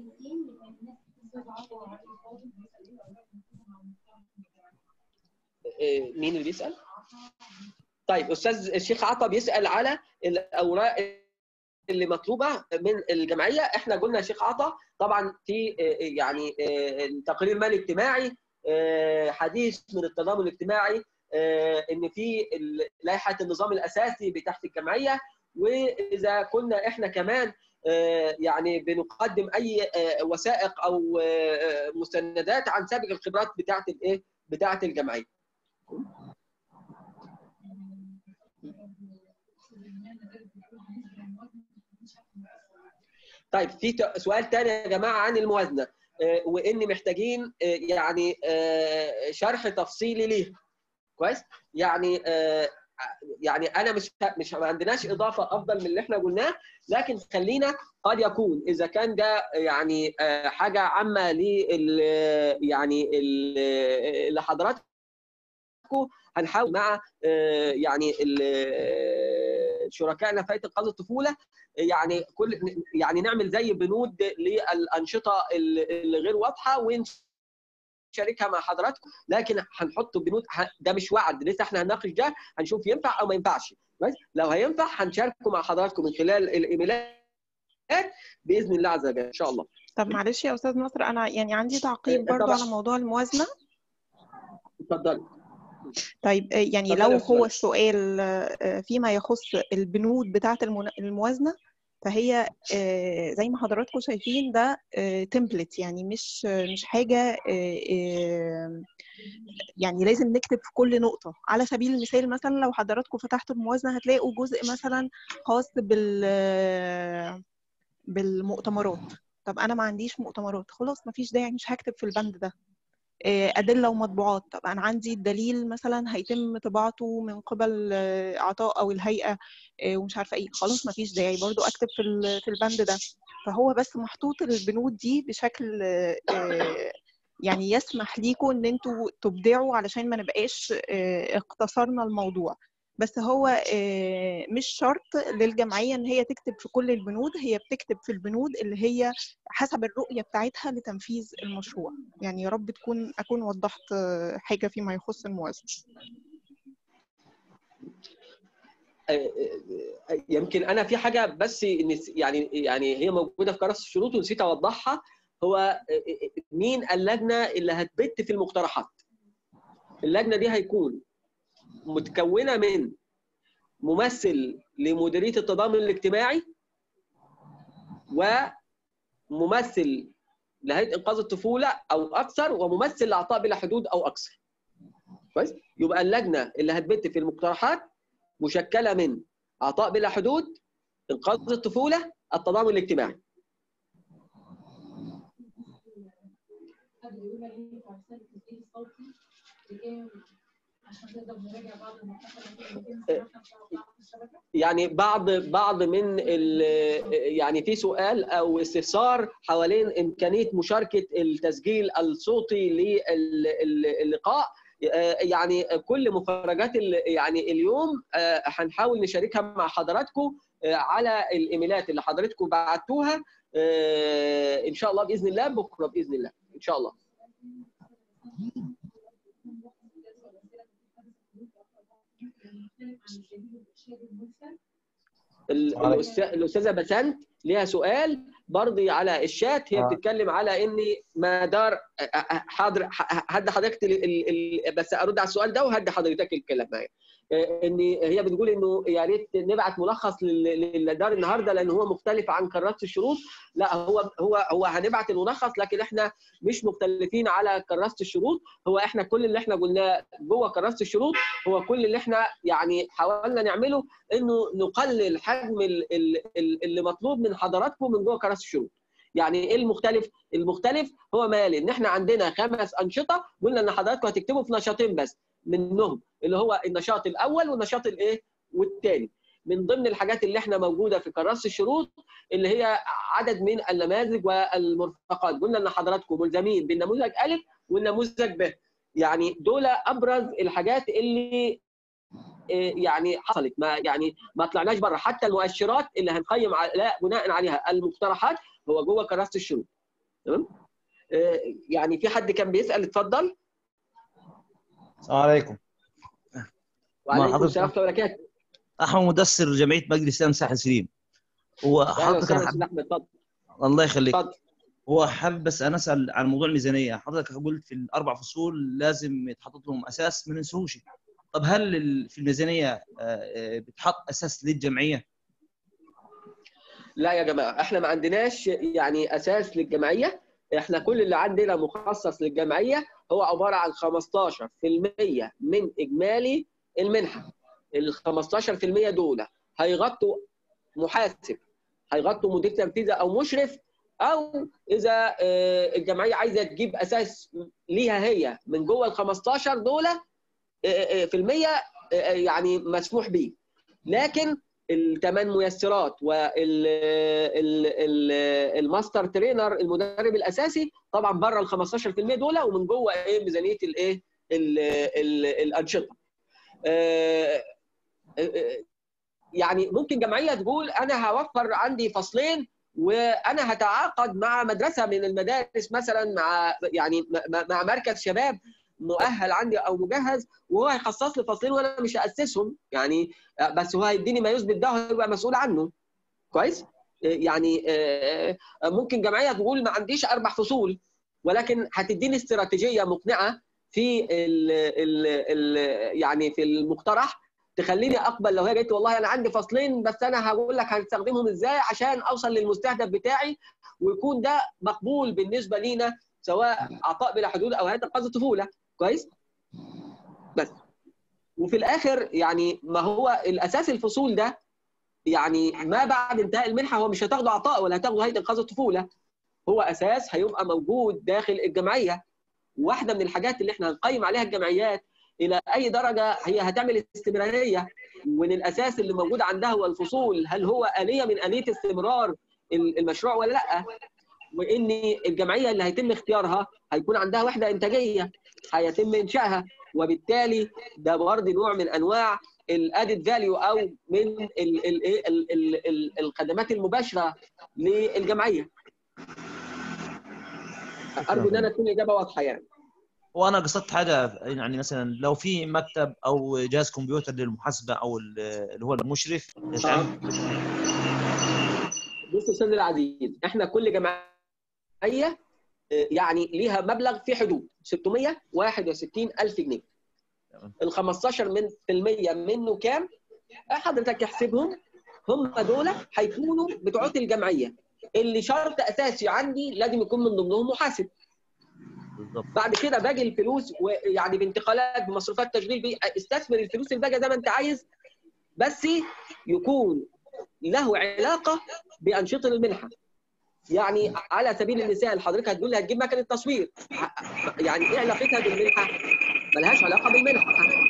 آه، مين اللي بيسال طيب استاذ الشيخ عطا بيسال على الاوراق اللي مطلوبه من الجمعيه احنا قلنا يا شيخ عطا طبعا في آه، يعني آه، التقرير المالي الاجتماعي آه، حديث من التضامن الاجتماعي آه، ان في ال- لائحه النظام الاساسي بتحت الجمعيه واذا كنا احنا كمان آه، يعني بنقدم اي آه، وثائق او آه، مستندات عن سابق الخبرات بتاعه الايه بتاعه الجمعيه طيب في ت- سؤال تاني يا جماعه عن الموازنه آه، وان محتاجين آه، يعني آه، شرح تفصيلي ليه كويس يعني آه، يعني انا مش مش ما عندناش اضافه افضل من اللي احنا قلناه لكن خلينا قد يكون اذا كان ده يعني آه، حاجه عامه لل يعني ال- لحضراتكم هنحاول مع آه، يعني ال- شركائنا في هيئه انقاذ الطفوله يعني كل يعني نعمل زي بنود للانشطه اللي غير واضحه ونشاركها مع حضراتكم لكن هنحط بنود ه- ده مش وعد لسه احنا هنناقش ده هنشوف ينفع او ما ينفعش بس لو هينفع هنشاركه مع حضراتكم من خلال الايميلات باذن الله عز وجل ان شاء الله طب معلش يا استاذ نصر انا يعني عندي تعقيب طبعا. برضو على موضوع الموازنه اتفضل طيب آه، يعني اتفضلي لو يا أستاذ هو رنا. السؤال آه، فيما يخص البنود بتاعة المنا- الموازنة فهي آه، زي ما حضراتكم شايفين ده تمبلت يعني مش آه، مش حاجة آه، آه، يعني لازم نكتب في كل نقطة على سبيل المثال مثلا لو حضراتكم فتحتوا الموازنة هتلاقوا جزء مثلا خاص بال آه، بالمؤتمرات طب أنا ما عنديش مؤتمرات خلاص مفيش داعي مش هكتب في البند ده آه، أدلة ومطبوعات طب أنا عندي الدليل مثلا هيتم طباعته من قبل آه، عطاء أو الهيئة آه، ومش عارفة إيه خلاص مفيش داعي برضو أكتب في ال- في البند ده فهو بس محطوط البنود دي بشكل آه، آه، يعني يسمح ليكم إن أنتوا تبدعوا علشان ما نبقاش آه، اقتصرنا الموضوع بس هو آه، مش شرط للجمعية إن هي تكتب في كل البنود هي بتكتب في البنود اللي هي حسب الرؤية بتاعتها لتنفيذ المشروع يعني يا رب تكون أكون وضحت آه، حاجة فيما يخص الموازنة يمكن انا في حاجه بس نس- يعني يعني هي موجوده في كراسه الشروط ونسيت اوضحها هو مين اللجنه اللي هتبت في المقترحات اللجنه دي هيكون متكونه من ممثل لمديريه التضامن الاجتماعي وممثل لهيئه انقاذ الطفوله او اكثر وممثل لاعطاء بلا حدود او اكثر كويس يبقى اللجنه اللي هتبت في المقترحات مشكله من اعطاء بلا حدود انقاذ الطفوله التضامن الاجتماعي عشان نقدر نراجع بعض المقاطع اللي بيتم صراحة في الشبكة يعني بعض بعض من ال- يعني في سؤال او استفسار حوالين امكانيه مشاركه التسجيل الصوتي للقاء يعني كل مفرجات ال- يعني اليوم آه، هنحاول نشاركها مع حضراتكم آه، على الايميلات اللي حضراتكم بعتوها آه، ان شاء الله باذن الله بكره باذن الله ان شاء الله ال- الأستاذ- الاستاذه بسنت ليها سؤال برضه على الشات هي آه. بتتكلم على ان مدار حاضر ه- هدي حضرتك ال- ال- ال- بس ارد على السؤال ده وهدي حضرتك الكلام معايا ان هي بتقول انه يا ريت نبعت ملخص لل- للدار النهارده لان هو مختلف عن كراسه الشروط لا هو هو هو هنبعت الملخص لكن احنا مش مختلفين على كراسه الشروط هو احنا كل اللي احنا قلناه جوه كراسه الشروط هو كل اللي احنا يعني حاولنا نعمله انه نقلل حجم ال- ال- ال- اللي مطلوب من حضراتكم من جوه كراسه الشروط يعني ايه المختلف المختلف هو مال ان احنا عندنا خمس انشطه قلنا ان حضراتكم هتكتبوا في نشاطين بس منهم اللي هو النشاط الاول والنشاط الايه والثاني من ضمن الحاجات اللي احنا موجوده في كراسه الشروط اللي هي عدد من النماذج والمرفقات قلنا ان حضراتكم ملزمين بالنموذج الف والنموذج ب يعني دول ابرز الحاجات اللي إيه، يعني حصلت ما يعني ما طلعناش بره حتى المؤشرات اللي هنقيم على بناء عليها المقترحات هو جوه كراسه الشروط تمام إيه، يعني في حد كان بيسال اتفضل السلام عليكم وعليكم حضرتك؟ السلام ورحمه الله وبركاته احمد مدثر جمعيه مجلس الاسلام ساحل سليم هو اهلا حضرتك وسهلا انا استاذ حب... احمد اتفضل الله يخليك اتفضل هو حابب بس انا اسال عن موضوع الميزانيه حضرتك قلت في الاربع فصول لازم يتحط لهم اساس ما ننسوش طب هل ال- في الميزانيه آه، آه، بتحط اساس للجمعيه لا يا جماعه احنا ما عندناش يعني اساس للجمعيه احنا كل اللي عندنا مخصص للجمعيه هو عباره عن 15% من اجمالي المنحه ال 15% دول هيغطوا محاسب هيغطوا مدير تنفيذي او مشرف او اذا آه، الجمعيه عايزه تجيب اساس ليها هي من جوه ال 15 دول آه، آه، في المية آه، آه، يعني مسموح بيه لكن الثمان ميسرات والماستر ترينر المدرب الاساسي طبعا بره ال 15% دول ومن جوه ايه ميزانيه الايه ال- ال- الانشطه آه، آه، يعني ممكن جمعيه تقول انا هوفر عندي فصلين وانا هتعاقد مع مدرسه من المدارس مثلا مع يعني م- مع مركز شباب مؤهل عندي او مجهز وهو هيخصص لي فصلين وانا مش هاسسهم يعني بس هو هيديني ما يثبت ده وهيبقى مسؤول عنه كويس يعني آه، آه، ممكن جمعيه تقول ما عنديش اربع فصول ولكن هتديني استراتيجيه مقنعه في ال ال ال يعني في المقترح تخليني اقبل لو هي قالت لي والله انا عندي فصلين بس انا هقول لك هنستخدمهم ازاي عشان اوصل للمستهدف بتاعي ويكون ده مقبول بالنسبه لينا سواء عطاء بلا حدود او هيئه انقاذ الطفوله كويس بس وفي الاخر يعني ما هو الاساس الفصول ده يعني ما بعد انتهاء المنحه هو مش هتاخده عطاء ولا هتاخده هيئه انقاذ الطفوله هو اساس هيبقى موجود داخل الجمعيه واحده من الحاجات اللي احنا هنقيم عليها الجمعيات الى اي درجه هي هتعمل استمراريه وان الاساس اللي موجود عندها هو الفصول هل هو اليه من اليه استمرار المشروع ولا لا وان الجمعيه اللي هيتم اختيارها هيكون عندها وحده انتاجيه هيتم انشائها وبالتالي ده برضه نوع من انواع الادد فاليو او من ال ال ال ال ال الخدمات المباشره للجمعيه ارجو ان انا تكون الاجابه واضحه يعني وانا قصدت حاجه يعني مثلا لو في مكتب او جهاز كمبيوتر للمحاسبه او ال- اللي هو المشرف يتعمل بص استاذ العزيز احنا كل جمعيه آه، يعني ليها مبلغ في حدود 661 الف جنيه ال 15 من في المية منه كام؟ حضرتك احسبهم هم دول هيكونوا بتوعات الجمعيه اللي شرط اساسي عندي لازم يكون من ضمنهم محاسب بعد كده باقي الفلوس ويعني بانتقالات بمصروفات تشغيل بيه استثمر الفلوس الباقيه زي ما انت عايز بس يكون له علاقه بانشطه المنحه يعني على سبيل المثال حضرتك هتقول لي هتجيب مكنه تصوير يعني ايه علاقتها بالمنحه؟ ملهاش علاقه بالمنحه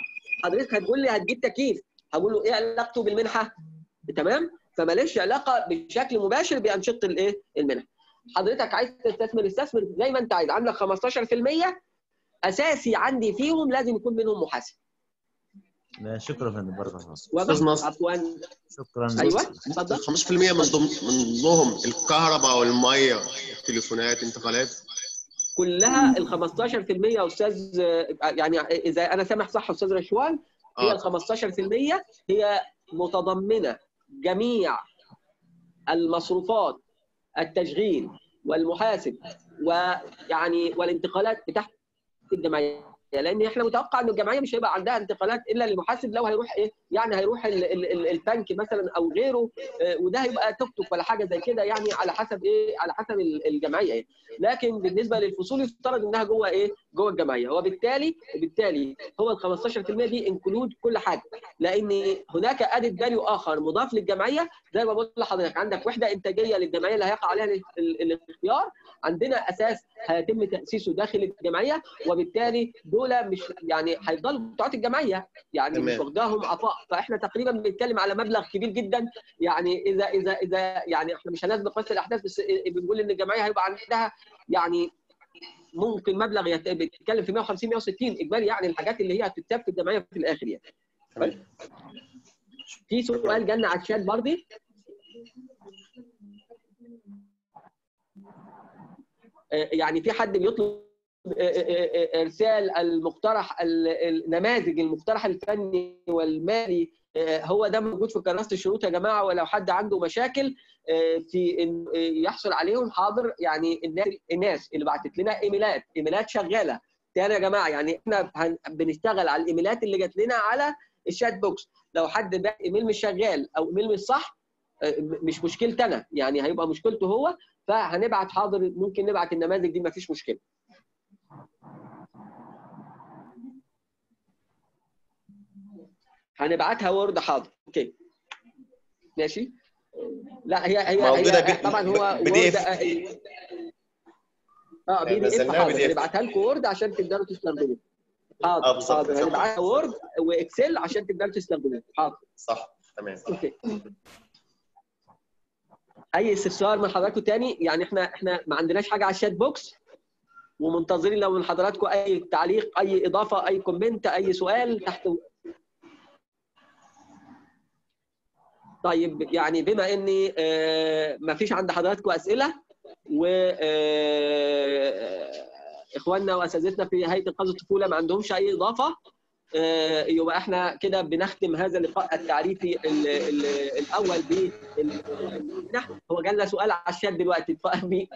حضرتك هتقول لي هتجيب تكييف هقول له ايه علاقته بالمنحه تمام فماليش علاقه بشكل مباشر بانشطه الايه المنح حضرتك عايز تستثمر استثمر زي ما انت عايز عندك 15% اساسي عندي فيهم لازم يكون منهم محاسب لا شكرا يا فندم بارك الله فيك. واضح؟ أستاذ ناصر. عفوا شكرا ايوه اتفضل 5% من ضمن من ضمنهم الكهرباء والميه التليفونات انتقالات كلها ال 15% يا استاذ يعني اذا انا سامح صح استاذ رشوان هي ال 15% هي متضمنه جميع المصروفات التشغيل والمحاسب ويعني والانتقالات بتاعت الجمعيه لان احنا متوقع ان الجمعيه مش هيبقى عندها انتقالات الا للمحاسب لو هيروح ايه يعني هيروح ال- ال- ال- البنك مثلا او غيره آه، وده هيبقى توك توك ولا حاجه زي كده يعني على حسب ايه على حسب ال- الجمعيه يعني. لكن بالنسبه للفصول يفترض انها جوه ايه جوه الجمعيه وبالتالي بالتالي هو ال 15% دي انكلود كل حاجه لان هناك ادد فاليو اخر مضاف للجمعيه زي ما بقول لحضرتك عندك وحده انتاجيه للجمعيه اللي هيقع عليها ال- ال- الاختيار عندنا اساس هيتم تاسيسه داخل الجمعيه وبالتالي دول مش يعني هيفضلوا بتوعات الجمعيه يعني مش تمام. واخداهم عطاء فاحنا تقريبا بنتكلم على مبلغ كبير جدا يعني اذا اذا اذا يعني احنا مش هنسبق بس الاحداث بس بنقول ان الجمعيه هيبقى عندها يعني ممكن مبلغ يت- بيتكلم في 150 160 اجمالي يعني الحاجات اللي هي هتتساب في الجمعيه في الاخر يعني طيب. في سؤال جالنا على الشات برضه آه، يعني في حد بيطلب آه، آه، آه، ارسال المقترح ال- النماذج المقترح الفني والمالي آه، هو ده موجود في كراسه الشروط يا جماعه ولو حد عنده مشاكل آه، في إن آه، يحصل عليهم حاضر يعني الناس الناس اللي بعتت لنا ايميلات ايميلات شغاله تاني يا جماعه يعني احنا هن- بنشتغل على الايميلات اللي جات لنا على الشات بوكس لو حد باع ايميل مش شغال او ايميل مش صح آه، م- مش مشكلتي انا يعني هيبقى مشكلته هو فهنبعت حاضر ممكن نبعت النماذج دي مفيش مشكله هنبعتها وورد حاضر اوكي ماشي لا هي هي, موجودة هي ب- طبعا هو ب- PDF. وورد اه بي دي اف نزلناها حاضر PDF. هنبعتها لكم وورد عشان تقدروا تستخدموها آه، حاضر بالظبط. حاضر هنبعتها وورد واكسل عشان تقدروا تستخدموها حاضر صح تمام اوكي اي استفسار من حضراتكم تاني يعني احنا احنا ما عندناش حاجه على الشات بوكس ومنتظرين لو من حضراتكم اي تعليق اي اضافه اي كومنت اي سؤال تحت طيب يعني بما اني آه، ما فيش عند حضراتكم اسئله و آه، اخواننا واساتذتنا في هيئه انقاذ الطفوله ما عندهمش اي اضافه آه، يبقى احنا كده بنختم هذا اللقاء التعريفي ال- ال- الاول بالمنح هو جالنا سؤال على الشات دلوقتي اتفضل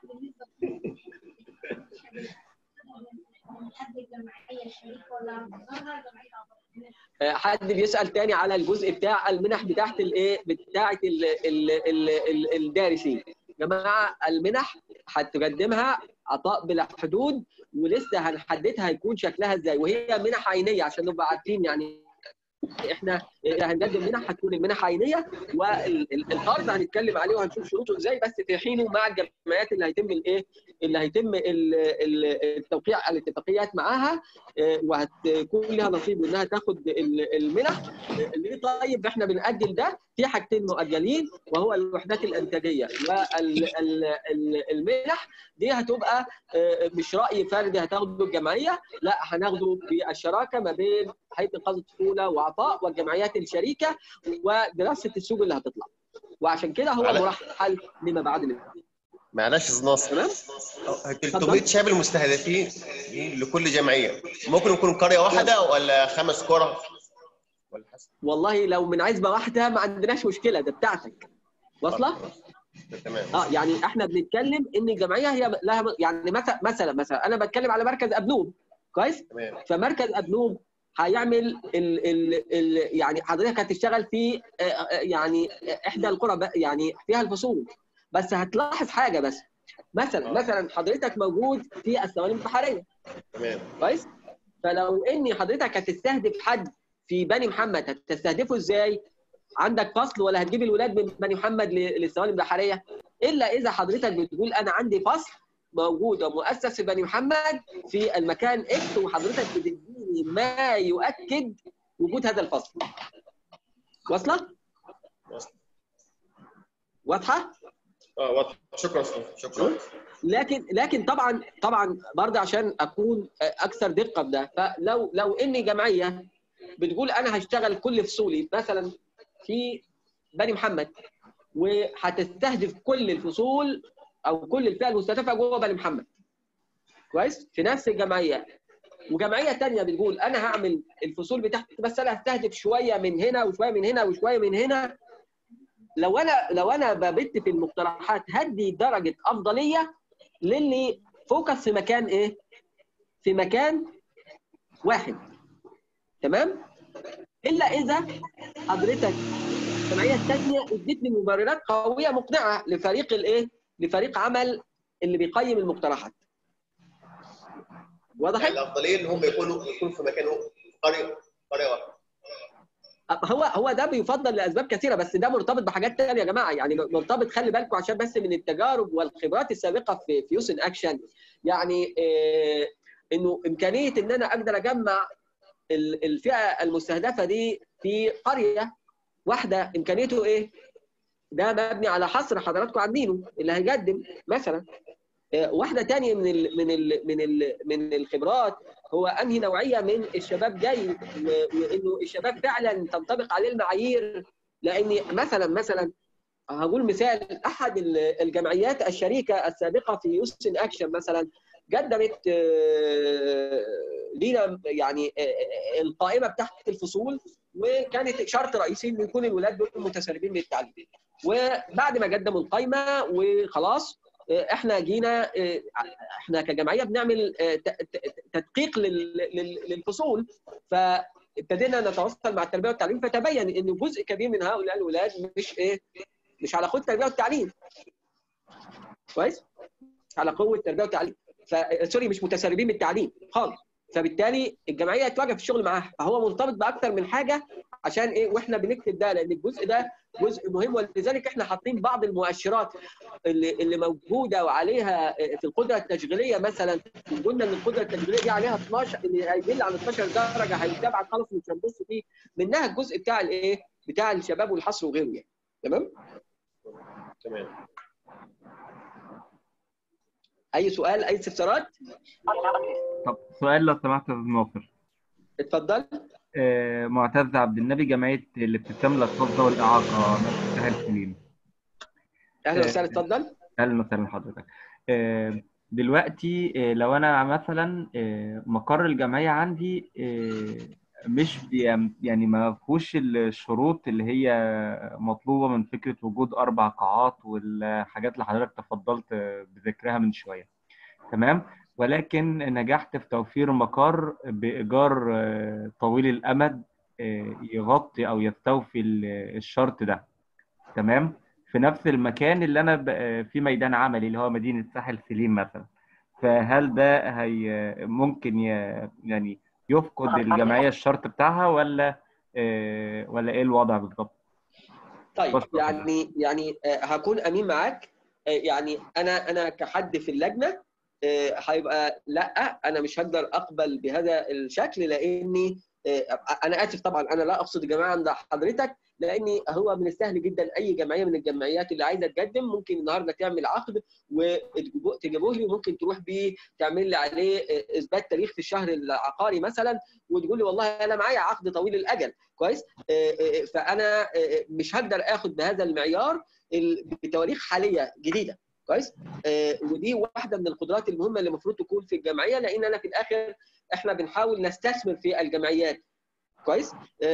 قبل الجمعيه الشريك ولا بره جمعيه عطاء آه، حد بيسال تاني على الجزء بتاع المنح بتاعت الايه بتاعت ال- ال- ال- ال- الدارسين يا جماعه المنح هتقدمها عطاء بلا حدود ولسه هنحددها هيكون شكلها ازاي وهي منح عينيه عشان نبقى عارفين يعني احنا هنقدم منح هتكون المنح عينيه والقرض هنتكلم عليه وهنشوف شروطه ازاي بس في حينه مع الجمعيات اللي هيتم الايه اللي هيتم ال- ال- التوقيع الاتفاقيات معاها آه، وهتكون لها نصيب انها تاخد ال- المنح آه، ليه طيب احنا بنأجل ده في حاجتين مؤجلين وهو الوحدات الانتاجيه والمنح دي هتبقى آه، مش راي فردي هتاخده الجمعيه لا هناخده بالشراكه ما بين هيئه انقاذ الطفوله وعطاء والجمعيات الشريكه ودراسه السوق اللي هتطلع وعشان كده هو على- مرحل لما بعد الامتحان معلش يا استاذ ناصر 300 شاب المستهدفين دي لكل جمعيه ممكن يكون قريه واحده ولا خمس قرى والله لو من عزبه واحده ما عندناش مشكله ده بتاعتك واصله؟ تمام اه يعني احنا بنتكلم ان الجمعيه هي لها يعني مثلا مثلا مثلا انا بتكلم على مركز ابنوب كويس؟ تمام فمركز ابنوب هيعمل ال ال ال يعني حضرتك هتشتغل في آه، آه، يعني احدى القرى بقى- يعني فيها الفصول بس هتلاحظ حاجه بس مثلا مثلا حضرتك موجود في الثواني البحريه تمام كويس فلو اني حضرتك هتستهدف حد في بني محمد هتستهدفه ازاي عندك فصل ولا هتجيب الولاد من بني محمد ل- للثواني البحريه الا اذا حضرتك بتقول انا عندي فصل موجود ومؤسس في بني محمد في المكان اكس وحضرتك بتديني ما يؤكد وجود هذا الفصل واصله واضحه اه واضح شكرا أستاذ. شكرا لكن لكن طبعا طبعا برضه عشان اكون اكثر دقه بده فلو لو اني جمعيه بتقول انا هشتغل كل فصولي مثلا في بني محمد وهتستهدف كل الفصول او كل الفئه المستهدفه جوه بني محمد كويس في نفس الجمعيه وجمعيه تانية بتقول انا هعمل الفصول بتاعتي بس انا هستهدف شويه من هنا وشويه من هنا وشويه من هنا لو انا لو انا ببت في المقترحات هدي درجه افضليه للي فوكس في مكان ايه؟ في مكان واحد تمام؟ الا اذا حضرتك الجمعيه الثانيه ادتني مبررات قويه مقنعه لفريق الايه؟ لفريق عمل اللي بيقيم المقترحات. واضح؟ الافضليه ان هم يكونوا يكونوا في مكان قريه قريه واحده هو هو ده بيفضل لاسباب كثيره بس ده مرتبط بحاجات ثانيه يا جماعه يعني مرتبط خلي بالكم عشان بس من التجارب والخبرات السابقه في في يوسن اكشن يعني آه انه امكانيه ان انا اقدر اجمع ال- الفئه المستهدفه دي في قريه واحده امكانيته ايه؟ ده مبني على حصر حضراتكم عاملينه اللي هيقدم مثلا آه، واحده تانية من ال من ال من ال من الخبرات هو انهي نوعيه من الشباب جاي و- وانه الشباب فعلا تنطبق عليه المعايير لان مثلا مثلا هقول مثال احد ال- الجمعيات الشريكه السابقه في يوسن اكشن مثلا قدمت آه، لينا يعني آه، آه، القائمه بتاعت الفصول وكانت شرط رئيسي انه يكون الولاد دول متسربين بالتعليم وبعد ما قدموا القائمه وخلاص احنا جينا احنا كجمعيه بنعمل ت- ت- تدقيق لل- لل- للفصول فابتدينا نتواصل مع التربيه والتعليم فتبين ان جزء كبير من هؤلاء الاولاد مش ايه مش على خط التربيه والتعليم كويس على قوه التربيه والتعليم ف سوري مش متسربين بالتعليم خالص فبالتالي الجمعيه توقف الشغل معاها فهو مرتبط باكثر من حاجه عشان ايه واحنا بنكتب ده لان الجزء ده جزء مهم ولذلك احنا حاطين بعض المؤشرات اللي اللي موجوده وعليها في القدره التشغيليه مثلا قلنا ان القدره التشغيليه دي عليها 12 اللي هيدل على 12 درجه هيتابع خالص مش هنبص فيه منها الجزء بتاع الايه بتاع الشباب والحصر وغيره يعني تمام تمام اي سؤال اي استفسارات طب سؤال لو سمحت يا استاذ ناصر اتفضل آه، معتز عبد النبي جمعيه الابتسام للاطفال ذوي الاعاقه مركز ساحل سليم اهلا وسهلا اتفضل اهلا وسهلا حضرتك آه، دلوقتي آه، لو انا مثلا آه، مقر الجمعيه عندي آه، مش بي يعني ما فيهوش الشروط اللي هي مطلوبه من فكره وجود اربع قاعات والحاجات اللي حضرتك تفضلت آه، بذكرها من شويه تمام ولكن نجحت في توفير مقر بإيجار آه، طويل الأمد آه، يغطي أو يستوفي ال- الشرط ده تمام في نفس المكان اللي أنا ب- آه، في ميدان عملي اللي هو مدينة ساحل سليم مثلا فهل ده هي ممكن ي- يعني يفقد الجمعية الشرط بتاعها ولا آه، ولا إيه الوضع بالظبط؟ طيب بشكر يعني يعني آه، هكون امين معاك آه، يعني انا انا كحد في اللجنه آه، هيبقى لا انا مش هقدر اقبل بهذا الشكل لاني آه، انا اسف طبعا انا لا اقصد الجماعه عند حضرتك لاني هو من السهل جدا اي جمعيه من الجمعيات اللي عايزه تقدم ممكن النهارده تعمل عقد وتجيبوه لي وممكن تروح بيه تعمل لي عليه آه، اثبات تاريخ في الشهر العقاري مثلا وتقول لي والله انا معايا عقد طويل الاجل كويس آه، آه، فانا آه، مش هقدر اخد بهذا المعيار ال- بتواريخ حاليه جديده كويس آه، ودي واحده من القدرات المهمه اللي المفروض تكون في الجمعيه لان انا في الاخر احنا بنحاول نستثمر في الجمعيات كويس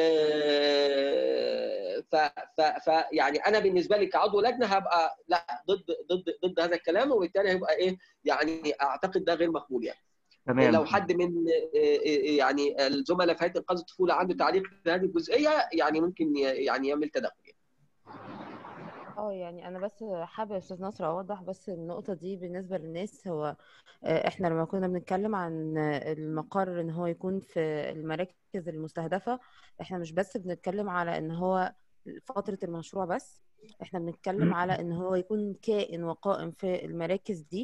آه، ف ف ف يعني انا بالنسبه لي كعضو لجنه هبقى لا ضد ضد ضد هذا الكلام وبالتالي هيبقى ايه يعني اعتقد ده غير مقبول يعني تمام لو حد من آه، آه، يعني الزملاء في هيئه انقاذ الطفوله عنده تعليق في هذه الجزئيه يعني ممكن ي- يعني يعمل تدخل اه يعني انا بس حابه يا استاذ نصر اوضح بس النقطه دي بالنسبه للناس هو آه، احنا لما كنا بنتكلم عن آه، المقر ان هو يكون في المراكز المستهدفه احنا مش بس بنتكلم على ان هو فتره المشروع بس احنا بنتكلم على ان هو يكون كائن وقائم في المراكز دي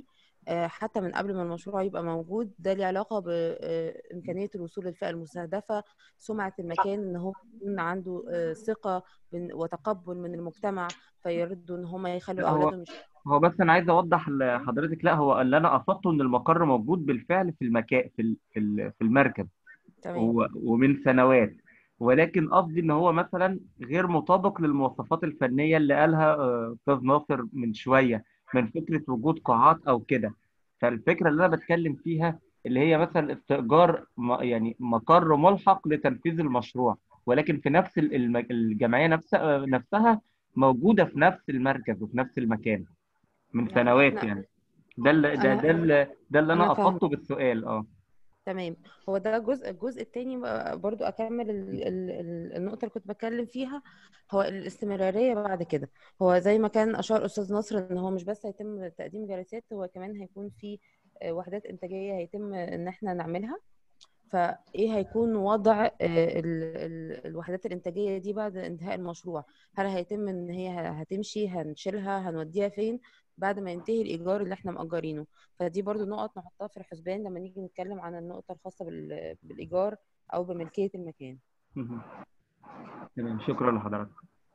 آه، حتى من قبل ما المشروع يبقى موجود ده ليه علاقة بإمكانية الوصول للفئة المستهدفة سمعة المكان إن هو يكون عنده آه، ثقة بن- وتقبل من المجتمع فيردوا إن هم يخلوا لا هو أولادهم يش- هو بس انا عايز اوضح لحضرتك لا هو اللي انا قصدته ان المقر موجود بالفعل في المكان في ال- في ال- في المركز تمام و- ومن سنوات ولكن قصدي ان هو مثلا غير مطابق للمواصفات الفنيه اللي قالها آه، استاذ ناصر من شويه من فكره وجود قاعات او كده فالفكره اللي انا بتكلم فيها اللي هي مثلا استئجار م- يعني مقر ملحق لتنفيذ المشروع ولكن في نفس ال- الم- الجمعيه نفسها نفسها موجوده في نفس المركز وفي نفس المكان من يعني سنوات احنا يعني ده اللي ده أنا ده اللي ده اللي انا أنا فاهمة قصدته بالسؤال اه تمام هو ده جزء الجزء التاني بقى برضو اكمل ال ال ال النقطه اللي كنت بتكلم فيها هو الاستمراريه بعد كده هو زي ما كان اشار استاذ نصر ان هو مش بس هيتم تقديم جلسات هو كمان هيكون في آه، وحدات انتاجيه هيتم ان احنا نعملها فايه هيكون وضع آه، ال- ال- الوحدات الانتاجيه دي بعد انتهاء المشروع هل هيتم ان هي هتمشي هنشيلها هنوديها فين بعد ما ينتهي الايجار اللي احنا مأجرينه فدي برضو نقط نحطها في الحسبان لما نيجي نتكلم عن النقطه الخاصه بال- بالايجار او بملكيه المكان مهم. تمام شكرا لحضرتك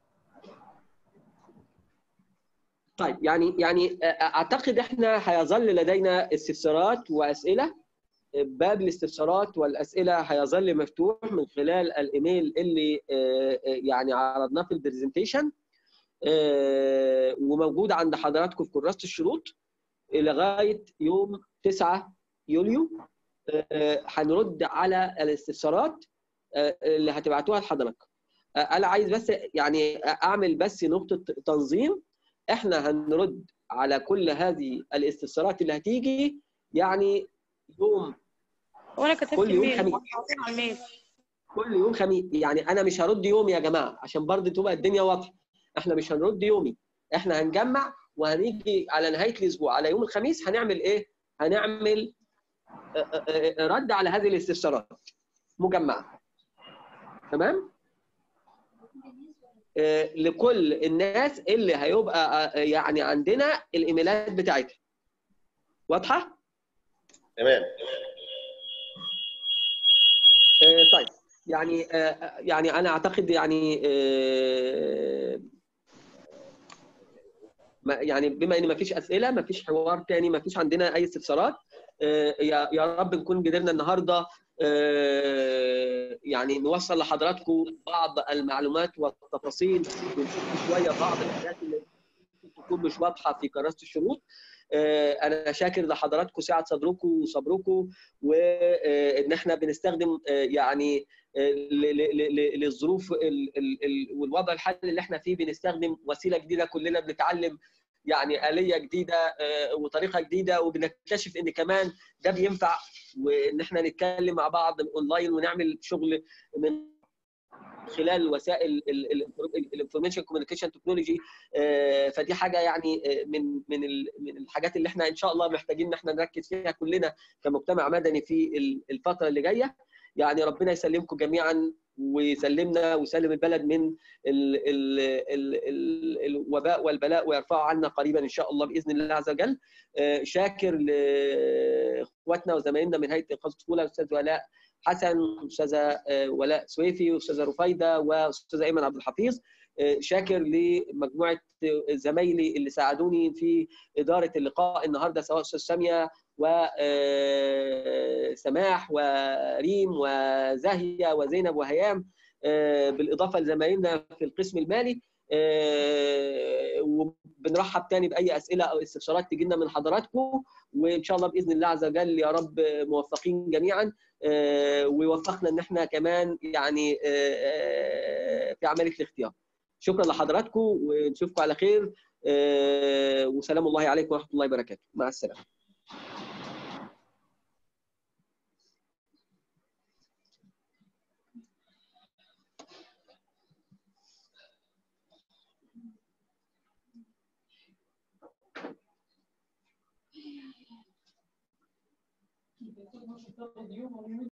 طيب يعني يعني اعتقد احنا هيظل لدينا استفسارات واسئله باب الاستفسارات والاسئله هيظل مفتوح من خلال الايميل اللي آه، آه، يعني عرضناه في البرزنتيشن آه، وموجود عند حضراتكم في كراسه الشروط لغايه يوم 9 يوليو آه، هنرد على الاستفسارات آه، اللي هتبعتوها لحضراتكم آه، انا عايز بس يعني اعمل بس نقطه تنظيم احنا هنرد على كل هذه الاستفسارات اللي هتيجي يعني يوم وانا كتبت كل يوم الميل خميس حاطين على الميل كل يوم خميس يعني انا مش هرد يومي يا جماعه عشان برضه تبقى الدنيا واضحه احنا مش هنرد يومي احنا هنجمع وهنيجي على نهايه الاسبوع على يوم الخميس هنعمل ايه؟ هنعمل آه، آه، آه، رد على هذه الاستفسارات مجمعه تمام؟ آه، لكل الناس اللي هيبقى آه، يعني عندنا الايميلات بتاعتها واضحه؟ تمام آه، طيب يعني آه، يعني انا اعتقد يعني آه، ما- يعني بما ان ما فيش اسئله ما فيش حوار تاني ما فيش عندنا اي استفسارات آه، يا يا رب نكون قدرنا النهارده آه، يعني نوصل لحضراتكم بعض المعلومات والتفاصيل ونشوف شويه بعض الحاجات اللي تكون مش واضحه في كراسه الشروط آه، انا شاكر لحضراتكم سعه صدركم وصبركم وان احنا بنستخدم آه، يعني آه، ل- ل- ل- للظروف ال- ال- ال- والوضع الحالي اللي احنا فيه بنستخدم وسيله جديده كلنا بنتعلم يعني آلية جديدة آه، وطريقة جديدة وبنكتشف إن كمان ده بينفع وإن إحنا نتكلم مع بعض أونلاين ونعمل شغل من خلال وسائل الانفورميشن كوميونيكيشن تكنولوجي فدي حاجه يعني آه، من من ال- من الحاجات اللي احنا ان شاء الله محتاجين ان احنا نركز فيها كلنا كمجتمع مدني في ال- الفتره اللي جايه يعني ربنا يسلمكم جميعا ويسلمنا ويسلم البلد من ال ال ال ال الوباء والبلاء ويرفعه عنا قريبا ان شاء الله باذن الله عز وجل آه، شاكر لاخواتنا وزمايلنا من هيئه انقاذ الطفوله استاذ ولاء حسن استاذه آه، ولاء سويفي واستاذه رفيده واستاذه ايمن عبد الحفيظ آه، شاكر لمجموعه زمايلي اللي ساعدوني في اداره اللقاء النهارده سواء استاذ ساميه وسماح وريم وزاهيه وزينب وهيام آه، بالاضافه لزمايلنا في القسم المالي آه، وبنرحب تاني باي اسئله او استفسارات تجي لنا من حضراتكم وان شاء الله باذن الله عز وجل يا رب موفقين جميعا آه، ويوفقنا ان احنا كمان يعني آه، آه، في عمليه الاختيار شكرا لحضراتكم ونشوفكم على خير آه، وسلام الله عليكم ورحمه الله وبركاته مع السلامه